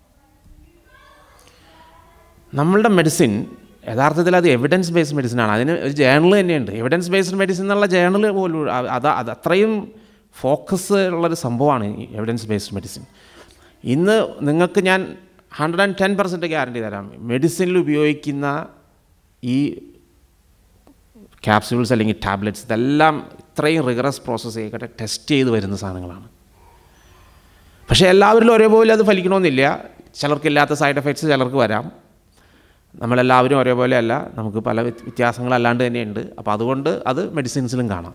നമ്മളുടെ മെഡിസിൻ യഥാർത്ഥത്തിൽ അത് എവിഡൻസ് ബേസ്ഡ് മെഡിസിനാണ് അതിന് ഒരു ജേണൽ തന്നെയുണ്ട് എവിഡൻസ് ബേസ്ഡ് മെഡിസിൻ എന്നുള്ള ജേണൽ പോലും അ- അത് അത് അത്രയും ഫോക്കസ് ഉള്ളൊരു സംഭവമാണ് ഈ എവിഡൻസ് ബേസ്ഡ് മെഡിസിൻ ഇന്ന് നിങ്ങൾക്ക് ഞാൻ hundred and ten percent guarantee തരാം മെഡിസിനിൽ ഉപയോഗിക്കുന്ന ഈ ക്യാപ്സ്യൂൾസ് അല്ലെങ്കിൽ ടാബ്ലറ്റ്സ് ഇതെല്ലാം ഇത്രയും റിഗറസ് പ്രോസസ്സ് ചെയ്യട്ടെ ടെസ്റ്റ് ചെയ്ത് വരുന്ന സാധനങ്ങളാണ് പക്ഷേ എല്ലാവരിലും ഒരേപോലെ അത് ഫലിക്കണമെന്നില്ല ചിലർക്കില്ലാത്ത സൈഡ് എഫക്ട്സ് ചിലർക്ക് വരാം നമ്മളെല്ലാവരും ഒരേപോലെ അല്ല നമുക്ക് പല വ്യത്യ- വ്യത്യാസങ്ങളല്ലാണ്ട് തന്നെയുണ്ട് അപ്പോൾ അതുകൊണ്ട് അത് മെഡിസിൻസിലും കാണാം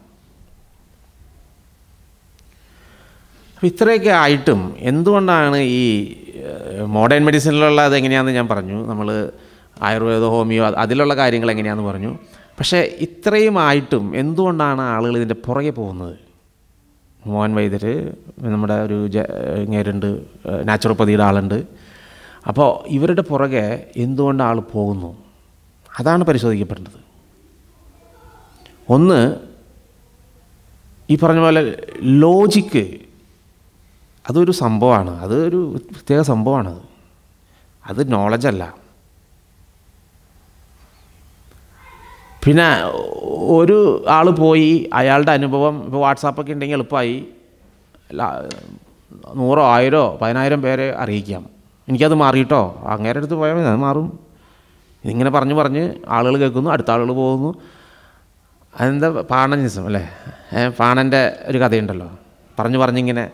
അപ്പോൾ ഇത്രയൊക്കെ ആയിട്ടും എന്തുകൊണ്ടാണ് ഈ മോഡേൺ മെഡിസിനിലുള്ള അത് എങ്ങനെയാണെന്ന് ഞാൻ പറഞ്ഞു നമ്മൾ ആയുർവേദ ഹോമിയോ അത് അതിലുള്ള കാര്യങ്ങൾ എങ്ങനെയാണെന്ന് പറഞ്ഞു പക്ഷേ ഇത്രയും ആയിട്ടും എന്തുകൊണ്ടാണ് ആളുകൾ ഇതിൻ്റെ പുറകെ പോകുന്നത് മോഹൻ വൈദ്യർ നമ്മുടെ ഒരു ജ ഇങ്ങേരുണ്ട് നാച്ചുറോപ്പതിയുടെ ആളുണ്ട് അപ്പോൾ ഇവരുടെ പുറകെ എന്തുകൊണ്ട് ആൾ പോകുന്നു അതാണ് പരിശോധിക്കപ്പെടേണ്ടത് ഒന്ന് ഈ പറഞ്ഞ പോലെ ലോജിക്ക് അതൊരു സംഭവമാണ് അതൊരു പ്രത്യേക സംഭവമാണത് അത് നോളജല്ല പിന്നെ ഒരു ആൾ പോയി അയാളുടെ അനുഭവം ഇപ്പോൾ വാട്സാപ്പൊക്കെ ഉണ്ടെങ്കിൽ എളുപ്പമായി ല- നൂറോ ആയിരോ പതിനായിരം പേരെ അറിയിക്കാം എനിക്കത് മാറിയിട്ടോ അങ്ങേരെ അടുത്ത് പോയാൽ മതി അത് മാറും ഇതിങ്ങനെ പറഞ്ഞ് പറഞ്ഞ് ആളുകൾ കേൾക്കുന്നു അടുത്ത ആളുകൾ പോകുന്നു അതെന്താ പാണനിസം അല്ലേ ഏ, പാണൻ്റെ ഒരു കഥയുണ്ടല്ലോ പറഞ്ഞു പറഞ്ഞിങ്ങനെ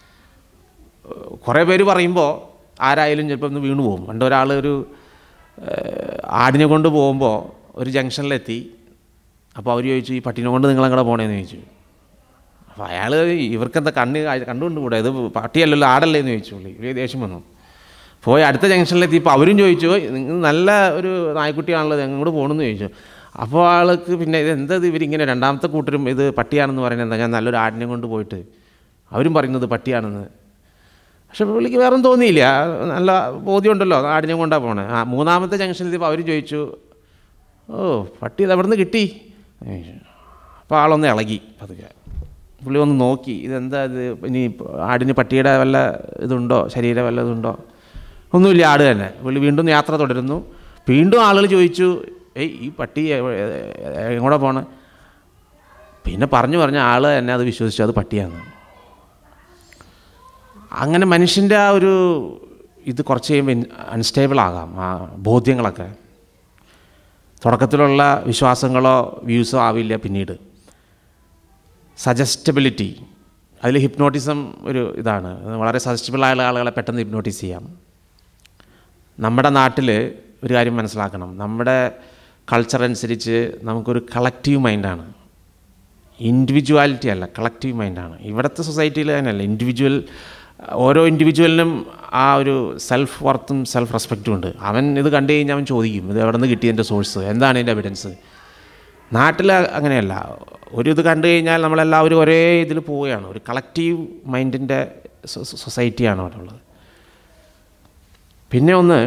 കുറേ പേര് പറയുമ്പോൾ ആരായാലും ചിലപ്പോൾ ഒന്ന് വീണു പോകും പണ്ട് ഒരാൾ ഒരു ഏഹ്, ആടിനെ കൊണ്ട് പോകുമ്പോൾ ഒരു ജംഗ്ഷനിലെത്തി അപ്പോൾ അവർ ചോദിച്ചു ഈ പട്ടിനെ കൊണ്ട് നിങ്ങൾ അങ്ങോട്ട് പോണേന്ന് ചോദിച്ചു അപ്പോൾ അയാൾ ഇവർക്കെന്താ കണ്ണ് കാ- കണ്ടുകൊണ്ട് കൂടെ ഇത് പട്ടിയല്ലല്ലോ ആടല്ലേ എന്ന് ചോദിച്ചു പുള്ളി ഇവർ ദേഷ്യം വന്നു പോയി അടുത്ത ജംഗ്ഷനിലെത്തിയപ്പോൾ അവരും ചോദിച്ചു നിങ്ങൾ നല്ല ഒരു നായ്ക്കുട്ടിയാണല്ലോ എങ്ങോട്ട് പോകണമെന്ന് ചോദിച്ചു അപ്പോൾ ആൾക്ക് പിന്നെ ഇത് എന്താ ഇത് ഇവരിങ്ങനെ രണ്ടാമത്തെ കൂട്ടരും ഇത് പട്ടിയാണെന്ന് പറയുന്നത് എന്താ ഞാൻ നല്ലൊരു ആടിനെ കൊണ്ട് പോയിട്ട് അവരും പറയുന്നത് പട്ടിയാണെന്ന് പക്ഷെ പുള്ളിക്ക് വേറെ തോന്നിയില്ല നല്ല ബോധ്യമുണ്ടല്ലോ ആടിനെ കൊണ്ടാണ് പോണേ ആ മൂന്നാമത്തെ ജംഗ്ഷനിൽ എത്തിയപ്പോൾ അവർ ചോദിച്ചു ഓ പട്ടി ഇത് എവിടെ നിന്ന് കിട്ടി അപ്പോൾ ആളൊന്ന് ഇളകി പതുക്കെ പുള്ളി ഒന്ന് നോക്കി ഇതെന്താ ഇത് ഇനി ആടിന് പട്ടിയുടെ വല്ല ഇതുണ്ടോ ശരീരം വല്ല ഇതുണ്ടോ ഒന്നുമില്ല ആട് തന്നെ പുള്ളി വീണ്ടും യാത്ര തുടരുന്നു വീണ്ടും ആളുകൾ ചോദിച്ചു ഏയ് ഈ പട്ടി എവ- എ- എങ്ങോട്ടാ പോണേ പിന്നെ പറഞ്ഞു പറഞ്ഞ ആൾ എന്നെ അത് വിശ്വസിച്ചു അത് പട്ടിയാണ് അങ്ങനെ മനുഷ്യൻ്റെ ആ ഒരു ഇത് കുറച്ച് കഴിയുമ്പോൾ അൺസ്റ്റേബിൾ ആകാം ആ ബോധ്യങ്ങളൊക്കെ തുടക്കത്തിലുള്ള വിശ്വാസങ്ങളോ വ്യൂസോ ആവില്ല പിന്നീട് സജസ്റ്റബിലിറ്റി അതിൽ ഹിപ്നോട്ടിസം ഒരു ഇതാണ് വളരെ സജസ്റ്റബിൾ ആയ ആളുകളെ പെട്ടെന്ന് ഹിപ്നോട്ടിസ് ചെയ്യാം നമ്മുടെ നാട്ടിൽ ഒരു കാര്യം മനസ്സിലാക്കണം നമ്മുടെ കൾച്ചർ അനുസരിച്ച് നമുക്കൊരു കളക്റ്റീവ് മൈൻഡാണ് ഇൻഡിവിജ്വാലിറ്റി അല്ല കളക്റ്റീവ് മൈൻഡാണ് ഇവിടുത്തെ സൊസൈറ്റിയിൽ തന്നെയല്ല ഇൻഡിവിജ്വൽ ഓരോ ഇൻഡിവിജ്വലിനും ആ ഒരു സെൽഫ് വർത്തും സെൽഫ് റെസ്പെക്റ്റും ഉണ്ട് അവൻ ഇത് കണ്ടു കഴിഞ്ഞാൽ അവൻ ചോദിക്കും ഇത് എവിടെ നിന്ന് കിട്ടിയതിൻ്റെ സോഴ്സ് എന്താണ് ഇതിൻ്റെ എവിഡൻസ് നാട്ടിൽ അങ്ങനെയല്ല ഒരു ഇത് കണ്ടു കഴിഞ്ഞാൽ നമ്മളെല്ലാവരും ഒരേ ഇതിൽ പോവുകയാണ് ഒരു കളക്റ്റീവ് മൈൻഡിൻ്റെ സൊസൈറ്റിയാണ് അവിടെ ഉള്ളത് പിന്നെ ഒന്ന്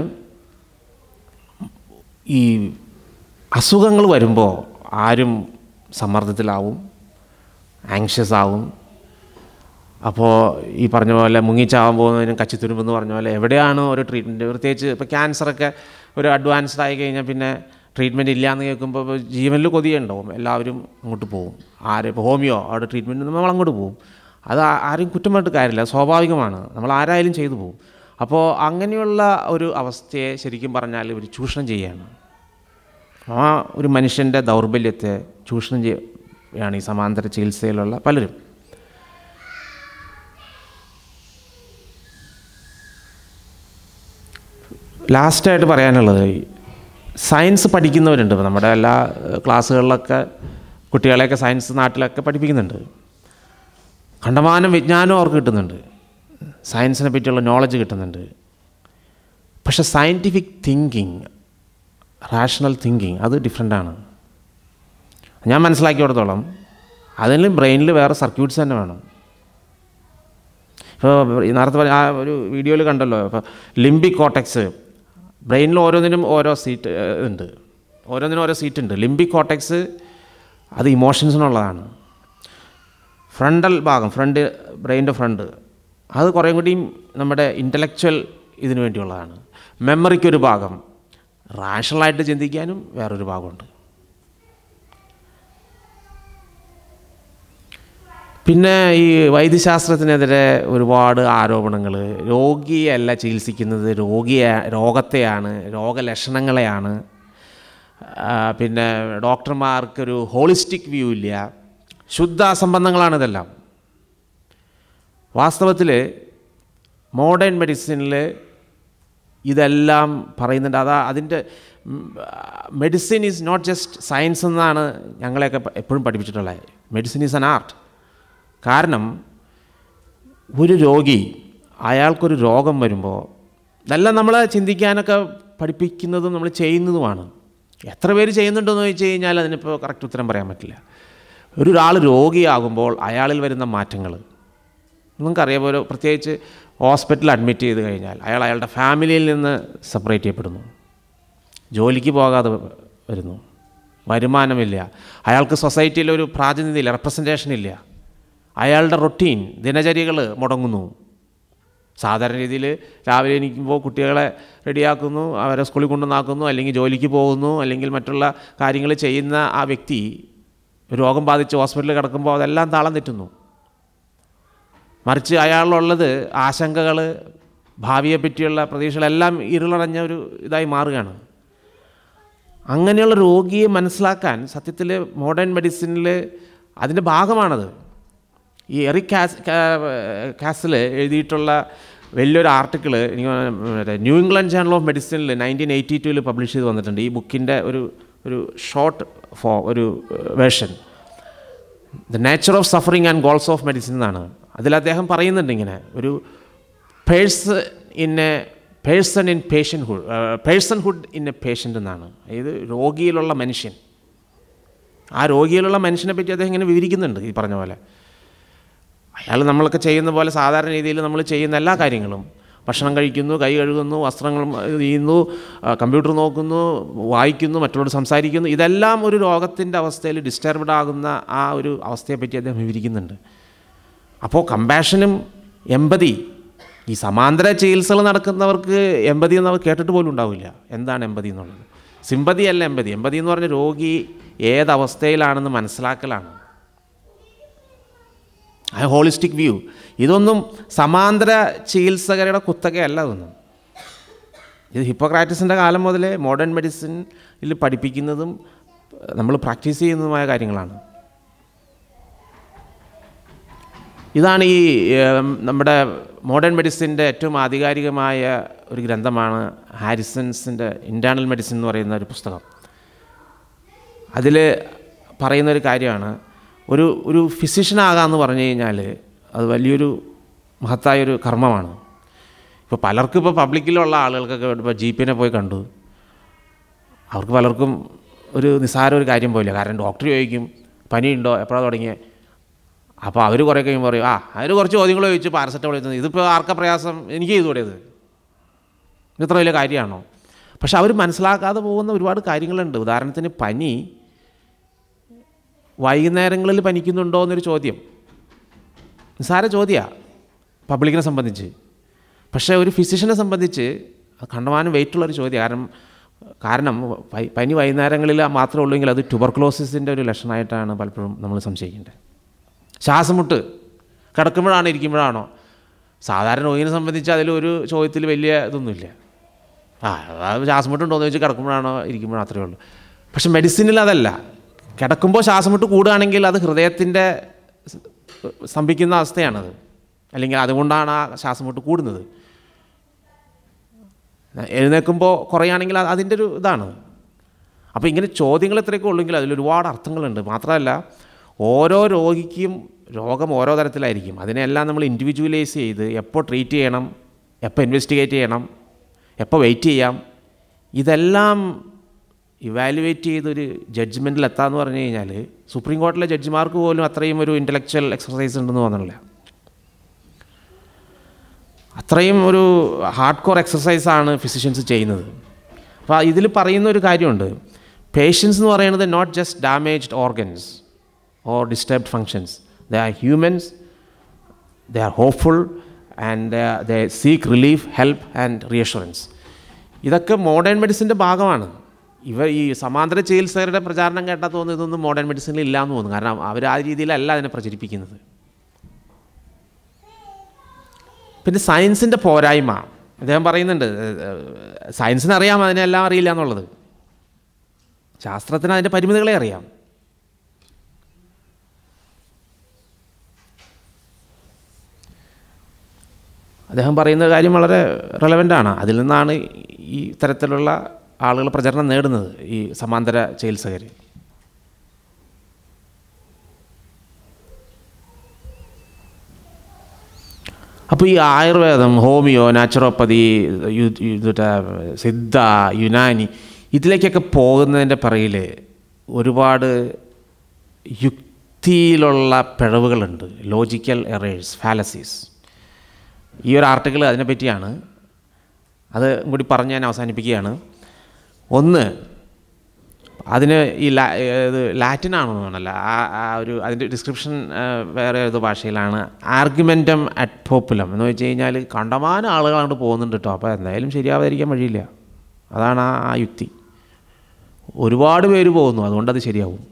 ഈ അസുഖങ്ങൾ വരുമ്പോൾ ആരും സമ്മർദ്ദത്തിലാവും ആങ്ഷ്യസ് ആവും അപ്പോൾ ഈ പറഞ്ഞ പോലെ മുങ്ങിച്ചാവാൻ പോകുന്നതിനും കച്ചിത്തുരുമ്പെന്ന് പറഞ്ഞ പോലെ എവിടെയാണ് ഒരു ട്രീറ്റ്മെൻറ്റ് പ്രത്യേകിച്ച് ഇപ്പോൾ ക്യാൻസറൊക്കെ ഒരു അഡ്വാൻസ്ഡ് ആയി കഴിഞ്ഞാൽ പിന്നെ ട്രീറ്റ്മെൻറ്റ് ഇല്ലയെന്ന് കേൾക്കുമ്പോൾ ഇപ്പോൾ ജീവനിൽ കൊതിയുണ്ടാവും എല്ലാവരും അങ്ങോട്ട് പോകും ആര് ഇപ്പോൾ ഹോമിയോ അവിടെ ട്രീറ്റ്മെൻറ്റ് നമ്മൾ അങ്ങോട്ട് പോകും അത് ആ- ആരും കുറ്റം പറഞ്ഞിട്ട് കാര്യമില്ല സ്വാഭാവികമാണ് നമ്മൾ ആരായാലും ചെയ്തു പോകും അപ്പോൾ അങ്ങനെയുള്ള ഒരു അവസ്ഥയെ ശരിക്കും പറഞ്ഞാൽ ഒരു ചൂഷണം ചെയ്യുകയാണ് ആ ഒരു മനുഷ്യൻ്റെ ദൗർബല്യത്തെ ചൂഷണം ചെയ്യുകയാണ് ഈ സമാന്തര ചികിത്സയിലുള്ള പലരും ലാസ്റ്റായിട്ട് പറയാനുള്ളത് ഈ സയൻസ് പഠിക്കുന്നവരുണ്ട് ഇപ്പം നമ്മുടെ എല്ലാ ഏഹ്, ക്ലാസ്സുകളിലൊക്കെ കുട്ടികളെയൊക്കെ സയൻസ് നാട്ടിലൊക്കെ പഠിപ്പിക്കുന്നുണ്ട് കണ്ടമാനം വിജ്ഞാനം അവർക്ക് കിട്ടുന്നുണ്ട് സയൻസിനെ പറ്റിയുള്ള നോളജ് കിട്ടുന്നുണ്ട് പക്ഷെ സയൻറ്റിഫിക് തിങ്കിങ് റാഷണൽ തിങ്കിങ് അത് ഡിഫറെൻ്റാണ് ഞാൻ മനസ്സിലാക്കിയിടത്തോളം അതിന് ബ്രെയിനിൽ വേറെ സർക്യൂട്ട്സ് തന്നെ വേണം ഇപ്പോൾ ഈ നേരത്തെ പറഞ്ഞ ആ ഒരു വീഡിയോയിൽ കണ്ടല്ലോ ഇപ്പോൾ ലിംബിക് കോട്ടക്സ് ബ്രെയിനിൽ ഓരോന്നിനും ഓരോ സീറ്റ് ഏഹ്, ഉണ്ട് ഓരോന്നിനും ഓരോ സീറ്റ് ഉണ്ട് ലിംബിക് കോട്ടക്സ് അത് ഇമോഷൻസിനുള്ളതാണ് ഫ്രണ്ടൽ ഭാഗം ഫ്രണ്ട് ബ്രെയിൻ്റെ ഫ്രണ്ട് അത് കുറേ കൂടിയും നമ്മുടെ ഇൻ്റലക്ച്വൽ ഇതിനു വേണ്ടിയുള്ളതാണ് മെമ്മറിക്കൊരു ഭാഗം റാഷണലായിട്ട് ചിന്തിക്കാനും വേറൊരു ഭാഗമുണ്ട് പിന്നെ ഈ വൈദ്യശാസ്ത്രത്തിനെതിരെ ഒരുപാട് ആരോപണങ്ങൾ രോഗിയല്ല ചികിത്സിക്കുന്നത് രോഗിയെ രോഗത്തെയാണ് രോഗലക്ഷണങ്ങളെയാണ് ആ, പിന്നെ ഡോക്ടർമാർക്കൊരു ഹോളിസ്റ്റിക് വ്യൂ ഇല്ല ശുദ്ധ അസംബന്ധങ്ങളാണ് ഇതെല്ലാം വാസ്തവത്തിൽ മോഡേൺ മെഡിസിനിൽ ഇതെല്ലാം പറയുന്നുണ്ട് അതാ അതിൻ്റെ medicine is not just science എന്നാണ് ഞങ്ങളെയൊക്കെ പ- എപ്പോഴും പഠിപ്പിച്ചിട്ടുള്ളത് മെഡിസിൻ ഈസ് അൻ ആർട്ട് കാരണം ഒരു രോഗി അയാൾക്കൊരു രോഗം വരുമ്പോൾ ഇതെല്ലാം നമ്മൾ ചിന്തിക്കാനൊക്കെ പഠിപ്പിക്കുന്നതും നമ്മൾ ചെയ്യുന്നതുമാണ് എത്ര പേര് ചെയ്യുന്നുണ്ടെന്ന് ചോദിച്ചു കഴിഞ്ഞാൽ അതിനിപ്പോൾ കറക്റ്റ് ഉത്തരം പറയാൻ പറ്റില്ല ഒരു ഒരാൾ രോഗിയാകുമ്പോൾ അയാളിൽ വരുന്ന മാറ്റങ്ങൾ നിങ്ങൾക്കറിയാം പോലെ പ്രത്യേകിച്ച് ഹോസ്പിറ്റലിൽ അഡ്മിറ്റ് ചെയ്ത് കഴിഞ്ഞാൽ അയാൾ അയാളുടെ ഫാമിലിയിൽ നിന്ന് സെപ്പറേറ്റ് ചെയ്യപ്പെടുന്നു ജോലിക്ക് പോകാതെ വരുന്നു വരുമാനമില്ല അയാൾക്ക് സൊസൈറ്റിയിൽ ഒരു പ്രാതിനിധ്യമില്ല റെപ്രസെൻറ്റേഷൻ ഇല്ല അയാളുടെ റൊട്ടീൻ ദിനചര്യകൾ മുടങ്ങുന്നു സാധാരണ രീതിയിൽ രാവിലെ എണീക്കുമ്പോൾ കുട്ടികളെ റെഡിയാക്കുന്നു അവരെ സ്കൂളിൽ കൊണ്ടുവന്നാക്കുന്നു അല്ലെങ്കിൽ ജോലിക്ക് പോകുന്നു അല്ലെങ്കിൽ മറ്റുള്ള കാര്യങ്ങൾ ചെയ്യുന്ന ആ വ്യക്തി രോഗം ബാധിച്ച് ഹോസ്പിറ്റലിൽ കിടക്കുമ്പോൾ അതെല്ലാം താളം തെറ്റുന്നു മറിച്ച് അയാളിലുള്ളത് ആശങ്കകൾ ഭാവിയെ പറ്റിയുള്ള പ്രതീക്ഷകളെല്ലാം ഇരുളടഞ്ഞ ഒരു ഇതായി മാറുകയാണ് അങ്ങനെയുള്ള രോഗിയെ മനസ്സിലാക്കാൻ സത്യത്തിൽ മോഡേൺ മെഡിസിനിൽ അതിൻ്റെ ഭാഗമാണത് ഈ എറിക് കാസ് കാസിൽ എഴുതിയിട്ടുള്ള വലിയൊരു ആർട്ടിക്കിൾ എനിക്ക് തോന്നുന്നു മറ്റേ ന്യൂ ഇംഗ്ലണ്ട് ജേണൽ ഓഫ് മെഡിസിനിൽ നയൻറ്റീൻ എയ്റ്റി ടുവിൽ പബ്ലിഷ് ചെയ്ത് വന്നിട്ടുണ്ട് ഈ ബുക്കിൻ്റെ ഒരു ഒരു ഷോർട്ട് ഫോ ഒരു version the nature of suffering and goals of medicine എന്നാണ് അതിൽ അദ്ദേഹം പറയുന്നുണ്ട് ഇങ്ങനെ ഒരു പേഴ്സ് in a person in patienthood personhood in a patient എന്നാണ് അതായത് രോഗിയിലുള്ള മനുഷ്യൻ ആ രോഗിയിലുള്ള മനുഷ്യനെ പറ്റി അദ്ദേഹം ഇങ്ങനെ വിവരിക്കുന്നുണ്ട് ഈ പറഞ്ഞ പോലെ അയാൾ നമ്മളൊക്കെ ചെയ്യുന്ന പോലെ സാധാരണ രീതിയിൽ നമ്മൾ ചെയ്യുന്ന എല്ലാ കാര്യങ്ങളും ഭക്ഷണം കഴിക്കുന്നു കൈ കഴുകുന്നു വസ്ത്രങ്ങൾ ചെയ്യുന്നു ആ, കമ്പ്യൂട്ടർ നോക്കുന്നു വായിക്കുന്നു മറ്റുള്ളവർ സംസാരിക്കുന്നു ഇതെല്ലാം ഒരു രോഗത്തിൻ്റെ അവസ്ഥയിൽ ഡിസ്റ്റർബ്ഡ് ആകുന്ന ആ ഒരു അവസ്ഥയെപ്പറ്റി അദ്ദേഹം വിവരിക്കുന്നുണ്ട് അപ്പോൾ കമ്പാഷനും എമ്പതി ഈ സമാന്തര ചികിത്സകൾ നടക്കുന്നവർക്ക് എമ്പതി എന്ന് അവർ കേട്ടിട്ട് പോലും ഉണ്ടാവില്ല എന്താണ് എമ്പതി എന്നുള്ളത് സിമ്പതി അല്ല എമ്പതി എമ്പതി എന്ന് പറഞ്ഞ രോഗി ഏതവസ്ഥയിലാണെന്ന് മനസ്സിലാക്കലാണ് ആ ഹോളിസ്റ്റിക് വ്യൂ ഇതൊന്നും സമാന്തര ചികിത്സകരുടെ കുത്തകയല്ല ഇതൊന്നും ഇത് ഹിപ്പോക്രാറ്റിസിൻ്റെ കാലം മുതലേ മോഡേൺ മെഡിസിനിൽ പഠിപ്പിക്കുന്നതും നമ്മൾ പ്രാക്ടീസ് ചെയ്യുന്നതുമായ കാര്യങ്ങളാണ് ഇതാണ് ഈ ഏം, നമ്മുടെ മോഡേൺ മെഡിസിൻ്റെ ഏറ്റവും ആധികാരികമായ ഒരു ഗ്രന്ഥമാണ് ഹാരിസൺസിൻ്റെ ഇൻറ്റേർണൽ മെഡിസിൻ എന്ന് പറയുന്ന ഒരു പുസ്തകം അതിൽ പറയുന്ന ഒരു കാര്യമാണ് ഒരു ഒരു ഫിസിഷ്യനാകാമെന്ന് പറഞ്ഞു കഴിഞ്ഞാൽ അത് വലിയൊരു മഹത്തായൊരു കർമ്മമാണ് ഇപ്പോൾ പലർക്കും ഇപ്പോൾ പബ്ലിക്കിലുള്ള ആളുകൾക്കൊക്കെ ഇപ്പോൾ ജി പിനെ പോയി കണ്ടു അവർക്ക് പലർക്കും ഒരു നിസ്സാര ഒരു കാര്യം പോയില്ല കാരണം ഡോക്ടർ ചോദിക്കും പനിയുണ്ടോ എപ്പോഴാണ് തുടങ്ങിയത് അപ്പോൾ അവർ കുറേ കഴിയുമ്പോൾ പറയും ആ അതിന് കുറച്ച് ചോദ്യങ്ങൾ ചോദിച്ചു പാരസെറ്റമോൾ എഴുതുന്നത് ഇതിപ്പോൾ ആർക്കാ പ്രയാസം എനിക്ക് ചെയ്തുകൂടെ ഇത് ഇത് ഇത്ര വലിയ കാര്യമാണോ പക്ഷെ അവർ മനസ്സിലാക്കാതെ പോകുന്ന ഒരുപാട് കാര്യങ്ങളുണ്ട് ഉദാഹരണത്തിന് പനി വൈകുന്നേരങ്ങളിൽ പനിക്കുന്നുണ്ടോ എന്നൊരു ചോദ്യം നിസ്സാര ചോദ്യമാണ് പബ്ലിക്കിനെ സംബന്ധിച്ച് പക്ഷേ ഒരു ഫിസിഷ്യനെ സംബന്ധിച്ച് അത് കണ്ടമാനം വെയിറ്റുള്ളൊരു ചോദ്യം കാരണം കാരണം പ- പനി വൈകുന്നേരങ്ങളിൽ മാത്രമേ ഉള്ളൂ എങ്കിൽ അത് ട്യൂബർക്ലോസിസിൻ്റെ ഒരു ലക്ഷണമായിട്ടാണ് പലപ്പോഴും നമ്മൾ സംശയിക്കേണ്ടത് ശ്വാസമുട്ട് കിടക്കുമ്പോഴാണോ ഇരിക്കുമ്പോഴാണോ സാധാരണ രോഗിനെ സംബന്ധിച്ച് അതിലൊരു ചോദ്യത്തിൽ വലിയ ഇതൊന്നുമില്ല ആ അത് ശ്വാസമുട്ടുണ്ടോ എന്ന് വെച്ച് കിടക്കുമ്പോഴാണോ ഇരിക്കുമ്പോഴോ അത്രയേ ഉള്ളൂ പക്ഷെ മെഡിസിനിൽ അതല്ല കിടക്കുമ്പോൾ ശ്വാസമുട്ട് കൂടുകയാണെങ്കിൽ അത് ഹൃദയത്തിൻ്റെ സ്- സ്തംഭിക്കുന്ന അവസ്ഥയാണത് അല്ലെങ്കിൽ അതുകൊണ്ടാണ് ആ ശ്വാസമുട്ട് കൂടുന്നത് എഴുന്നേൽക്കുമ്പോൾ കുറയുകയാണെങ്കിൽ അത് അതിൻ്റെ ഒരു ഇതാണ് അപ്പോൾ ഇങ്ങനെ ചോദ്യങ്ങൾ ഇത്രയൊക്കെ ഉള്ളെങ്കിൽ അതിൽ ഒരുപാട് അർത്ഥങ്ങളുണ്ട് മാത്രമല്ല ഓരോ രോഗിക്കും രോഗം ഓരോ തരത്തിലായിരിക്കും അതിനെല്ലാം നമ്മൾ ഇൻഡിവിജ്വലൈസ് ചെയ്ത് എപ്പോൾ ട്രീറ്റ് ചെയ്യണം എപ്പോൾ ഇൻവെസ്റ്റിഗേറ്റ് ചെയ്യണം എപ്പോൾ വെയിറ്റ് ചെയ്യാം ഇതെല്ലാം ഇവാലുവേറ്റ് ചെയ്തൊരു ജഡ്ജ്മെൻറ്റിൽ എത്താമെന്ന് പറഞ്ഞു കഴിഞ്ഞാൽ സുപ്രീം കോടതിയിലെ ജഡ്ജിമാർക്ക് പോലും അത്രയും ഒരു ഇൻ്റലക്ച്വൽ എക്സസൈസ് ഉണ്ടെന്ന് തോന്നുന്നില്ല അത്രയും ഒരു ഹാർഡ് കോർ എക്സസൈസാണ് ഫിസിഷ്യൻസ് ചെയ്യുന്നത് അപ്പോൾ ഇതിൽ പറയുന്ന ഒരു കാര്യമുണ്ട് പേഷ്യൻസ് എന്ന് പറയുന്നത് not just damaged organs or disturbed functions they are humans they are hopeful and they seek relief help and reassurance ഇതൊക്കെ മോഡേൺ മെഡിസിൻ്റെ ഭാഗമാണ് ഇവർ ഈ സമാന്തര ചികിത്സകരുടെ പ്രചാരണം കേട്ടാൽ തോന്നുന്നു ഇതൊന്നും മോഡേൺ മെഡിസിനിൽ ഇല്ല എന്ന് തോന്നുന്നു കാരണം അവർ ആ രീതിയിലല്ല അതിനെ പ്രചരിപ്പിക്കുന്നത് പിന്നെ സയൻസിൻ്റെ പോരായ്മ അദ്ദേഹം പറയുന്നുണ്ട് സയൻസിന് അറിയാം അതിനെല്ലാം അറിയില്ല എന്നുള്ളത് ശാസ്ത്രത്തിന് അതിൻ്റെ പരിമിതികളെ അറിയാം അദ്ദേഹം പറയുന്ന കാര്യം വളരെ റെലവൻ്റ് ആണ് അതിൽ നിന്നാണ് ഈ തരത്തിലുള്ള ആളുകൾ പ്രചരണം നേടുന്നത് ഈ സമാന്തര ചികിത്സകർ അപ്പോൾ ഈ ആയുർവേദം ഹോമിയോ നാച്ചുറോപ്പതി യു- യു- ഇതിട്ട് സിദ്ധ യുനാനി ഇതിലേക്കൊക്കെ പോകുന്നതിൻ്റെ പിറകിൽ ഒരുപാട് യുക്തിയിലുള്ള പിഴവുകളുണ്ട് ലോജിക്കൽ എറേഴ്സ് ഫാലസീസ് ഈ ഒരു ആർട്ടിക്കിൾ അതിനെപ്പറ്റിയാണ് അത് കൂടി പറഞ്ഞ് ഞാൻ അവസാനിപ്പിക്കുകയാണ് ഒന്ന് അതിന് ഈ ലാ ഇത് ലാറ്റിൻ ആണെന്ന് തോന്നല്ല ആ ആ ഒരു അതിൻ്റെ ഡിസ്ക്രിപ്ഷൻ വേറെ ഏത് ഭാഷയിലാണ് ആർഗ്യുമെൻറ്റം അറ്റ് പോപ്പുലം എന്ന് വെച്ച് കഴിഞ്ഞാൽ കണ്ടമാനം ആളുകൾ അങ്ങോട്ട് പോകുന്നുണ്ട് കേട്ടോ അപ്പോൾ എന്തായാലും ശരിയാവാതിരിക്കാൻ വഴിയില്ല അതാണ് ആ ആ യുക്തി ഒരുപാട് പേര് പോകുന്നു അതുകൊണ്ട് അത് ശരിയാവും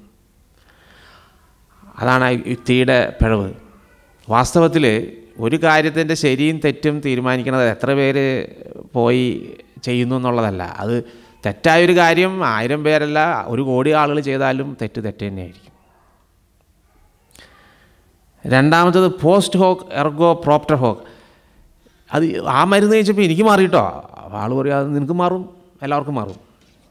അതാണ് ആ യുക്തിയുടെ പിഴവ് വാസ്തവത്തിൽ ഒരു കാര്യത്തിൻ്റെ ശരിയും തെറ്റും തീരുമാനിക്കുന്നത് എത്ര പേര് പോയി ചെയ്യുന്നു എന്നുള്ളതല്ല അത് തെറ്റായൊരു കാര്യം ആയിരം പേരല്ല ഒരു കോടി ആളുകൾ ചെയ്താലും തെറ്റ് തെറ്റ് തന്നെയായിരിക്കും രണ്ടാമത്തത് post hoc ergo propter hoc അത് ആ മരുന്ന് കഴിച്ചപ്പോൾ എനിക്ക് മാറിയിട്ടോ ആൾ പറയും അത് നിനക്ക് മാറും എല്ലാവർക്കും മാറും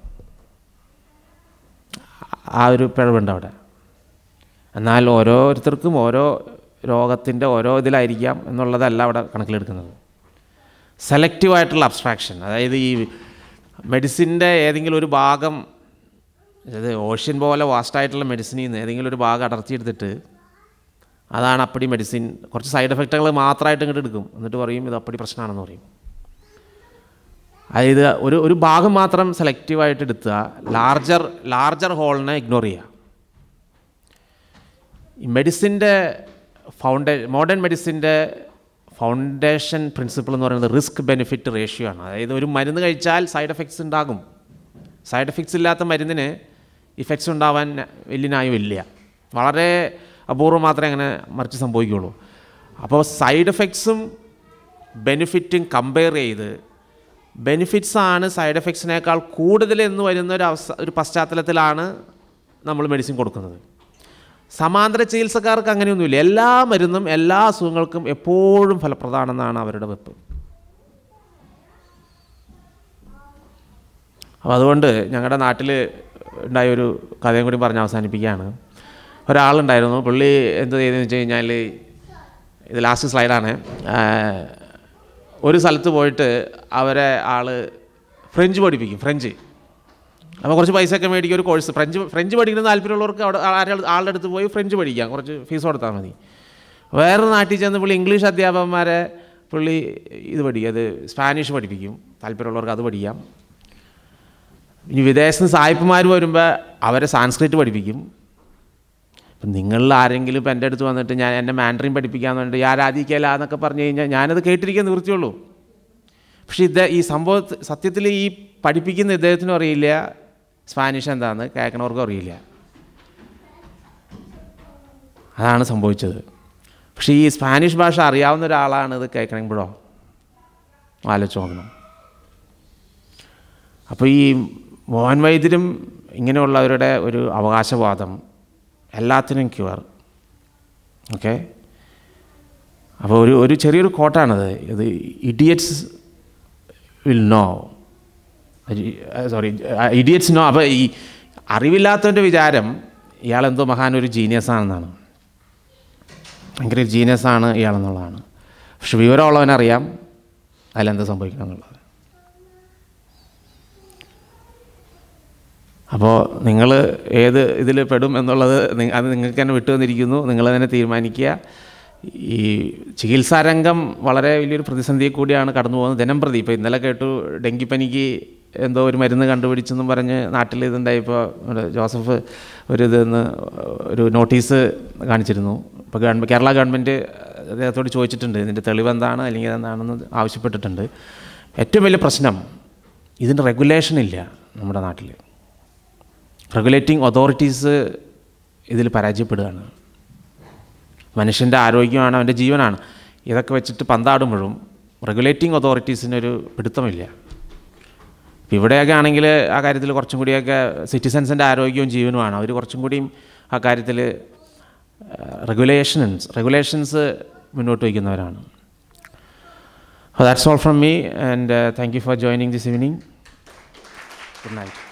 ആ ഒരു പിഴവുണ്ട് അവിടെ എന്നാൽ ഓരോരുത്തർക്കും ഓരോ രോഗത്തിൻ്റെ ഓരോ ഇതിലായിരിക്കാം എന്നുള്ളതല്ല അവിടെ കണക്കിലെടുക്കുന്നത് സെലക്റ്റീവായിട്ടുള്ള അബ്സ്ട്രാക്ഷൻ അതായത് ഈ മെഡിസിൻ്റെ ഏതെങ്കിലും ഒരു ഭാഗം അതായത് ഓഷ്യൻ പോലെ വാസ്റ്റായിട്ടുള്ള മെഡിസിനിൽ നിന്ന് ഏതെങ്കിലും ഒരു ഭാഗം അടർത്തിയെടുത്തിട്ട് അതാണ് അപ്പടി മെഡിസിൻ കുറച്ച് സൈഡ് എഫക്റ്റുകൾ മാത്രമായിട്ട് ഇങ്ങോട്ട് എടുക്കും എന്നിട്ട് പറയും ഇത് അപ്പടി പ്രശ്നമാണെന്ന് പറയും അതായത് ഒരു ഒരു ഭാഗം മാത്രം സെലക്റ്റീവായിട്ട് എടുത്തുക ലാർജർ ലാർജർ ഹോളിനെ ഇഗ്നോർ ചെയ്യുക ഈ മെഡിസിൻ്റെ ഫൗണ്ടേ മോഡേൺ മെഡിസിൻ്റെ ഫൗണ്ടേഷൻ പ്രിൻസിപ്പിൾ എന്ന് പറയുന്നത് റിസ്ക് ബെനിഫിറ്റ് റേഷ്യോ ആണ് അതായത് ഒരു മരുന്ന് കഴിച്ചാൽ സൈഡ് എഫക്ട്സ് ഉണ്ടാകും സൈഡ് എഫക്ട്സ് ഇല്ലാത്ത മരുന്നിന് ഇഫക്ട്സ് ഉണ്ടാവാൻ വലിയ ന്യായമില്ല വളരെ അപൂർവം മാത്രമേ അങ്ങനെ മറിച്ച് സംഭവിക്കുകയുള്ളൂ അപ്പോൾ സൈഡ് എഫക്ട്സും ബെനിഫിറ്റും കമ്പയർ ചെയ്ത് ബെനിഫിറ്റ്സ് ആണ് സൈഡ് എഫക്ട്സിനേക്കാൾ കൂടുതൽ എന്ന് വരുന്ന ഒരു അവസ്ഥ ഒരു പശ്ചാത്തലത്തിലാണ് നമ്മൾ മെഡിസിൻ കൊടുക്കുന്നത് സമാന്തര ചികിത്സക്കാർക്ക് അങ്ങനെയൊന്നുമില്ല എല്ലാ മരുന്നും എല്ലാ അസുഖങ്ങൾക്കും എപ്പോഴും ഫലപ്രദമാണെന്നാണ് അവരുടെ വെപ്പ് അപ്പോൾ അതുകൊണ്ട് ഞങ്ങളുടെ നാട്ടിൽ ഉണ്ടായ ഒരു കഥയും കൂടി പറഞ്ഞ് അവസാനിപ്പിക്കുകയാണ് ഒരാളുണ്ടായിരുന്നു പുള്ളി എന്ത് ചെയ്തെന്ന് വെച്ച് കഴിഞ്ഞാൽ ഇത് ലാസ്റ്റ് സ്ലൈഡാണ് ഒരു സ്ഥലത്ത് പോയിട്ട് അവരെ ആൾ ഫ്രഞ്ച് പഠിപ്പിക്കും ഫ്രഞ്ച് അപ്പോൾ കുറച്ച് പൈസയൊക്കെ മേടിക്കും ഒരു കോഴ്സ് ഫ്രഞ്ച് ഫ്രഞ്ച് പഠിക്കുന്ന താല്പര്യമുള്ളവർക്ക് അവിടെ ആരാൾ ആളുടെ അടുത്ത് പോയി ഫ്രഞ്ച് പഠിക്കാം കുറച്ച് ഫീസ് കൊടുത്താൽ മതി വേറെ നാട്ടിൽ ചെന്ന് പുള്ളി ഇംഗ്ലീഷ് അധ്യാപകന്മാരെ പുള്ളി ഇത് പഠിക്കും അത് സ്പാനിഷ് പഠിപ്പിക്കും താല്പര്യമുള്ളവർക്ക് അത് പഠിക്കാം ഇനി വിദേശത്ത് നിന്ന് സായിപ്പുമാർ വരുമ്പോൾ അവരെ സാൻസ്ക്രിറ്റ് പഠിപ്പിക്കും ഇപ്പം നിങ്ങളിൽ ആരെങ്കിലും ഇപ്പം എൻ്റെ അടുത്ത് വന്നിട്ട് ഞാൻ എന്നെ മാൻഡറിൻ പഠിപ്പിക്കാന്ന് പറഞ്ഞിട്ട് ആരാധിക്കല എന്നൊക്കെ പറഞ്ഞു കഴിഞ്ഞാൽ ഞാനത് കേട്ടിരിക്കാൻ നിവൃത്തിയുള്ളൂ പക്ഷേ ഇത് ഈ സംഭവ സത്യത്തിൽ ഈ പഠിപ്പിക്കുന്ന ഇദ്ദേഹത്തിനും അറിയില്ല സ്പാനിഷ് എന്താണെന്ന് കേൾക്കണവർക്കും അറിയില്ല അതാണ് സംഭവിച്ചത് പക്ഷേ ഈ സ്പാനിഷ് ഭാഷ അറിയാവുന്ന ഒരാളാണ് ഇത് കേൾക്കണമെങ്കിലോ ആലോചിച്ച് നോക്കണം അപ്പോൾ ഈ മോഹൻ വൈദ്യരും ഇങ്ങനെയുള്ളവരുടെ ഒരു അവകാശവാദം എല്ലാത്തിനും ക്യൂർ ഓക്കെ അപ്പോൾ ഒരു ഒരു ചെറിയൊരു കോട്ടാണത് ഇത് idiots will know sorry idiots know അപ്പോൾ ഈ അറിവില്ലാത്തവൻ്റെ വിചാരം ഇയാളെന്തോ മഹാൻ ഒരു ജീനിയസ് ആണെന്നാണ് ഭയങ്കര ജീനിയസ് ആണ് ഇയാളെന്നുള്ളതാണ് പക്ഷെ വിവരമുള്ളവനറിയാം അതിലെന്ത് സംഭവിക്കണം എന്നുള്ളത് അപ്പോൾ നിങ്ങൾ ഏത് ഇതിൽ പെടും എന്നുള്ളത് നി- അത് നിങ്ങൾക്ക് തന്നെ വിട്ടു തന്നിരിക്കുന്നു നിങ്ങൾ തന്നെ തീരുമാനിക്കുക ഈ ചികിത്സാരംഗം വളരെ വലിയൊരു പ്രതിസന്ധിയിൽ കൂടിയാണ് കടന്നു പോകുന്നത് ദിനം പ്രതി ഇപ്പോൾ ഇന്നലെ കേട്ടു ഡെങ്കിപ്പനിക്ക് എന്തോ ഒരു മരുന്ന് കണ്ടുപിടിച്ചെന്നും പറഞ്ഞ് നാട്ടിൽ ഇതുണ്ടായി ഇപ്പോൾ നമ്മുടെ ജോസഫ് ഒരു ഇതെന്ന് ഒരു നോട്ടീസ് കാണിച്ചിരുന്നു ഇപ്പോൾ ഗവൺമെൻറ് കേരള ഗവൺമെൻറ് അദ്ദേഹത്തോട് ചോദിച്ചിട്ടുണ്ട് ഇതിൻ്റെ തെളിവ് എന്താണ് അല്ലെങ്കിൽ എന്താണെന്ന് ആവശ്യപ്പെട്ടിട്ടുണ്ട് ഏറ്റവും വലിയ പ്രശ്നം ഇതിൻ്റെ റെഗുലേഷൻ ഇല്ല നമ്മുടെ നാട്ടിൽ റെഗുലേറ്റിംഗ് അതോറിറ്റീസ് ഇതിൽ പരാജയപ്പെടുകയാണ് മനുഷ്യൻ്റെ ആരോഗ്യമാണ് അവൻ്റെ ജീവനാണ് ഇതൊക്കെ വെച്ചിട്ട് പന്താടുമ്പോഴും റെഗുലേറ്റിംഗ് അതോറിറ്റീസിനൊരു പിടുത്തമില്ല ഇപ്പം ഇവിടെയൊക്കെ ആണെങ്കിൽ ആ കാര്യത്തിൽ കുറച്ചും കൂടിയൊക്കെ സിറ്റിസൻസിൻ്റെ ആരോഗ്യവും ജീവനുമാണ് അവർ കുറച്ചും കൂടിയും ആ കാര്യത്തിൽ റെഗുലേഷൻസ് റെഗുലേഷൻസ് മുന്നോട്ട് വയ്ക്കുന്നവരാണ് that's all from me and thank you for joining this evening good night